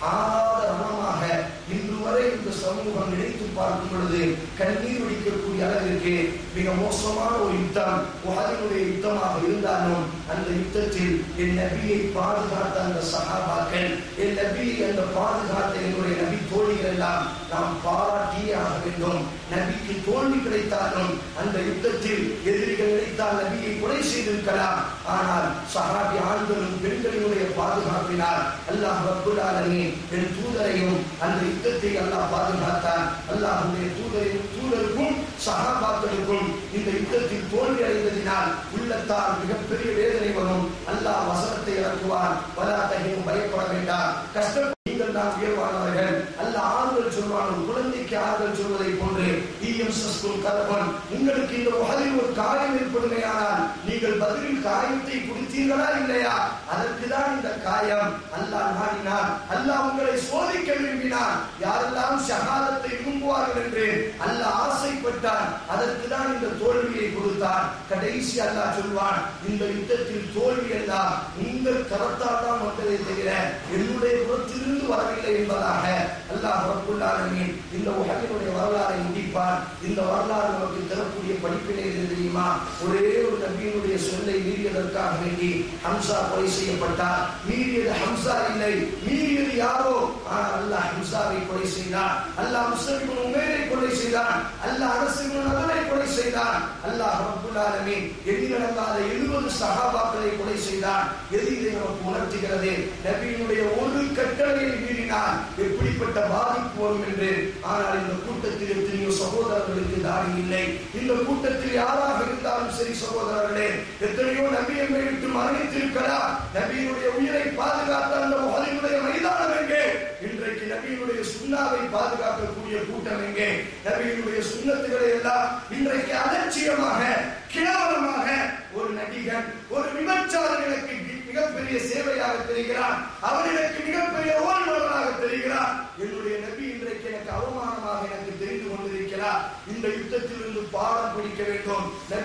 Speaker 3: ஆதரமாக இன்று வரை இந்த சமூகம் நினைத்து பார்க்கும் பொழுது கண்ணீர் வடிக்கக்கூடிய அளவிற்கு மிக மோசமான ஒரு யுத்தம் உலகினுடைய யுத்தமாக இருந்தாலும் அந்த யுத்தத்தில் என் நபியை பாதுகாத்த அந்த சகாபாக்கள் என் நபியை அந்த பாதுகாத்த என்னுடைய நபி தோழிகள் எல்லாம் நாம் பாராட்டியே ஆக வேண்டும் நபிக்கு தோல்வி கிடைத்தாலும் அந்த யுத்தத்தில் எதிரிகள் நினைத்தால் நபியை கொலை செய்திருக்கலாம் ஆனால் சஹாபி ஆண்களும் பெண்களினுடைய பாதுகாப்பினால் அல்லாஹ் ரப்புல் ஆலமீன் என் தூதரையும் அந்த யுத்தத்தை அல்லாஹ் பாதுகாத்தான் அல்லாஹ்வுடைய தூதரையும் தூதருக்கும் சஹாபாக்களுக்கும் இந்த யுத்தத்தில் தோல்வி அடைந்ததினால் உள்ளத்தால் மிகப்பெரிய வேதனை வரும் அல்லாஹ் வசனத்தை இறக்குவான் வலா தகையும் பயப்பட வேண்டாம் கஷ்டம் நீங்கள் தான் உயர்வானவர்கள் அல்ல ஆறுதல் சொல்வானும் குழந்தைக்கு ஆறுதல் சொல்வதை போன்று ஈயம் சஸ்குல் கதவன் உங்களுக்கு இந்த உலகில் ஒரு காயம் ஏற்படுமையானால் நீங்கள் பதிலில் காயத்தை கொடுத்தீர்களா இல்லையா அதற்கு தான் இந்த காயம் அல்லாஹ் நாடினார் அல்லாஹ் உங்களை சோதிக்க விரும்பினார் யாரெல்லாம் ஷஹாதத்தை விரும்புவார்கள் என்று அல்லாஹ் ஆசைப்பட்டான் அதற்கு தான் இந்த தோல்வியை கொடுத்தான் கடைசி அல்லாஹ் சொல்வான் இந்த யுத்தத்தில் தோல்வி எல்லாம் உங்கள் கரத்தால் தான் வந்ததை தவிர என்னுடைய புறத்திலிருந்து வரவில்லை என்பதாக அல்லாஹ் ரப்புல் ஆலமீன் இந்த உலகினுடைய வரலாறை முடிப்பான் இந்த வரலாறு நமக்கு தரக்கூடிய படிப்பினை எது தெரியுமா ஒரே ஒரு நபியினுடைய சொல்லை மீறியதற்காக வேண்டி ஹம்சா கொலை செய்யப்பட்டார் மீறியது ஹம்சா இல்லை மீறியது யாரோ ஆனால் அல்லாஹ் ஹம்சாவை கொலை செய்தான் அல்லாஹ் முஸ்லிம் உமேரை கொலை செய்தான் அல்லாஹ் அரசு நகரை கொலை செய்தான் அல்லாஹ் ரப்புல் ஆலமீன் எண்ணிலடங்காத எழுபது சகாபாக்களை கொலை செய்தான் எது இதை நமக்கு உணர்த்துகிறது நபியினுடைய ஒரு கட்டளையை மீறினால் எப்படிப்பட்ட பாதிப்பு வரும் என்று ஆனால் இந்த கூட்டத்தில் எத்தனையோ சகோதரர்களுக்கு தாடி இல்லை இந்த கூட்டத்தில் யாராக இருந்தாலும் சரி சகோதரர்களே எத்தனையோ நபியம்மை விட்டு மரணித்திருக்கலாம் நபியினுடைய உயிரை பாதுகாத்த அந்த முகலினுடைய மைதானம் எங்கே இன்றைக்கு நபியினுடைய சுண்ணாவை பாதுகாக்கக்கூடிய கூட்டம் எங்கே நபியினுடைய சுண்ணத்துகளை எல்லாம் இன்றைக்கு அலட்சியமாக கேவலமாக ஒரு நடிகன் ஒரு விபச்சாரர்களுக்கு மிகப்பெரிய சேவையாக தெரிகிறான் அவன் எனக்கு மிகப்பெரிய ஓய்வர்களாக தெரிகிறான் என்னுடைய நபி இன்றைக்கு எனக்கு அவமானமாக எனக்கு தெரிந்து கொண்டிருக்கிறார் இந்த யுத்தத்தில் இருந்து பாடம் படிக்க வேண்டும் நபி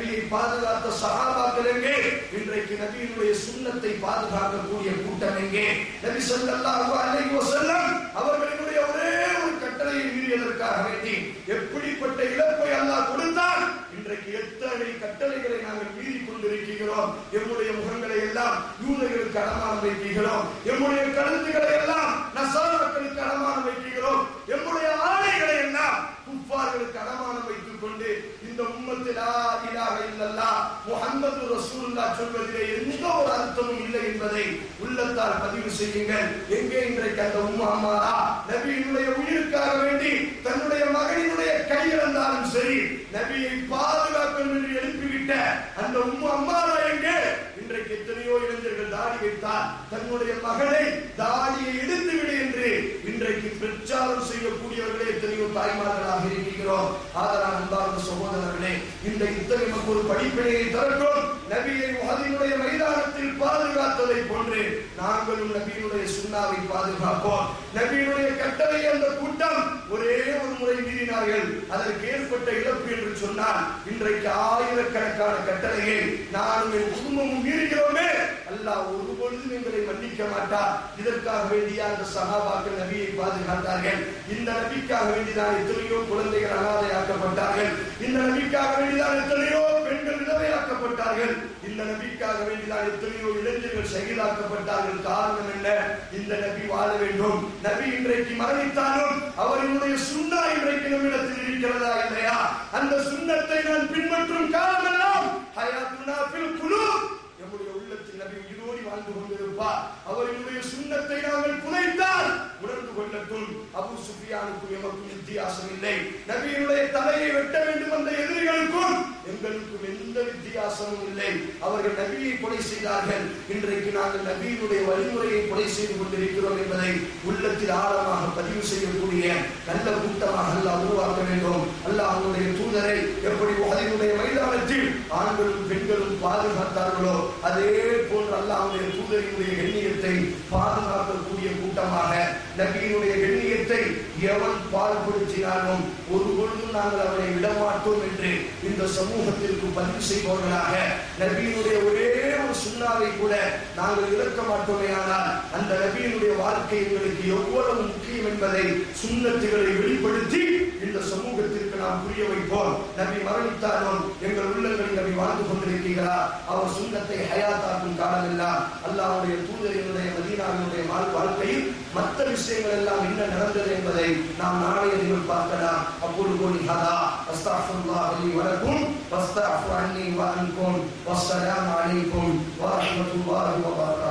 Speaker 3: நபியை பாதுகாத்த சஹாபாக்கள் எங்கே இன்றைக்கு நபியினுடைய சுண்ணத்தை பாதுகாக்கக்கூடிய கூட்டம் எங்கே நபி ஸல்லல்லாஹு அலைஹி வஸல்லம் அவர்களினுடைய ஒரே ஒரு கட்டளையை மீறியதற்காக வேண்டி எப்படிப்பட்ட இழப்பை அல்லாஹ் கொடுத்தான் இன்றைக்கு எத்தனை கட்டளைகளை நாங்கள் மீறி கொண்டிருக்கிறோம் எம்முடைய முகங்களை எல்லாம் யூதர்களுக்கு அடமானம் வைக்கிறோம் எம்முடைய கழுத்துக்களை எல்லாம் நசாராக்களுக்கு அடமானம் வைக்கிறோம் எம்முடைய ஆடைகளை எல்லாம் குப்பார்களுக்கு அடமானம் வைத்துக் கொண்டு இந்த உம்மத்தில் லா இலாஹ இல்லல்லாஹ் முஹம்மது ரசூலுல்லாஹ் சொல்வதிலே எந்த ஒரு அர்த்தமும் இல்லை என்பதை உள்ளத்தால் பதிவு செய்யுங்கள் எங்கே இன்றைக்கு அந்த உம்மா அம்மாரா நபியினுடைய உயிருக்காக வேண்டி தன்னுடைய மகனினுடைய கையிழந்தாலும் சரி நபியை பாதுகாக்கணும் என்று எழுப்பிவிட்ட அந்த உம்மா அம்மாரா எங்கே இன்றைக்கு எத்தனையோ இளைஞர்கள் தாடி வைத்தார் தன்னுடைய மகளை தாடியை எடுத்து விடு என்று இன்றைக்கு பிரச்சாரம் செய்யக்கூடியவர்களே எத்தனையோ தாய்மார்களாக இருக்கிறோம் ஆதலால் அன்பார்ந்த சகோதரர்களே இந்த இத்தனை நமக்கு ஒரு படிப்பினையை தரட்டும் நபியை அதனுடைய மைதானத்தில் பாதுகாத்ததை போன்று நாங்களும் நபியினுடைய சுண்ணாவை பாதுகாப்போம் நபியினுடைய கட்டளை அந்த கூட்டம் ஒரே ஒரு முறை மீறினார்கள் அதற்கு ஏற்பட்ட இழப்பு என்று சொன்னால் இன்றைக்கு ஆயிரக்கணக்கான கட்டளையை நானும் என் குடும்பமும் மீறுகிறோமே அல்லாஹ் ஒரு பொழுதும் எங்களை மன்னிக்க மாட்டார் இதற்காக வேண்டிய அந்த சகாபாக்கள் நபியை பாதுகாத்தார்கள் இந்த நபிக்காக வேண்டிதான் எத்தனையோ குழந்தைகள் அனாதையாக்கப்பட்டார்கள் இந்த நபிக்காக வேண்டிதான் எத்தனையோ பெண்கள் விதவையாக்கப்பட்டார்கள் இந்த நபிக்காக வேண்டிதான் எத்தனையோ இளைஞர்கள் செயலாக்கப்பட்டார்கள் காரணம் என்ன இந்த நபி வாழ வேண்டும் நபி இன்றைக்கு மரணித்தாலும் அவரினுடைய சுண்ணா இன்றைக்கு நம்மிடத்தில் இருக்கிறதா இல்லையா அந்த சுண்ணத்தை நான் பின்பற்றும் காலமெல்லாம் ஹயாத்துனா ஃபில் குலூப் நம்முடைய உள்ளத்தில் நபி உயிரோடி வாழ்ந்து கொண்டிருப்பார் அவர்களுடைய சுண்ணத்தை நாங்கள் புதைத்தால் உணர்ந்து கொள்ளட்டும் அபு சுஃபியானுக்கும் எமக்கும் வித்தியாசம் இல்லை நபியினுடைய தலையை வெட்ட வேண்டும் அந்த எதிரிகளுக்கும் எங்களுக்கும் எந்த வித்தியாசமும் இல்லை அவர்கள் நபியை கொலை செய்தார்கள் இன்றைக்கு நாங்கள் நபியினுடைய வழிமுறையை கொலை செய்து கொண்டிருக்கிறோம் என்பதை உள்ளத்தில் ஆழமாக பதிவு செய்யக்கூடிய நல்ல கூட்டமாக அல்லாஹ் உருவாக்க வேண்டும் அல்லாஹ் அவனுடைய தூதரை எப்படி அதனுடைய மைதானத்தில் ஆண்களும் பெண்களும் பாதுகாத்தார்களோ அதே போன்று அல்லாஹ்வுடைய தூதரினுடைய கண்ணியத்தை பாதுகாக்கக்கூடிய கூட்டமாக நபியினுடைய கண்ணியத்தை எவன் பால்படுத்தினாலும் ஒரு பொழுதும் நாங்கள் அவரை விடமாட்டோம் என்று இந்த சமூகத்திற்கு பதிவு செய்பவர்களாக நபியினுடைய ஒரே ஒரு சுண்ணாவை கூட நாங்கள் இழக்க மாட்டோமே ஆனால் அந்த நபியினுடைய வாழ்க்கை எங்களுக்கு எவ்வளவு முக்கியம் என்பதை சுண்ணத்துகளை வெளிப்படுத்தி இந்த சமூகத்திற்கு நாம் புரிய வைப்போம் நபி மரணித்தாலும் எங்கள் உள்ளங்களில் நபி வாழ்ந்து கொண்டிருக்கிறார் அவர் சுண்ணத்தை ஹயாத்தாக்கும் காலமெல்லாம் அல்லாஹ்வுடைய தூதரினுடைய மதீனாவினுடைய வாழ்- வாழ்க்கையில் மற்ற விஷயங்கள் எல்லாம் என்ன நடந்தது என்பதை நாம் நாளைய தினம் பார்க்கலாம் அப்பொழுது கோலி ஹதா அஸ்தாஃபுல்லாஹ் லி வலக்கும் வஸ்தாஃபு அன்னி வ அன்கும் வஸ்ஸலாமு அலைக்கும் வ ரஹ்மத்துல்லாஹி வ பரகாத்துஹு